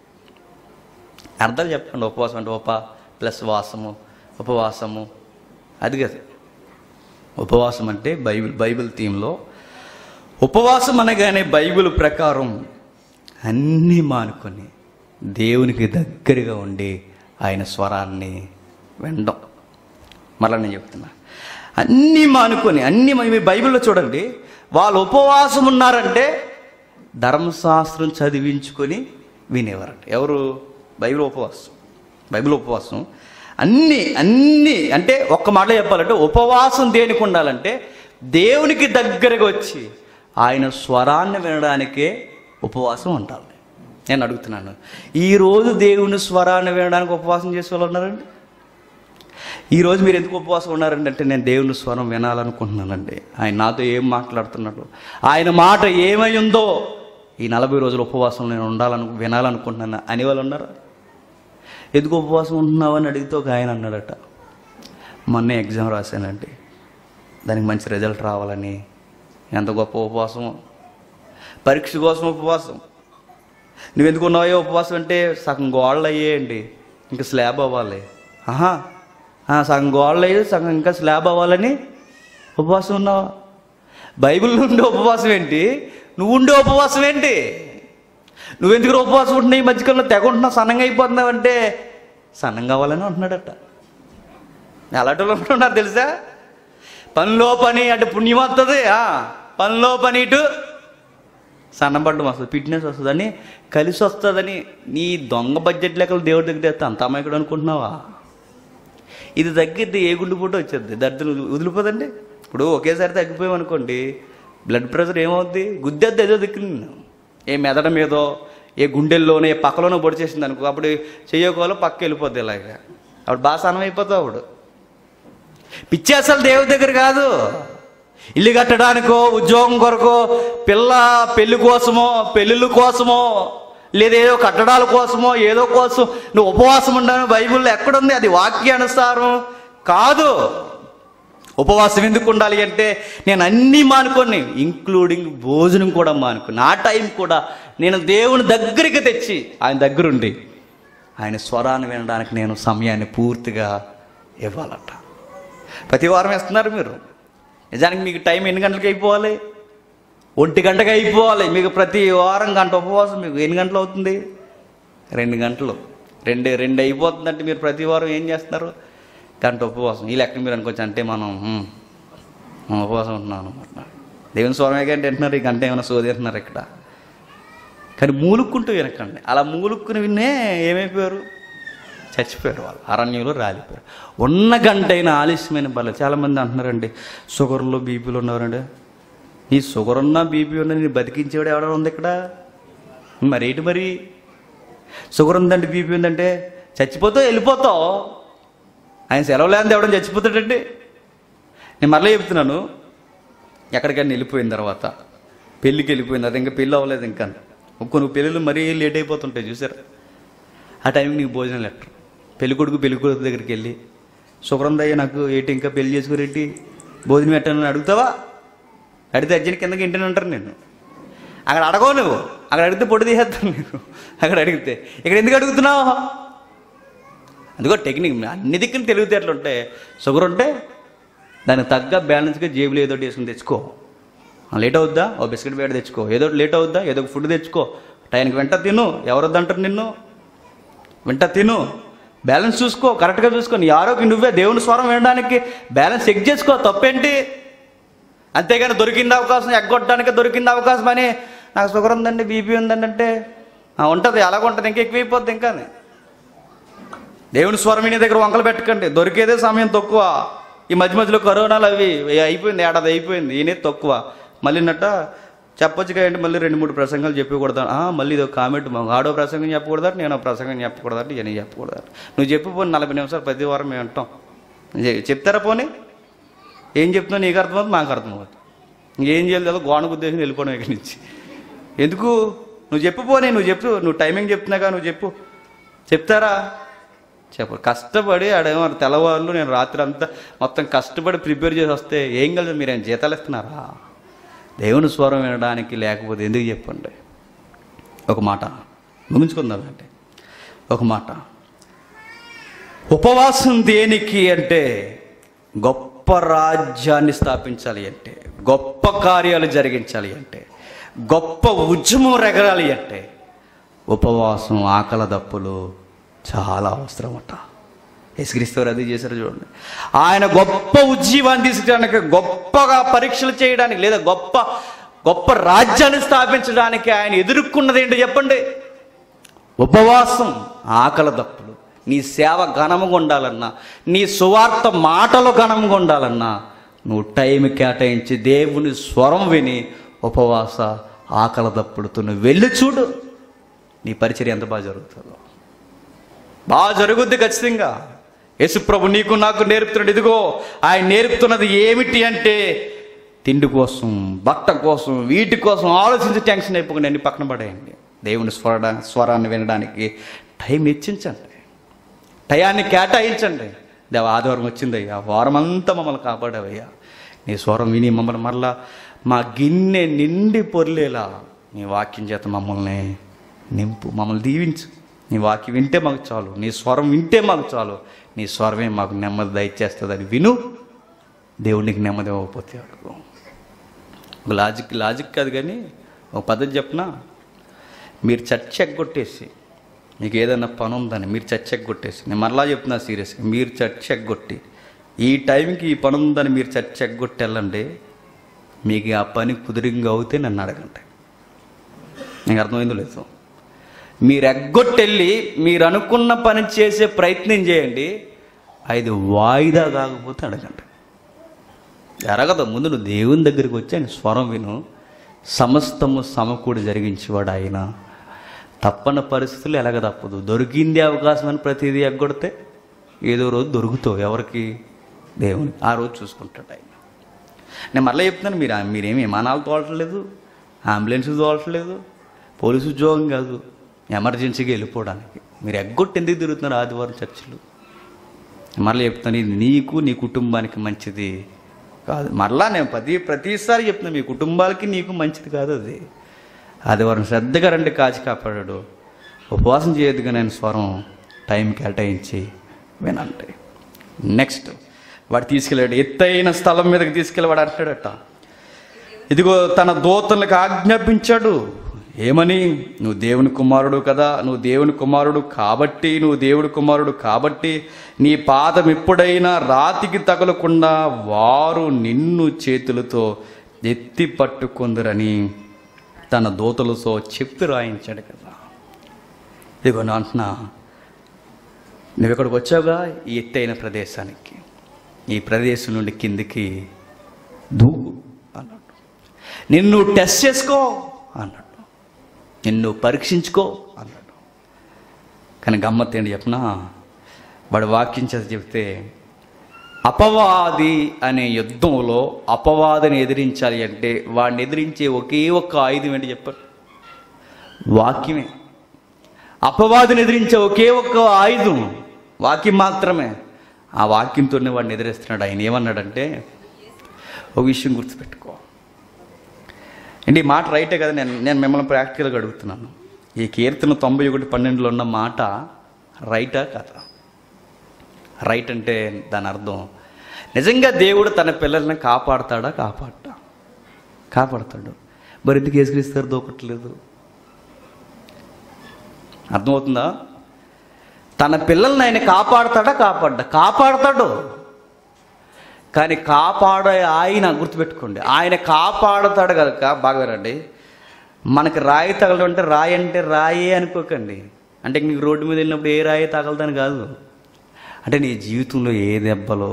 అర్థాలు చెప్పండి ఉపవాసం అంటే ఉప ప్లస్ వాసము ఉపవాసము అది కదా ఉపవాసం అంటే బైబిల్ బైబిల్ థీమ్లో ఉపవాసం అనగానే బైబిల్ ప్రకారం అన్నీ మానుకొని దేవునికి దగ్గరగా ఉండి ఆయన స్వరాన్ని వినడం మళ్ళీ నేను చెప్తున్నా అన్నీ మానుకొని అన్నీ మా- మీ బైబిల్లో చూడండి వాళ్ళు ఉపవాసం ఉన్నారంటే ధర్మశాస్త్రం చదివించుకొని వినేవారంట ఎవరు బైబిల్ ఉపవాసం బైబిల్ ఉపవాసం అన్నీ అన్నీ అంటే ఒక్క మాట చెప్పాలంటే ఉపవాసం దేనికి ఉండాలంటే దేవునికి దగ్గరగా వచ్చి ఆయన స్వరాన్ని వినడానికే ఉపవాసం ఉండాలి నేను అడుగుతున్నాను ఈరోజు దేవుని స్వరాన్ని వినడానికి ఉపవాసం చేసే వాళ్ళు ఉన్నారండి ఈరోజు మీరు ఎందుకు ఉపవాసం ఉన్నారండి అంటే నేను దేవుని స్వరం వినాలనుకుంటున్నానండి ఆయన నాతో ఏం మాట్లాడుతున్నాడు ఆయన మాట ఏమై ఉందో ఈ నలభై రోజుల ఉపవాసం నేను ఉండాలను వినాలనుకుంటున్నాను అని వాళ్ళు ఉన్నారా ఎందుకు ఉపవాసం ఉంటున్నావు అని అడిగితే ఒక ఆయన అన్నాడట మొన్నే ఎగ్జామ్ రాశానండి దానికి మంచి రిజల్ట్ రావాలని ఎంత గొప్ప ఉపవాసమో పరీక్ష కోసం ఉపవాసం నువ్వెందుకు ఉన్నావో ఉపవాసం అంటే సగం గోళ్ళు అయ్యేయండి ఇంకా స్లాబ్ అవ్వాలి ఆహా ఆ, సగం గోళ్ళు అయ్యి సగం ఇంకా స్లాబ్ అవ్వాలని ఉపవాసం ఉన్నావా బైబిల్లో ఉండే ఉపవాసం ఏంటి నువ్వు ఉండే ఉపవాసం ఏంటి నువ్వెందుకు ఉపవాసం ఉంటున్నావు ఈ మధ్యకాలంలో తెగ ఉంటున్నావు సన్నంగా అయిపోతున్నావు అంటే సన్నంగా అవ్వాలని ఉంటున్నాడట అలాంటి వాళ్ళు ఉంటున్నారు తెలుసా పనిలో పని అంటే పుణ్యం వస్తుంది ఆ, పనిలో పని ఇటు సన్నబడ్డం వస్తుంది ఫిట్నెస్ వస్తుందని కలిసి వస్తుందని నీ దొంగ బడ్జెట్ లెక్కలు దేవుడి దగ్గర తెస్తే అంత అమాయకుడు అనుకుంటున్నావా ఇది తగ్గిద్ది ఏ గుండు పూట వచ్చేది దరిద్రం వదిలిపోదండి ఇప్పుడు ఒకేసారి తగ్గిపోయాం అనుకోండి బ్లడ్ ప్రెషర్ ఏమవుద్ది గుద్దేద్ది ఏదో దిక్కు ఏ మెదడ మీదో ఏ గుండెల్లోనో ఏ పక్కలోనో పొడి చేసింది అనుకో అప్పుడు చెయ్యకోలో పక్క వెళ్ళిపోద్ది ఇలాగ అప్పుడు బాగా సన్నం అయిపోతావు అప్పుడు పిచ్చి అసలు దేవుడి దగ్గర కాదు ఇల్లు కట్టడానికో ఉద్యోగం కొరకో పిల్ల పెళ్లి కోసమో పెళ్ళిళ్ళ కోసమో లేదా ఏదో కట్టడాల కోసమో ఏదో కోసం నువ్వు ఉపవాసం ఉండని బైబిల్లో ఎక్కడుంది అది వాక్యానుసారం కాదు ఉపవాసం ఎందుకు ఉండాలి అంటే నేను అన్నీ మానుకొని ఇంక్లూడింగ్ భోజనం కూడా మానుకుని ఆ టైం కూడా నేను దేవుని దగ్గరికి తెచ్చి ఆయన దగ్గరుండి ఆయన స్వరాన్ని వినడానికి నేను సమయాన్ని పూర్తిగా ఇవ్వాలట ప్రతి వారం ఇస్తున్నారు మీరు నిజానికి మీకు టైం ఎన్ని గంటలకు అయిపోవాలి ఒంటి గంటకి అయిపోవాలి మీకు ప్రతి వారం గంట ఉపవాసం మీకు ఎన్ని గంటలు అవుతుంది రెండు గంటలు రెండు రెండు అయిపోతుందంటే మీరు ప్రతి వారం ఏం చేస్తున్నారు గంట ఉపవాసం ఈ లెక్క మీరు అనుకోవచ్చు అంటే మనం "హ్మ్, మనం ఉపవాసం ఉంటున్నాం అనమాట దేవుని స్వరమే గంట వింటున్నారు ఈ గంట ఏమైనా సోది వింటున్నారు ఇక్కడ కానీ మూలుక్కుంటూ వినకండి అలా మూలుక్కుని విన్నే ఏమైపోయారు చచ్చిపోయారు వాళ్ళు అరణ్యంలో రాలిపోయారు ఉన్న గంట అయినా ఆలస్యమైన బల చాలామంది అంటున్నారండి షుగర్లో బీపీలు ఉన్నవారండి నీ షుగర్ ఉన్నా బీపీ ఉన్నా నేను బతికించేవాడు ఎవడో ఉంది ఇక్కడ మరి ఏంటి మరి షుగర్ ఉందంటే బీపీ ఉందంటే చచ్చిపోతావు వెళ్ళిపోతావు ఆయన సెలవు లేని ఎవడని చచ్చిపోతాడండి నేను మరలా చెప్తున్నాను ఎక్కడికైనా వెళ్ళిపోయిన తర్వాత పెళ్ళికి వెళ్ళిపోయింది అది ఇంకా పెళ్ళి అవ్వలేదు ఇంకా కొన్ని పెళ్ళిళ్ళు మరీ లేట్ అయిపోతుంటాయి చూసారా ఆ టైంకి నీకు భోజనం లెటర్ పెళ్లి కొడుకు పెళ్లి కొడుకు దగ్గరికి వెళ్ళి శుభ్రందయ్య నాకు ఏంటి ఇంకా పెళ్లి చేసుకునేటి భోజనం పెట్టానని అడుగుతావా అడిగితే అర్జెంట్ కిందకి ఇంటిని అంటారు నేను అక్కడ అడగవు నువ్వు అక్కడ అడిగితే పొడి తీసేస్తాను నేను అక్కడ అడిగితే ఇక్కడ ఎందుకు అడుగుతున్నావు అందుకో టెక్నిక్ అన్ని దిక్కున తెలివితేటలు ఉంటాయి షుగర్ ఉంటే దానికి తగ్గ బ్యాలెన్స్గా జేబులో ఏదో ఒకటి వేసుకుని తెచ్చుకో ఆ, లేట్ అవుద్దా ఓ బిస్కెట్ వేడి తెచ్చుకో ఏదో ఒకటి లేట్ అవుద్దా ఏదో ఒక ఫుడ్ తెచ్చుకో టైంకి వెంట తిను ఎవరొద్దంటారు నిన్ను వెంట తిను బ్యాలెన్స్ చూసుకో కరెక్ట్గా చూసుకో నీ ఆరోగ్యం నువ్వే దేవుని స్వరం వినడానికి బ్యాలెన్స్ చెక్ చేసుకో తప్పేంటి అంతేగాని దొరికింది అవకాశం ఎగ్గొట్టడానికి దొరికింది అవకాశం అని నాకు షుగర్ ఉందండి బీపీ ఉందండి అంటే "ఆ, ఉంటుంది అలాగ ఉంటుంది ఇంకా ఎక్కువైపోద్ది ఇంకా దేవుని స్వరం వినే దగ్గర వంకలు పెట్టకండి దొరికేదే సమయం తక్కువ ఈ మధ్య మధ్యలో కరోనాలు అవి అయిపోయింది ఏడాది అయిపోయింది ఈయనే తక్కువ మళ్ళీ నట్ట చెప్పొచ్చు కదండి మళ్ళీ రెండు మూడు ప్రసంగాలు చెప్పకూడదు ఆ, మళ్ళీ ఇది ఒక కామెంట్ మా ఆడో ప్రసంగం చెప్పకూడదట నేను ఒక ప్రసంగం చెప్పకూడదట ఇవన్నీ చెప్పకూడదట నువ్వు చెప్పు పోనీ నలభై నిమిషాలు ప్రతి వారం మేము వింటాం చె- చెప్తారా పోనీ ఏం చెప్తున్నావు నీకు అర్థమవుతుంది మాకు అర్థమవుతుంది ఇంకేం చేయలేదు గోనకు ఉద్దేశం వెళ్ళిపోవడం ఇక్కడి నుంచి ఎందుకు నువ్వు చెప్పు పోనీ నువ్వు చెప్పు నువ్వు టైమింగ్ చెప్తున్నాగా నువ్వు చెప్పు చెప్తారా చెప్పరు కష్టపడి ఆడేమో తెల్లవాళ్ళు నేను రాత్రి అంతా మొత్తం కష్టపడి ప్రిపేర్ చేసి వస్తే ఏం కలిసి మీరు ఏం జీతాలు ఇస్తున్నారా దేవుని స్వరం వినడానికి లేకపోతే ఎందుకు చెప్పండి ఒక మాట ముగించుకుందాం అంటే ఒక మాట ఉపవాసం దేనికి అంటే గొప్ప రాజ్యాన్ని స్థాపించాలి అంటే గొప్ప కార్యాలు జరిగించాలి అంటే గొప్ప ఉద్యమం రెగరాలి అంటే ఉపవాసం ఆకల దప్పులు చాలా అవసరమట యేసుక్రీస్తు వారు అది చేశారు చూడండి ఆయన గొప్ప ఉజ్జీవాన్ని తీసుకురావడానికి గొప్పగా పరీక్షలు చేయడానికి లేదా గొప్ప గొప్ప రాజ్యాన్ని స్థాపించడానికి ఆయన ఎదుర్కొన్నది ఏంటో చెప్పండి ఉపవాసం ఆకల దప్పులు నీ సేవ ఘనముగా ఉండాలన్నా నీ సువార్త మాటలు ఘనంగా ఉండాలన్నా నువ్వు టైం కేటాయించి దేవుని స్వరం విని ఉపవాస ఆకల దప్పుడుతో నువ్వు వెళ్ళి చూడు నీ పరిచర్య ఎంత బాగా జరుగుతుందో బాగా జరుగుద్ది ఖచ్చితంగా యేసుప్రభు నీకు నాకు నేర్పుతున్నాడు ఇదిగో ఆయన నేర్పుతున్నది ఏమిటి అంటే తిండి కోసం బట్ట కోసం వీటి కోసం ఆలోచించి టెన్షన్ అయిపోకుండా అన్ని పక్కన పడేయండి దేవుని స్వర స్వరాన్ని వినడానికి టైం ఇచ్చించండి టయాన్ని కేటాయించండి దేవ ఆదివారం వచ్చిందయ్యా వారం అంతా మమ్మల్ని కాపాడావయ్యా నీ స్వరం విని మమ్మల్ని మరలా మా గిన్నె నిండి పొర్లేలా నీ వాక్యం చేత మమ్మల్ని నింపు మమ్మల్ని దీవించు నీ వాక్యం వింటే మాకు చాలు నీ స్వరం వింటే మాకు చాలు నీ స్వరమే మాకు నెమ్మది దయచేస్తుందని విను దేవునికి నెమ్మది ఇవ్వకపోతే అడుగు ఒక లాజిక్ లాజిక్ కాదు కానీ ఒక పద్ధతి చెప్పనా మీరు చర్చ ఎగ్గొట్టేసి మీకు ఏదైనా పని ఉందని మీరు చర్చ ఎగ్గొట్టేసి నేను మరలా చెప్తున్నా సీరియస్గా మీరు చర్చ ఎగ్గొట్టి ఈ టైంకి ఈ పని ఉందని మీరు చర్చ ఎగ్గొట్టి వెళ్ళండి మీకు ఆ పని కుదిరింగా అవుతే నన్ను అడగండి నీకు అర్థమైందో లేదు మీరు ఎగ్గొట్టెళ్ళి మీరు అనుకున్న పని చేసే ప్రయత్నం చేయండి అది వాయిదా కాకపోతే అడగండి జరగదు ముందు నువ్వు దేవుని దగ్గరికి వచ్చి ఆయన స్వరం విను సమస్తము సమకూడి జరిగించేవాడు ఆయన తప్పని పరిస్థితులు ఎలాగ తప్పదు దొరికింది అవకాశం అని ప్రతిదీ ఎగ్గొడితే ఏదో రోజు దొరుకుతావు ఎవరికి దేవుని ఆ రోజు చూసుకుంటాడు ఆయన నేను మళ్ళీ చెప్తున్నాను మీరు మీరేమి విమానాలు తోలట్లేదు అంబులెన్స్ తోలట్లేదు పోలీసు ఉద్యోగం కాదు ఎమర్జెన్సీగా వెళ్ళిపోవడానికి మీరు ఎగ్గొట్టి ఎందుకు తిరుగుతున్నారు ఆదివారం చర్చిలు మరలా చెప్తాను ఇది నీకు నీ కుటుంబానికి మంచిది కాదు మరలా నేను ప్రతి ప్రతిసారి చెప్తున్నా మీ కుటుంబాలకి నీకు మంచిది కాదు అది ఆదివారం శ్రద్ధగా రండి కాచి కాపాడాడు ఉపవాసం చేయొద్దుగా నేను స్వరం టైం కేటాయించి వినండి నెక్స్ట్ వాడు తీసుకెళ్ళాడు ఎత్తైన స్థలం మీదకి తీసుకెళ్ళి అంటాడట ఇదిగో తన దూతలకు ఆజ్ఞాపించాడు ఏమని నువ్వు దేవుని కుమారుడు కదా నువ్వు దేవుని కుమారుడు కాబట్టి నువ్వు దేవుడి కుమారుడు కాబట్టి నీ పాదం ఎప్పుడైనా రాతికి తగలకుండా వారు నిన్ను చేతులతో ఎత్తి పట్టుకుందరని తన దూతలతో చెప్పి రాయించాడు కదా ఇదిగో నా అంటున్నా నువ్వు ఇక్కడికి వచ్చావుగా ఈ ఎత్తైన ప్రదేశానికి ఈ ప్రదేశం నుండి కిందికి దూకు అన్నాడు నిన్ను టెస్ట్ చేసుకో అన్నాడు నిన్ను పరీక్షించుకో అన్నాడు కానీ గమ్మత్ ఏంటి చెప్పనా వాడు వాక్యం చేత చెప్తే అపవాది అనే యుద్ధంలో అపవాదిని ఎదిరించాలి అంటే వాడిని ఎదిరించే ఒకే ఒక్క ఆయుధం ఏంటి చెప్పండి వాక్యమే అపవాదిని ఎదిరించే ఒకే ఒక్క ఆయుధం వాక్యం మాత్రమే ఆ వాక్యంతోనే వాడిని ఎదిరిస్తున్నాడు ఆయన ఏమన్నాడంటే ఒక విషయం గుర్తుపెట్టుకో అంటే ఈ మాట రైటే కదా నేను నేను మిమ్మల్ని ప్రాక్టికల్గా అడుగుతున్నాను ఈ కీర్తన తొంభై ఒకటి పన్నెండులో ఉన్న మాట రైటా కదా రైట్ అంటే దాని అర్థం నిజంగా దేవుడు తన పిల్లల్ని కాపాడతాడా కాపాడతా కాపాడతాడు మరి ఎందుకు ఏసుక్రీస్తారు దూకట్లేదు అర్థమవుతుందా తన పిల్లల్ని ఆయన కాపాడతాడా కాపాడ్డా కాపాడతాడు కానీ కాపాడే ఆయన గుర్తుపెట్టుకోండి ఆయన కాపాడతాడు కనుక బాగా వినండి మనకి రాయి తగలడం అంటే రాయి అంటే రాయే అనుకోకండి అంటే నీకు రోడ్డు మీద వెళ్ళినప్పుడు ఏ రాయి తగలదని కాదు అంటే నీ జీవితంలో ఏ దెబ్బలో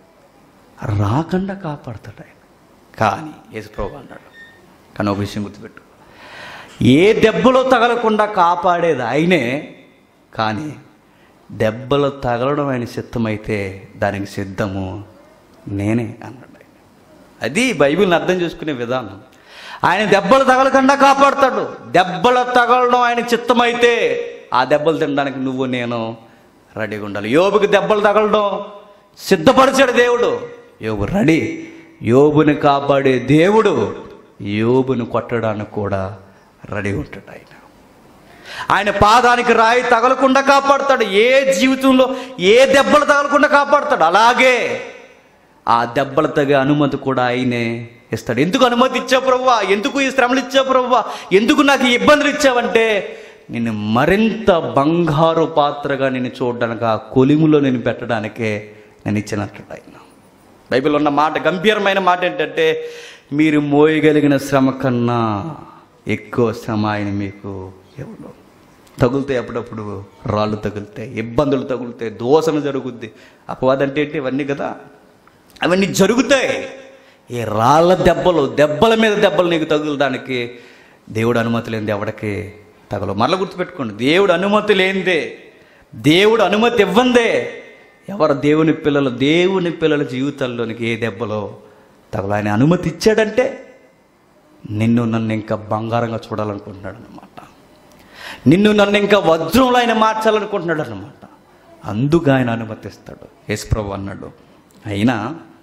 రాకుండా కాపాడతాడు ఆయన కానీ యేసుప్రభు అన్నాడు కానీ ఒక విషయం గుర్తుపెట్టు ఏ దెబ్బలో తగలకుండా కాపాడేది ఆయనే కానీ దెబ్బలు తగలడం ఆయన సిద్ధమైతే దానికి సిద్ధము నేనే అన్నాడు ఆయన అది బైబిల్ని అర్థం చేసుకునే విధానం ఆయన దెబ్బలు తగలకుండా కాపాడతాడు దెబ్బలు తగలడం ఆయన చిత్తమైతే ఆ దెబ్బలు తినడానికి నువ్వు నేను రెడీగా ఉండాలి యోబుకి దెబ్బలు తగలడం సిద్ధపరిచాడు దేవుడు యోబు రెడీ యోబుని కాపాడే దేవుడు యోబుని కొట్టడానికి కూడా రెడీగా ఉంటాడు ఆయన ఆయన పాదానికి రాయి తగలకుండా కాపాడుతాడు ఏ జీవితంలో ఏ దెబ్బలు తగలకుండా కాపాడుతాడు అలాగే ఆ దెబ్బలు తగే అనుమతి కూడా ఆయనే ఇస్తాడు ఎందుకు అనుమతి ఇచ్చావు ప్రవ్వా ఎందుకు ఈ శ్రమలు ఇచ్చావు ప్రవ్వా ఎందుకు నాకు ఈ ఇబ్బందులు ఇచ్చావంటే నిన్ను మరింత బంగారు పాత్రగా నేను చూడడానికి ఆ కొలిములో నేను పెట్టడానికే నేను ఇచ్చినట్టు ఆయన బైబిల్ ఉన్న మాట గంభీరమైన మాట ఏంటంటే మీరు మోయగలిగిన శ్రమ కన్నా ఎక్కువ శ్రమ ఆయన మీకు ఇవ్వడం తగులుతాయి అప్పుడప్పుడు రాళ్ళు తగులుతాయి ఇబ్బందులు తగులుతాయి దోషణ జరుగుద్ది అపవాదం అంటే ఏంటి ఇవన్నీ కదా అవన్నీ జరుగుతాయి ఈ రాళ్ళ దెబ్బలు దెబ్బల మీద దెబ్బలు నీకు తగులడానికి దేవుడు అనుమతి లేనిది ఎవడికి తగలు మరల గుర్తుపెట్టుకోండి దేవుడు అనుమతి లేనిదే దేవుడు అనుమతి ఇవ్వందే ఎవరు దేవుని పిల్లలు దేవుని పిల్లల జీవితాల్లోనికి ఏ దెబ్బలో తగలు ఆయన అనుమతి ఇచ్చాడంటే నిన్ను నన్ను ఇంకా బంగారంగా చూడాలనుకుంటున్నాడు అనమాట నిన్ను నన్ను ఇంకా వజ్రంలో ఆయన మార్చాలనుకుంటున్నాడు అనమాట అందుకు ఆయన అనుమతిస్తాడు యేసుప్రభు అన్నాడు అయినా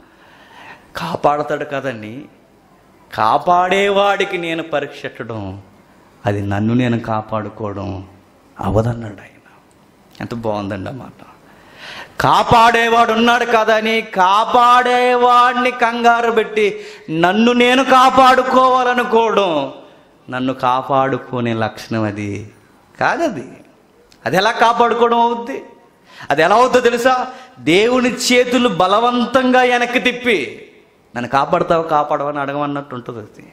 కాపాడతాడు కదండి కాపాడేవాడికి నేను పరీక్షించడం అది నన్ను నేను కాపాడుకోవడం అవదన్నాడు ఆయన ఎంత బాగుందండి ఆ మాట కాపాడేవాడు ఉన్నాడు కదని కాపాడేవాడిని కంగారు పెట్టి నన్ను నేను కాపాడుకోవాలనుకోవడం నన్ను కాపాడుకునే లక్షణం అది కాదది అది ఎలా కాపాడుకోవడం అవుద్ది అది ఎలా అవుద్దో తెలుసా దేవుని చేతులు బలవంతంగా వెనక్కి తిప్పి నన్ను కాపాడుతావు కాపాడవని అడగమన్నట్టు ఉంటుంది అది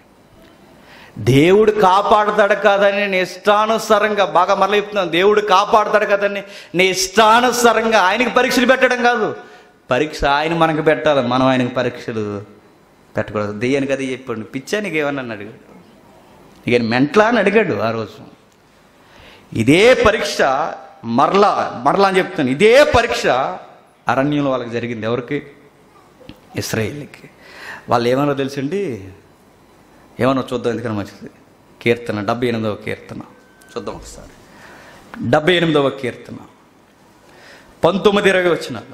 దేవుడు కాపాడతాడు కదని నేను ఇష్టానుసారంగా బాగా మరలా చెప్తున్నాను దేవుడు కాపాడతాడు కదని నీ ఇష్టానుసారంగా ఆయనకి పరీక్షలు పెట్టడం కాదు పరీక్ష ఆయన మనకు పెట్టాలి మనం ఆయనకి పరీక్షలు పెట్టకూడదు దెయ్యానికి అది చెప్పాడు పిచ్చానికి ఏమన్నా అని అడిగాడు ఇక మెంట్లా అని అడిగాడు ఆ రోజు ఇదే పరీక్ష మరలా మరలా అని చెప్తాను ఇదే పరీక్ష అరణ్యంలో వాళ్ళకి జరిగింది ఎవరికి ఇస్రాయిల్కి వాళ్ళు ఏమన్నా తెలుసండి ఏమన్నా చూద్దాం ఎందుకని మంచిది కీర్తన డెబ్బై ఎనిమిదవ కీర్తన చూద్దాం ఒకసారి డెబ్బై ఎనిమిదవ కీర్తన పంతొమ్మిది ఇరవై వచ్చినాలు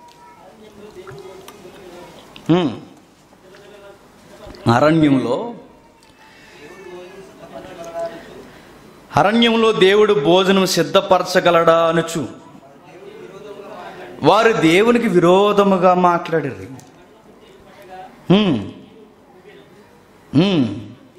హ్మ్. అరణ్యంలో అరణ్యంలో దేవుడు భోజనం సిద్ధపరచగలడా అనుచు వారు దేవునికి విరోధముగా మాట్లాడారు హ్మ్. హ్మ్.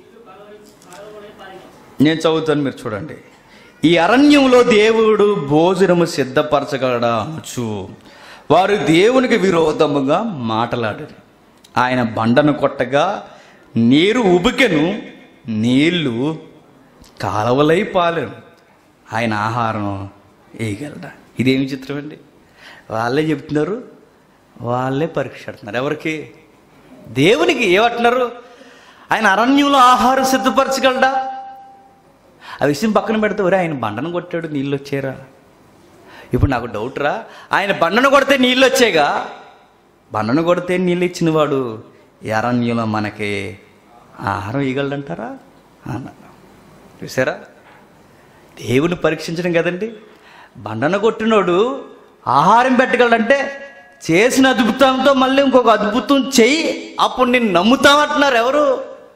నేను చదువుతాను మీరు చూడండి ఈ అరణ్యంలో దేవుడు భోజనము సిద్ధపరచగలడా అనుచు వారు దేవునికి విరోధముగా మాటలాడారు ఆయన బండను కొట్టగా నీరు ఉబికెను నీళ్లు కాలవలై పాలేను ఆయన ఆహారం వేయగలడా ఇదేమి చిత్రం అండి వాళ్ళే చెప్తున్నారు వాళ్ళే పరీక్ష పెడుతున్నారు ఎవరికి దేవునికి ఏమంటున్నారు ఆయన అరణ్యంలో ఆహారం సిద్ధపరచగలడా ఆ విషయం పక్కన పెడితే ఒరే ఆయన బండను కొట్టాడు నీళ్ళు వచ్చారా ఇప్పుడు నాకు డౌట్ రా ఆయన బండను కొడితే నీళ్ళు వచ్చాయిగా బండను కొడితే నీళ్ళు ఇచ్చినవాడు ఈ అరణ్యంలో మనకి ఆహారం ఇవ్వగలడంటారా అన్నాడు చూసారా దేవుని పరీక్షించడం కదండి బండను కొట్టినోడు ఆహారం పెట్టగలడంటే చేసిన అద్భుతంతో మళ్ళీ ఇంకొక అద్భుతం చెయ్యి అప్పుడు నేను నమ్ముతామంటున్నారు ఎవరు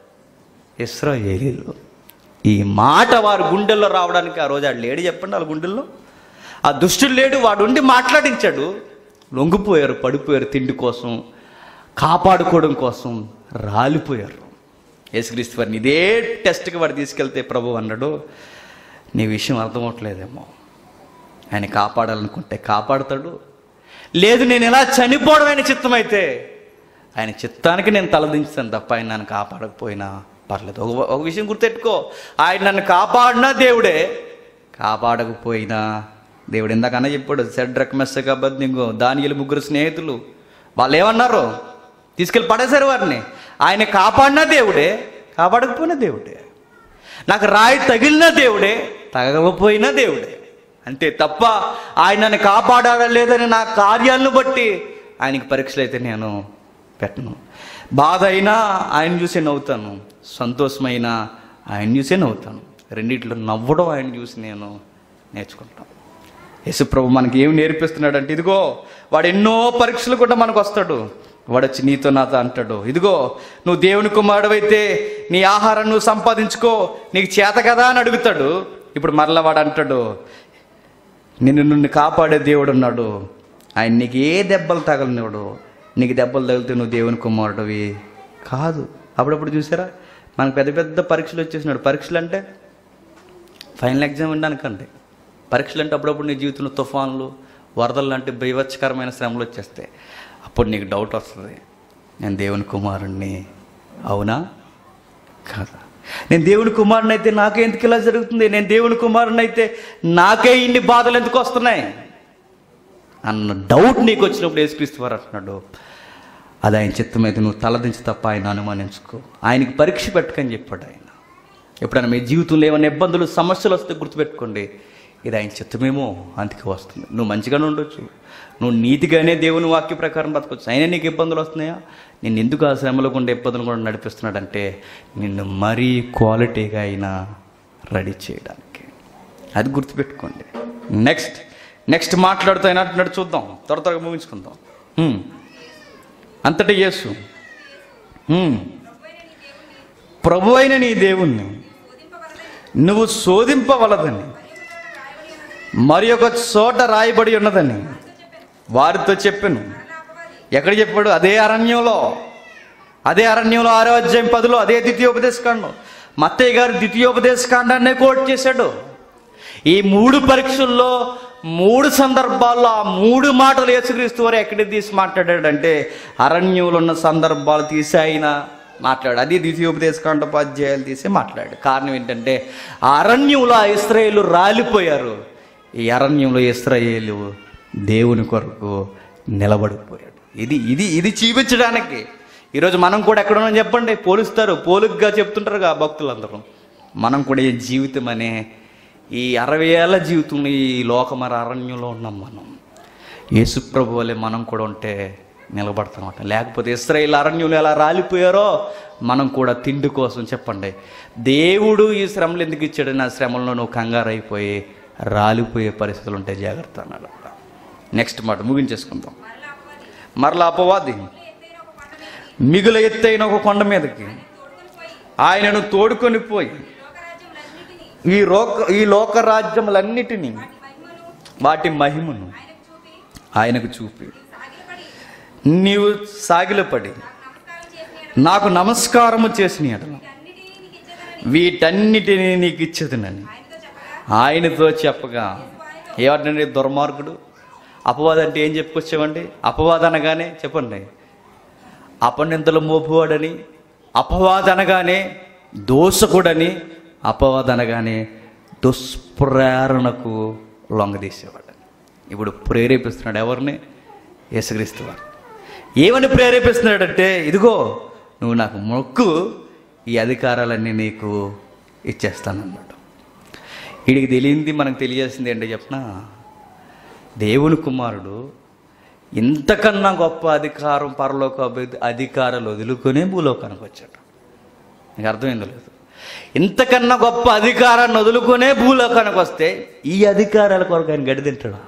ఇస్రాయేలీలు ఈ మాట వారి గుండెల్లో రావడానికి ఆ రోజు ఆడు లేడు చెప్పండి వాళ్ళ గుండెల్లో ఆ దుష్టుడు లేడు వాడు ఉండి మాట్లాడించాడు లొంగిపోయారు పడిపోయారు తిండి కోసం కాపాడుకోవడం కోసం రాలిపోయారు యేసుక్రీస్తు వారిని ఇదే టెస్ట్కి వాడు తీసుకెళ్తే ప్రభు అన్నాడు నీ విషయం అర్థమవట్లేదేమో ఆయన కాపాడాలనుకుంటే కాపాడతాడు లేదు నేను ఇలా చనిపోవడం ఆయన చిత్తమైతే ఆయన చిత్తానికి నేను తలదించుతాను తప్ప ఆయన నన్ను కాపాడకపోయినా పర్లేదు ఒక ఒక విషయం గుర్తెట్టుకో ఆయన నన్ను కాపాడినా దేవుడే కాపాడకపోయినా దేవుడు ఇందాకన్నా చెప్పాడు సెడ్రక్ మెస్సక బద్నింగో దానియలు ముగ్గురు స్నేహితులు వాళ్ళు ఏమన్నారు తీసుకెళ్ళి పడేశారు వారిని ఆయన కాపాడినా దేవుడే కాపాడకపోయినా దేవుడే నాకు రాయి తగిలిన దేవుడే తగలకపోయినా దేవుడే అంతే తప్ప ఆయన నన్ను కాపాడాడా లేదని నా కార్యాలను బట్టి ఆయనకి పరీక్షలు అయితే నేను పెట్టను బాధ అయినా ఆయన చూసే నవ్వుతాను సంతోషమైనా ఆయన చూసే నవ్వుతాను రెండిట్లో నవ్వడం ఆయన చూసి నేను నేర్చుకుంటాను యేసుప్రభు మనకి ఏం నేర్పిస్తున్నాడంటే ఇదిగో వాడు ఎన్నో పరీక్షలు కూడా మనకు వస్తాడు వాడు వచ్చి నీతో నాతో అంటాడు ఇదిగో నువ్వు దేవుని కుమారుడవైతే నీ ఆహారం నువ్వు సంపాదించుకో నీకు చేత కదా అని అడుగుతాడు ఇప్పుడు మరలా వాడు అంటాడు నిన్ను నిన్ను కాపాడే దేవుడు ఉన్నాడు ఆయన నీకు ఏ దెబ్బలు తగలనివాడు నీకు దెబ్బలు తగిలితే నువ్వు దేవుని కుమారుడివి కాదు అప్పుడప్పుడు చూసారా మనకు పెద్ద పెద్ద పరీక్షలు వచ్చేసినాడు పరీక్షలు అంటే ఫైనల్ ఎగ్జామ్ ఉండడానికండి పరీక్షలు అంటే అప్పుడప్పుడు నీ జీవితంలో తుఫాన్లు వరదలు లాంటి బీభత్సకరమైన శ్రమలు వచ్చేస్తాయి అప్పుడు నీకు డౌట్ వస్తుంది నేను దేవుని కుమారుణ్ణి అవునా కాదా నేను దేవుని కుమారుని అయితే నాకే ఎందుకు ఇలా జరుగుతుంది నేను దేవుని కుమారుని అయితే నాకే ఇన్ని బాధలు ఎందుకు వస్తున్నాయి అన్న డౌట్ నీకు వచ్చినప్పుడు యేసుక్రీస్తు వారు అంటున్నాడు అది ఆయన చిత్తమైతే నువ్వు తలదించి తప్ప ఆయన అనుమానించుకో ఆయనకి పరీక్ష పెట్టకని చెప్పాడు ఆయన ఎప్పుడైనా మీ జీవితంలో ఏమైనా ఇబ్బందులు సమస్యలు వస్తే గుర్తుపెట్టుకోండి ఇది ఆయన చిత్తమేమో అందుకే వస్తుంది నువ్వు మంచిగానే ఉండొచ్చు నువ్వు నీతిగానే దేవుని వాక్య ప్రకారం బతకొచ్చు అయినా నీకు ఇబ్బందులు వస్తున్నాయా నేను ఎందుకు ఆ శ్రమలో గుండా ఇబ్బందులు కూడా నడిపిస్తున్నాడంటే నిన్ను మరీ క్వాలిటీగా అయినా రెడీ చేయడానికి అది గుర్తుపెట్టుకోండి నెక్స్ట్ నెక్స్ట్ మాట్లాడుతూ ఆయన అంటున్నాడు చూద్దాం త్వర త్వరగా ముగించుకుందాం హ్మ్. అంతటి యేసు హ్మ్. ప్రభు అయిన నీ దేవుణ్ణి నువ్వు శోధింపవలదని మరి ఒక చోట రాయబడి ఉన్నదని వారితో చెప్పాను ఎక్కడ చెప్పాడు అదే అరణ్యంలో అదే అరణ్యంలో ఆరో అధ్యాయం పదిలో అదే ద్వితీయోపదేశకాండం మత్తయ్య గారు ద్వితీయోపదేశకాండాన్నే కోట్ చేశాడు ఈ మూడు పరీక్షల్లో మూడు సందర్భాల్లో ఆ మూడు మాటలు యేసుక్రీస్తు వారు ఎక్కడ తీసి మాట్లాడాడంటే అరణ్యంలో ఉన్న సందర్భాలు తీసి ఆయన మాట్లాడు అది ద్వితీయోపదేశకాండపు అధ్యాయాలు తీసి మాట్లాడు కారణం ఏంటంటే ఆ అరణ్యంలో ఆ ఇస్రాయేలు రాలిపోయారు ఈ అరణ్యంలో ఇస్రాయేలు దేవుని కొరకు నిలబడిపోయాడు ఇది ఇది ఇది చూపించడానికి ఈరోజు మనం కూడా ఎక్కడ ఉన్నాం చెప్పండి పోలుస్తారు పోలుగ్గా చెప్తుంటారుగా భక్తులందరూ మనం కూడా ఈ జీవితం అనే ఈ అరవై ఏళ్ళ జీవితంలో ఈ లోకమర అరణ్యంలో ఉన్నాం మనం యేసుప్రభు వల్లే మనం కూడా ఉంటే నిలబడతామట లేకపోతే ఇస్రాయేల్ అరణ్యంలో ఎలా రాలిపోయారో మనం కూడా తిండి కోసం చెప్పండి దేవుడు ఈ శ్రమలు ఎందుకు ఇచ్చాడని ఆ శ్రమల్లో నువ్వు కంగారు అయిపోయి రాలిపోయే పరిస్థితులు ఉంటే జాగ్రత్త అన్నాడు నెక్స్ట్ మాట ముగించేసుకుందాం మరలా అపవాది మిగుల ఎత్తైన ఒక కొండ మీదకి ఆయనను తోడుకొని పోయి ఈ లోక ఈ లోక రాజ్యములన్నిటినీ వాటి మహిమను ఆయనకు చూపి నీవు సాగిలపడి నాకు నమస్కారము చేసిన ఎడల వీటన్నిటినీ నీకు ఇచ్చేదనని ఆయనతో చెప్పగా ఏమంటే దుర్మార్గుడు అపవాదం అంటే ఏం చెప్పుకొచ్చామండి అపవాదం అనగానే చెప్పండి అపనిందలు మోపువాడని అపవాద అనగానే దోషకుడని అపవాద అనగానే దుష్ప్రేరణకు లొంగదీసేవాడని ఇప్పుడు ప్రేరేపిస్తున్నాడు ఎవరిని యేసుక్రీస్తు వారు ఏమని ప్రేరేపిస్తున్నాడంటే ఇదిగో నువ్వు నాకు మొక్కు ఈ అధికారాలన్నీ నీకు ఇచ్చేస్తానన్నాడు వీడికి తెలియంది మనకు తెలియాల్సింది ఏంటో చెప్పనా దేవుని కుమారుడు ఇంతకన్నా గొప్ప అధికారం పరలోక అభి- అధికారాలు వదులుకునే భూలోకానికి వచ్చాడు నీకు అర్థమైందో లేదు ఇంతకన్నా గొప్ప అధికారాన్ని వదులుకునే భూలోకానికి వస్తే ఈ అధికారాల కొరకు ఆయన గడి తింటాడా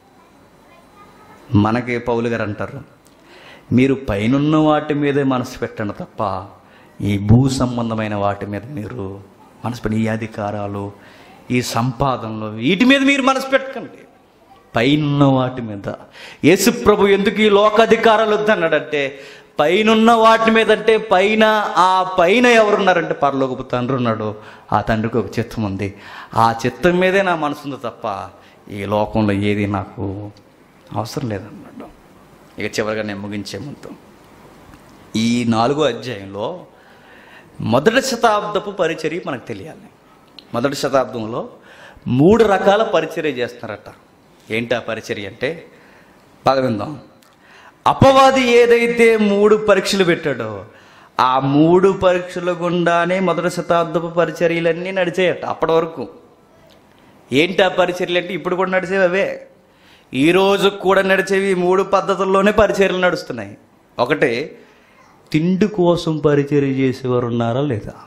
మనకి పౌలు గారు అంటారు మీరు పైనున్న వాటి మీదే మనసు పెట్టండి తప్ప ఈ భూ సంబంధమైన వాటి మీద మీరు మనసు పెట్టి ఈ అధికారాలు ఈ సంపాదనలు వీటి మీద మీరు మనసు పెట్టకండి పైనున్న వాటి మీద యేసు ప్రభు ఎందుకు ఈ లోకాధికారాలు వద్దన్నాడంటే పైనున్న వాటి మీద అంటే పైన ఆ పైన ఎవరున్నారంటే పరలోకపు తండ్రి ఉన్నాడు ఆ తండ్రికి ఒక చిత్తం ఉంది ఆ చిత్తం మీదే నా మనసు ఉంది తప్ప ఈ లోకంలో ఏది నాకు అవసరం లేదన్నాడు ఇక చివరిగా నేను ముగించే ముందు ఈ నాలుగో అధ్యాయంలో మొదటి శతాబ్దపు పరిచర్య మనకు తెలియాలి మొదటి శతాబ్దంలో మూడు రకాల పరిచర్య చేస్తున్నారట ఏంటి ఆ పరిచర్య అంటే బాగా విందాం అపవాది ఏదైతే మూడు పరీక్షలు పెట్టాడో ఆ మూడు పరీక్షల గుండానే మొదటి శతాబ్దపు పరిచర్యలన్నీ నడిచాయట అప్పటి వరకు ఏంటి ఆ పరిచర్యలు అంటే ఇప్పుడు కూడా నడిచేవి అవే ఈ రోజు కూడా నడిచేవి ఈ మూడు పద్ధతుల్లోనే పరిచర్యలు నడుస్తున్నాయి ఒకటి తిండి కోసం పరిచర్య చేసేవారు ఉన్నారా లేదా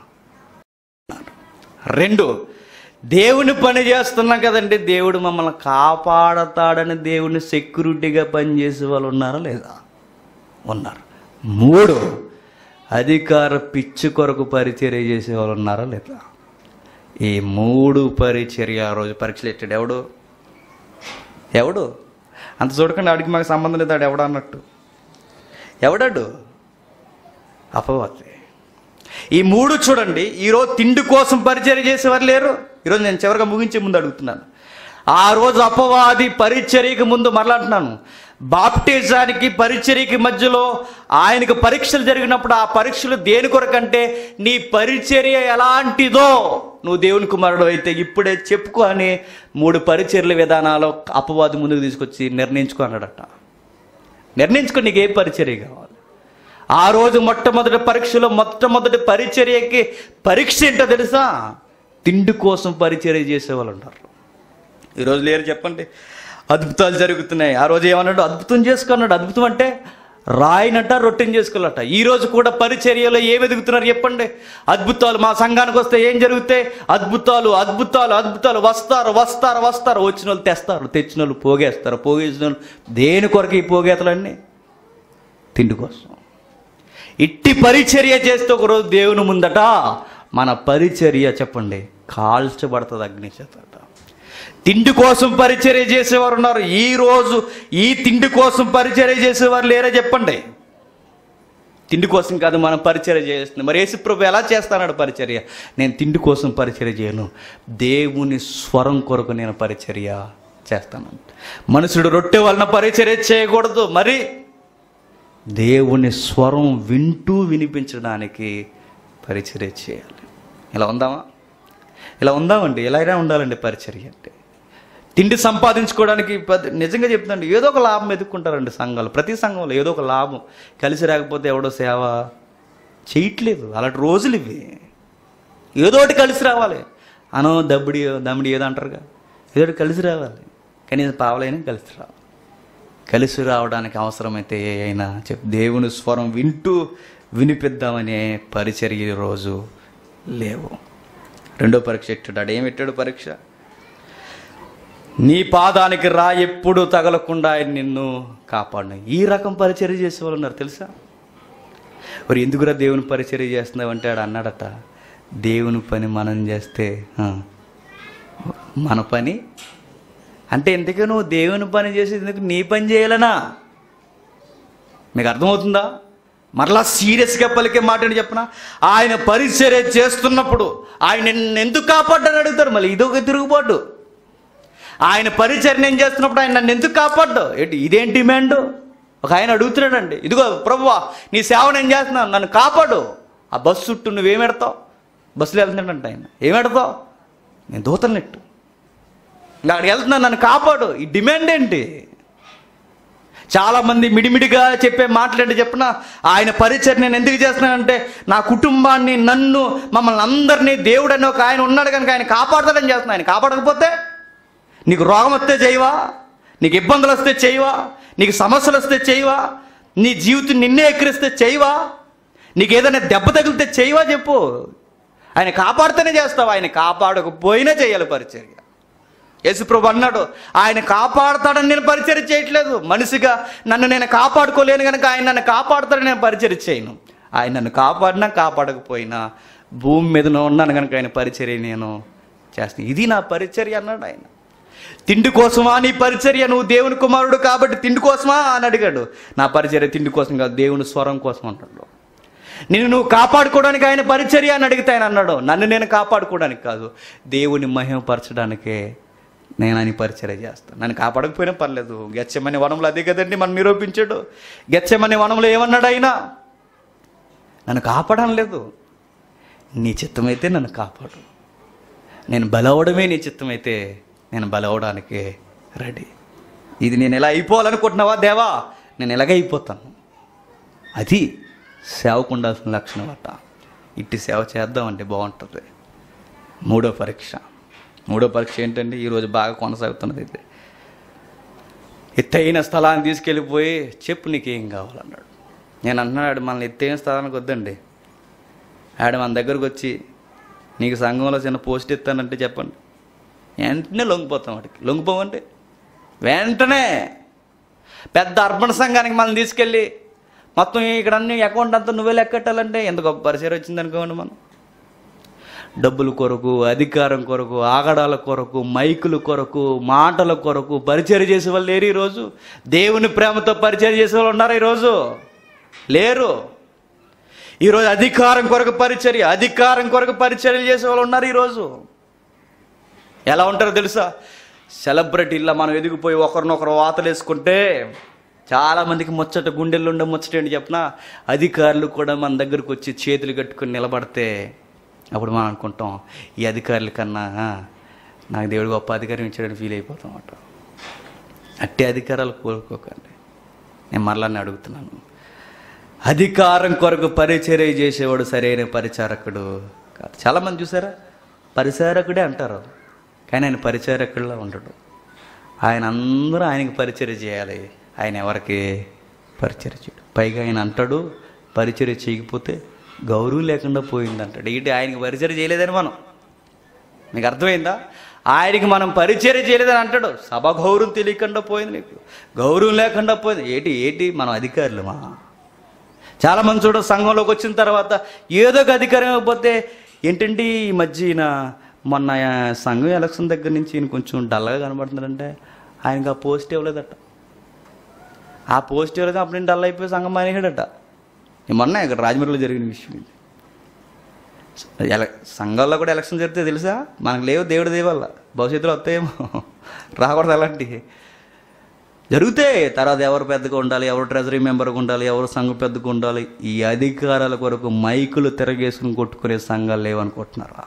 రెండు దేవుని పని చేస్తున్నాం కదండి దేవుడు మమ్మల్ని కాపాడతాడని దేవుని సెక్యూరిటీగా పనిచేసే వాళ్ళు ఉన్నారా లేదా ఉన్నారు మూడు అధికార పిచ్చి కొరకు పరిచర్య చేసే వాళ్ళు ఉన్నారా లేదా ఈ మూడు పరిచర్య ఆ రోజు పరీక్షలు ఎట్టాడు ఎవడు ఎవడు అంత చూడకుండా ఆడికి మాకు సంబంధం లేదు ఆడు ఎవడు అన్నట్టు ఎవడాడు అపవాది ఈ మూడు చూడండి ఈరోజు తిండి కోసం పరిచర్య చేసేవారు లేరు ఈరోజు నేను చివరిగా ముగించే ముందు అడుగుతున్నాను ఆ రోజు అపవాది పరిచర్యకి ముందు మరలాంటున్నాను బాప్టిజానికి పరిచర్యకి మధ్యలో ఆయనకు పరీక్షలు జరిగినప్పుడు ఆ పరీక్షలు దేని కొరకంటే నీ పరిచర్య ఎలాంటిదో నువ్వు దేవుని కుమారుడు అయితే ఇప్పుడే చెప్పుకో అని మూడు పరిచర్ల విధానాలు అపవాది ముందుకు తీసుకొచ్చి నిర్ణయించుకో అన్నాడట నిర్ణయించుకో నీకు ఏ పరిచర్య కావాలి ఆ రోజు మొట్టమొదటి పరీక్షలో మొట్టమొదటి పరిచర్యకి పరీక్ష ఏంటో తెలుసా తిండి కోసం పరిచర్య చేసేవాళ్ళు ఉంటారు ఈరోజు లేరు చెప్పండి అద్భుతాలు జరుగుతున్నాయి ఆ రోజు ఏమన్నాడు అద్భుతం చేసుకున్నాడు అద్భుతం అంటే రాయినట రొట్టెని చేసుకోవాలట ఈ రోజు కూడా పరిచర్యలో ఏమి ఎదుగుతున్నారు చెప్పండి అద్భుతాలు మా సంఘానికి వస్తే ఏం జరుగుతాయి అద్భుతాలు అద్భుతాలు అద్భుతాలు వస్తారు వస్తారు వస్తారు వచ్చిన వాళ్ళు తెస్తారు తెచ్చిన వాళ్ళు పోగేస్తారు పోగేసిన వాళ్ళు దేని కొరకు ఈ పోగేతలన్నీ తిండి కోసం ఇట్టి పరిచర్య చేస్తే ఒకరోజు దేవుని ముందట మన పరిచర్య చెప్పండి కాల్చబడుతుంది అగ్ని చేతట తిండి కోసం పరిచర్య చేసేవారు ఉన్నారు ఈ రోజు ఈ తిండి కోసం పరిచర్య చేసేవారు లేరా చెప్పండి తిండి కోసం కాదు మనం పరిచర్య చేస్తుంది మరి యేసుప్రభు ఎలా చేస్తాడు పరిచర్య నేను తిండి కోసం పరిచర్య చేయను దేవుని స్వరం కొరకు నేను పరిచర్య చేస్తాను మనుషుడు రొట్టె వలన పరిచర్య చేయకూడదు మరి దేవుని స్వరం వింటూ వినిపించడానికి పరిచర్య చేయాలి ఇలా ఉందామా ఇలా ఉందామండి ఎలా అయినా ఉండాలండి పరిచర్య అంటే తిండి సంపాదించుకోవడానికి పెద్ద- నిజంగా చెప్తుందండి ఏదో ఒక లాభం ఎదుర్కొంటారండి సంఘాలు ప్రతి సంఘంలో ఏదో ఒక లాభం కలిసి రాకపోతే ఎవడో సేవ చేయట్లేదు అలాంటి రోజులు ఇవి ఏదో ఒకటి కలిసి రావాలి అనో దబ్బడి దమ్మిడి ఏదో అంటారుగా ఏదో ఒకటి కలిసి రావాలి కనీసం పావలైనా కలిసి రావాలి కలిసి రావడానికి అవసరమైతే ఏ అయినా చెప్ దేవుని స్వరం వింటూ వినిపిద్దామనే పరిచర్య ఈ రోజు లేవు రెండో పరీక్ష ఎట్టాడు ఏం పెట్టాడు పరీక్ష నీ పాదానికి రా ఎప్పుడు తగలకుండా ఆయన నిన్ను కాపాడిన ఈ రకం పరిచర్య చేసే వాళ్ళు ఉన్నారు తెలుసా మరి ఎందుకురా దేవుని పరిచర్య చేస్తున్నావు అంటే ఆడు అన్నాడట దేవుని పని మనం చేస్తే ఆ, మన పని అంటే ఎందుకు నువ్వు దేవుని పని చేసి ఎందుకు నీ పని చేయాలనా మీకు అర్థమవుతుందా మరలా సీరియస్గా పలికే మాట ఏంటి చెప్పనా ఆయన పరిచర్య చేస్తున్నప్పుడు ఆయన నిన్ను ఎందుకు కాపాడ్డని అడుగుతారు మళ్ళీ ఇదొక తిరుగుబాటు ఆయన పరిచర్య నేను చేస్తున్నప్పుడు ఆయన నన్ను ఎందుకు కాపాడ్డు ఏంటి ఇదేం డిమాండ్ ఒక ఆయన అడుగుతున్నాడండి ఇదిగో ప్రభువా నీ సేవ నేను చేస్తున్నాను నన్ను కాపాడు ఆ బస్సు చుట్టూ నువ్వేమెడతావు బస్సులో వెళ్తున్నాడంట ఆయన ఏమెడతావు నేను దూతలనెట్టు ఇంకా అక్కడికి వెళ్తున్నాను నన్ను కాపాడు ఈ డిమాండ్ ఏంటి చాలామంది మిడిమిడిగా చెప్పే మాట్లాడి చెప్పిన ఆయన పరిచయం నేను ఎందుకు చేస్తున్నానంటే నా కుటుంబాన్ని నన్ను మమ్మల్ని అందరినీ దేవుడు అని ఒక ఆయన ఉన్నాడు కనుక ఆయన కాపాడతాడని చేస్తున్నా ఆయన కాపాడకపోతే నీకు రోగం వస్తే చేయవా నీకు ఇబ్బందులు వస్తే చేయవా నీకు సమస్యలు వస్తే చేయవా నీ జీవితం నిన్నే ఎక్కిరిస్తే చేయవా నీకు ఏదైనా దెబ్బ తగిలితే చేయవా చెప్పు ఆయన కాపాడుతూనే చేస్తావు ఆయన కాపాడకపోయినా చేయాలి పరిచర్య యేసుప్రభు అన్నాడు ఆయన కాపాడుతాడని నేను పరిచయం చేయట్లేదు మనిషిగా నన్ను నేను కాపాడుకోలేను కనుక ఆయన నన్ను కాపాడుతాడని నేను పరిచయం చేయను ఆయన నన్ను కాపాడినా కాపాడకపోయినా భూమి మీద ఉన్నాను కనుక ఆయన పరిచర్య నేను చేస్తాను ఇది నా పరిచర్య అన్నాడు ఆయన తిండి కోసమా నీ పరిచర్య నువ్వు దేవుని కుమారుడు కాబట్టి తిండి కోసమా అని అడిగాడు నా పరిచర్య తిండి కోసం కాదు దేవుని స్వరం కోసం అంటాడు నిన్ను నువ్వు కాపాడుకోవడానికి ఆయన పరిచర్య అని అడిగితే ఆయన అన్నాడు నన్ను నేను కాపాడుకోవడానికి కాదు దేవుని మహిమపరచడానికే నేను ఆయన పరిచర్య చేస్తాను నన్ను కాపాడకపోయినా పర్లేదు గెచ్చమని వనంలో అదే కదండి మనం నిరూపించాడు గెచ్చమని వనంలో ఏమన్నాడు ఆయన నన్ను కాపాడడం లేదు నీ చిత్తమైతే నన్ను కాపాడు నేను బలవడమే నీ చిత్తమైతే నేను బలవడానికి రెడీ ఇది నేను ఎలా అయిపోవాలనుకుంటున్నావా దేవా నేను ఎలాగ అయిపోతాను అది సేవకు ఉండాల్సిన లక్షణం అట ఇట్టి సేవ చేద్దామంటే బాగుంటుంది మూడో పరీక్ష మూడో పరీక్ష ఏంటంటే ఈరోజు బాగా కొనసాగుతున్నది ఇది ఎత్తైన స్థలాన్ని తీసుకెళ్ళిపోయి చెప్పు నీకేం కావాలన్నాడు నేను అన్నాడు మనల్ని ఎత్తైన స్థలానికి వద్దండి ఆడ మన దగ్గరకు వచ్చి నీకు సంఘంలో చిన్న పోస్ట్ ఇస్తానంటే చెప్పండి వెంటనే లొంగిపోతాం వాడికి లొంగిపోమంటే వెంటనే పెద్ద అర్బన్ సంఘానికి మనం తీసుకెళ్ళి మొత్తం ఇక్కడ అన్ని అకౌంట్ అంతా నువ్వే లెక్కట్టాలంటే ఎంత గొప్ప పరిచయం వచ్చింది అనుకోండి మనం డబ్బుల కొరకు అధికారం కొరకు ఆగడాల కొరకు మైకుల కొరకు మాటల కొరకు పరిచయం చేసే వాళ్ళు లేరు ఈరోజు దేవుని ప్రేమతో పరిచయం చేసే వాళ్ళు ఉన్నారా ఈరోజు లేరు ఈరోజు అధికారం కొరకు పరిచర్య అధికారం కొరకు పరిచర్యలు చేసే వాళ్ళు ఉన్నారు ఈరోజు ఎలా ఉంటారో తెలుసా సెలబ్రిటీల్లో మనం ఎదిగిపోయి ఒకరినొకరు వాతలు వేసుకుంటే చాలామందికి ముచ్చట గుండెల్లో ఉండే ముచ్చట ఏంటి చెప్పిన అధికారులు కూడా మన దగ్గరకు వచ్చి చేతులు కట్టుకొని నిలబడితే అప్పుడు మనం అనుకుంటాం ఈ అధికారుల కన్నా నాకు దేవుడు గొప్ప అధికారం ఇచ్చాడని ఫీల్ అయిపోతాం అట అట్టి అధికారాలు కోరుకోకండి నేను మరలా అడుగుతున్నాను అధికారం కొరకు పరిచర్య చేసేవాడు సరైన పరిచారకుడు కాదు చాలామంది చూసారా పరిచారకుడే అంటారు కానీ ఆయన పరిచారకుడిలా ఉండడు ఆయన అందరూ ఆయనకి పరిచర్య చేయాలి ఆయన ఎవరికి పరిచర్య చేయడు పైగా ఆయన అంటాడు పరిచర్య చేయకపోతే గౌరవం లేకుండా పోయింది అంటాడు ఏంటి ఆయనకి పరిచర్య చేయలేదని మనం మీకు అర్థమైందా ఆయనకి మనం పరిచర్య చేయలేదని అంటాడు సభ గౌరవం తెలియకుండా పోయింది నీకు గౌరవం లేకుండా పోయింది ఏంటి ఏంటి మనం అధికారులమా చాలా మంది చూడ సంఘంలోకి వచ్చిన తర్వాత ఏదో ఒక అధికారం ఇవ్వకపోతే ఏంటంటే ఈ మధ్య ఈయన మొన్న ఆ సంఘం ఎలక్షన్ దగ్గర నుంచి ఈయన కొంచెం డల్గా కనబడుతున్నాడంటే ఆయనకి ఆ పోస్ట్ ఇవ్వలేదట ఆ పోస్ట్ ఇవ్వలేదు అప్పుడు నేను డల్ అయిపోయి సంఘం మానేసాడట ఈ మొన్న ఇక్కడ రాజమండ్రిలో జరిగిన విషయం ఇది ఎల సంఘాల్లో కూడా ఎలక్షన్ జరిగితే తెలుసా మనకు లేవు దేవుడి దేవల్ల భవిష్యత్తులో వస్తాయేమో రాకూడదు అలాంటివి జరుగుతాయి తర్వాత ఎవరు పెద్దగా ఉండాలి ఎవరు ట్రెజరీ మెంబర్గా ఉండాలి ఎవరు సంఘం పెద్దగా ఉండాలి ఈ అధికారాల కొరకు మైకులు తిరగేసుకుని కొట్టుకునే సంఘాలు లేవనుకుంటున్నారా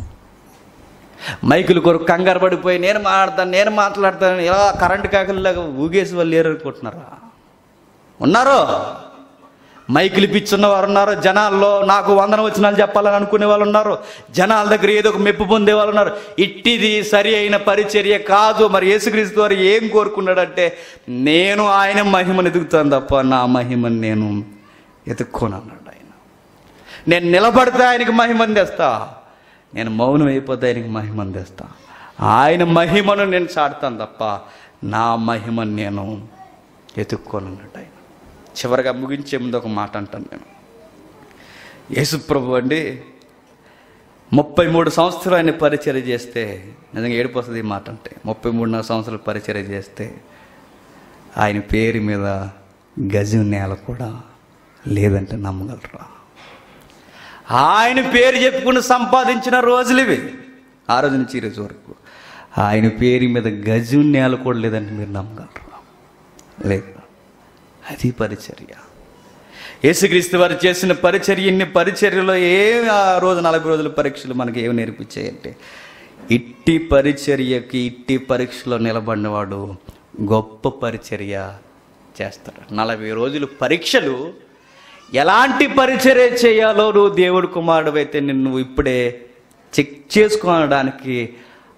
మైకుల కొరకు కంగారు పడిపోయి నేను మాట్లాడతాను నేను మాట్లాడతాను ఇలా కరెంటు కాకలాగా ఊగేసి వాళ్ళు లేరు అనుకుంటున్నారా ఉన్నారు మైకులు పిచ్చున్న వారు ఉన్నారు జనాల్లో నాకు వందన వచ్చినాలు చెప్పాలని అనుకునే వాళ్ళు ఉన్నారు జనాల దగ్గర ఏదో ఒక మెప్పు పొందే వాళ్ళు ఉన్నారు ఇట్టిది సరి అయిన పరిచర్య కాదు మరి యేసుక్రీస్తు వారు ఏం కోరుకున్నాడంటే నేను ఆయన మహిమను ఎదుగుతాను తప్ప నా మహిమను నేను ఎదుక్కోను అన్నాడు ఆయన నేను నిలబడితే ఆయనకి మహిమని తెస్తా నేను మౌనం అయిపోతే ఆయనకి మహిమని తెస్తా ఆయన మహిమను నేను చాటుతాను తప్ప నా మహిమను నేను ఎతుక్కోను అన్నట్టు ఆయన చివరిగా ముగించే ముందు ఒక మాట అంటాను నేను యేసుప్రభు అండి ముప్పై మూడు సంవత్సరాలు ఆయన పరిచర్య చేస్తే నిజంగా ఏడుపు వస్తుంది ఈ మాట అంటే ముప్పై మూడున్నర సంవత్సరాలు పరిచర్య చేస్తే ఆయన పేరు మీద గజం నేల కూడా లేదంటే నమ్మగలరా ఆయన పేరు చెప్పుకుని సంపాదించిన రోజులు ఇవి ఆ రోజు నుంచి ఈ రోజు వరకు ఆయన పేరు మీద గజం నేల కూడా లేదంటే మీరు నమ్మగలరా లేదు అది పరిచర్య యేసుక్రీస్తు వారు చేసిన పరిచర్య ఇన్ని పరిచర్యలో ఏమి ఆ రోజు నలభై రోజుల పరీక్షలు మనకి ఏమి నేర్పించాయంటే ఇట్టి పరిచర్యకి ఇట్టి పరీక్షలో నిలబడినవాడు గొప్ప పరిచర్య చేస్తాడు నలభై రోజులు పరీక్షలు ఎలాంటి పరిచర్య చేయాలో నువ్వు దేవుడు కుమారుడు అయితే నిన్ను ఇప్పుడే చెక్ చేసుకోవడానికి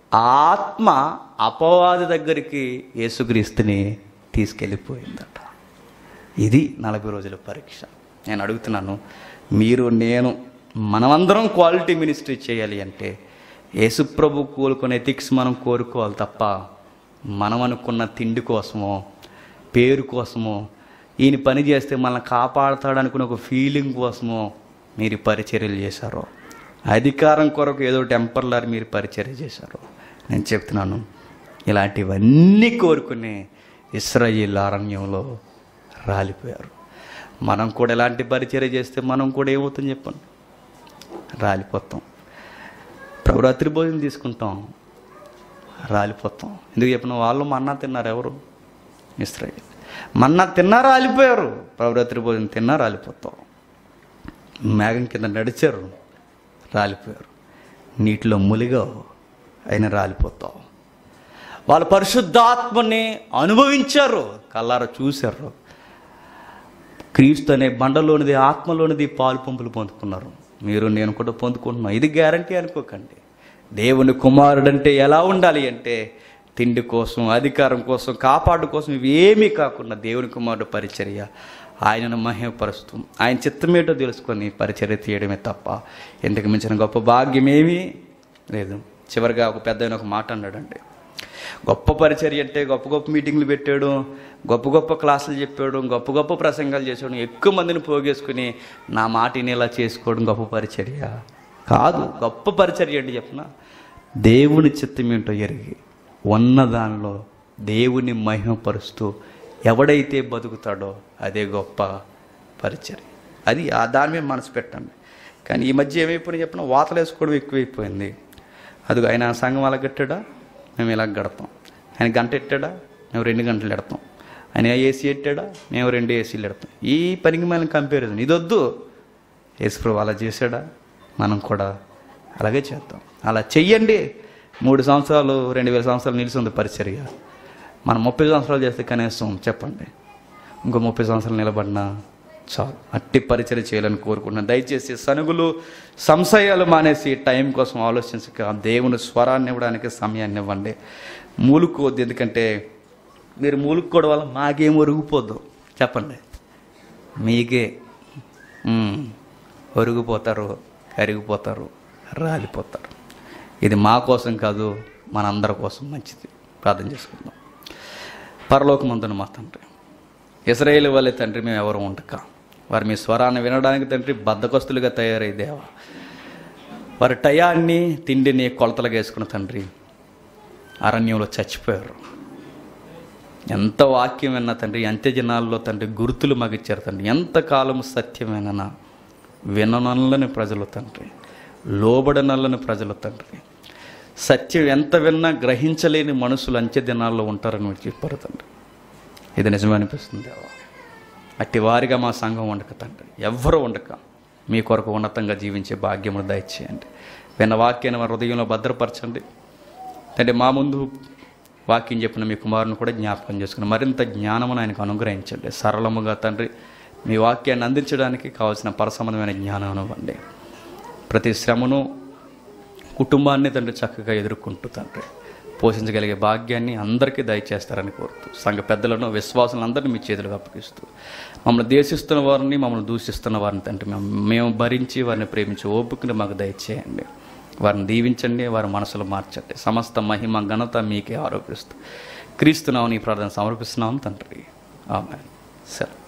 ఆత్మ అపవాది దగ్గరికి యేసుక్రీస్తుని తీసుకెళ్ళిపోయిందట ఇది నలభై రోజుల పరీక్ష నేను అడుగుతున్నాను మీరు నేను మనమందరం క్వాలిటీ మినిస్ట్రీ చేయాలి అంటే యేసుప్రభు కోలుకునే ఎథిక్స్ మనం కోరుకోవాలి తప్ప మనం అనుకున్న తిండి కోసమో పేరు కోసమో ఈయన పని చేస్తే మనల్ని కాపాడుతాడు అనుకున్న ఒక ఫీలింగ్ కోసమో మీరు ఈ పరిచర్యలు చేశారో అధికారం కొరకు ఏదో టెంపర్లర్ మీరు పరిచర్య చేశారో నేను చెప్తున్నాను ఇలాంటివన్నీ కోరుకునే ఇస్రాయిల్ అరణ్యంలో రాలిపోయారు మనం కూడా ఎలాంటి పరిచర్య చేస్తే మనం కూడా ఏమవుతుంది చెప్పండి రాలిపోతాం ప్రభు రాత్రి భోజనం తీసుకుంటాం రాలిపోతాం ఎందుకు చెప్పిన వాళ్ళు మన్నా తిన్నారు ఎవరు ఇస్రాయిల్ మన్నా తిన్నారా రాలిపోయారు ప్రభు రాత్రి భోజనం తిన్నా రాలిపోతాం మేఘం కింద నడిచారు రాలిపోయారు నీటిలో ములిగావు అయినా రాలిపోతావు వాళ్ళు పరిశుద్ధాత్మని అనుభవించారు కల్లార చూశారు క్రీస్తు అనే బండలోనిది ఆత్మలోనిది పాలు పంపులు పొందుకున్నారు మీరు నేను కూడా పొందుకుంటున్నాం ఇది గ్యారంటీ అనుకోకండి దేవుని కుమారుడంటే ఎలా ఉండాలి అంటే తిండి కోసం అధికారం కోసం కాపాడు కోసం ఇవి ఏమీ కాకుండా దేవుని కుమారుడు పరిచర్య ఆయనను మహిమపరుస్తూ ఆయన చిత్తమేటో తెలుసుకొని పరిచర్య తీయడమే తప్ప ఇంతకు మించిన గొప్ప భాగ్యం ఏమీ లేదు చివరిగా ఒక పెద్ద ఒక మాట అన్నాడండి గొప్ప పరిచర్య అంటే గొప్ప గొప్ప మీటింగ్లు పెట్టాడు గొప్ప గొప్ప క్లాసులు చెప్పాడు గొప్ప గొప్ప ప్రసంగాలు చేసాడు ఎక్కువ మందిని పోగేసుకుని నా మాట ఇలా చేసుకోవడం గొప్ప పరిచర్య కాదు గొప్ప పరిచర్య అంటే చెప్పిన దేవుని చిత్తం ఏంటో ఎరిగి ఉన్న దానిలో దేవుని మహిమపరుస్తూ ఎవడైతే బతుకుతాడో అదే గొప్ప పరిచర్య అది ఆ దాని మీద మనసు పెట్టండి కానీ ఈ మధ్య ఏమైపోయినా చెప్పిన వాతలు వేసుకోవడం ఎక్కువైపోయింది అది ఆయన సంఘం అలా కట్టాడా మేము ఇలా గడతాం ఆయన గంట ఎట్టాడా మేము రెండు గంటలు ఎడతాం ఆయన ఏసీ ఎట్టాడా మేము రెండు ఏసీలు ఎడతాం ఈ పనికి మనం కంపారిజన్ ఇది వద్దు యేసుప్రభు అలా చేశాడా మనం కూడా అలాగే చేద్దాం అలా చెయ్యండి మూడు సంవత్సరాలు రెండు వేల సంవత్సరాలు నిలిచింది పరిచర్య మనం ముప్పై సంవత్సరాలు చేస్తే కనీసం చెప్పండి ఇంకో ముప్పై సంవత్సరాలు నిలబడినా చాలు అట్టి పరిచయం చేయాలని కోరుకుంటున్నాను దయచేసి సనుగులు సంశయాలు మానేసి టైం కోసం ఆలోచించక దేవుని స్వరాన్ని ఇవ్వడానికి సమయాన్ని ఇవ్వండి మూలుకోవద్దు ఎందుకంటే మీరు మూలుకోవడం వల్ల మాకేం ఒరిగిపోద్దు చెప్పండి మీకే ఉమ్, ఒరిగిపోతారు కరిగిపోతారు రాలిపోతారు ఇది మా కోసం కాదు మనందరి కోసం మంచిది ప్రార్థన చేసుకుందాం పరలోకమందున మా తండ్రి ఇస్రాయేల్ వాళ్ళే తండ్రి మేము ఎవరు ఉండక వారు మీ స్వరాన్ని వినడానికి తండ్రి బద్దకస్తులుగా తయారై దేవా వారి టయాన్ని తిండిని కొలతలుగా వేసుకున్న తండ్రి అరణ్యంలో చచ్చిపోయారు ఎంత వాక్యం విన్నా తండ్రి అంత్య జనాల్లో తండ్రి గుర్తులు మగిచ్చారు తండ్రి ఎంతకాలం సత్యమేనన్నా విననల్లని ప్రజలు తండ్రి లోబడనల్లని ప్రజలు తండ్రి సత్యం ఎంత విన్నా గ్రహించలేని మనుషులు అంత్య దినాల్లో ఉంటారని మీరు చెప్పారు తండ్రి ఇది నిజమే అనిపిస్తుంది దేవా అట్టి వారిగా మా సంఘం ఉండక తండ్రి ఎవ్వరూ ఉండక మీ కొరకు ఉన్నతంగా జీవించే భాగ్యమును దయచేయండి విన్న వాక్యాన్ని మా హృదయంలో భద్రపరచండి అంటే మా ముందు వాక్యం చెప్పిన మీ కుమారుని కూడా జ్ఞాపకం చేసుకుని మరింత జ్ఞానమును ఆయనకు అనుగ్రహించండి సరళముగా తండ్రి మీ వాక్యాన్ని అందించడానికి కావాల్సిన పరసంబంధమైన జ్ఞానం ఇవ్వండి ప్రతి శ్రమను కుటుంబాన్ని తండ్రి చక్కగా ఎదుర్కొంటూ తండ్రి పోషించగలిగే భాగ్యాన్ని అందరికీ దయచేస్తారని కోరుతూ సంఘ పెద్దలను విశ్వాసులను అందరినీ మీ చేతులకు అప్పగిస్తూ మమ్మల్ని దేశిస్తున్న వారిని మమ్మల్ని దూషిస్తున్న వారిని తండ్రి మేము మేము భరించి వారిని ప్రేమించి ఓపికని మాకు దయచేయండి వారిని దీవించండి వారి మనసులు మార్చండి సమస్త మహిమ ఘనత మీకే ఆరోపిస్తూ క్రీస్తున్నామని ఈ ప్రార్థన సమర్పిస్తున్నాం తండ్రి ఆమె సరే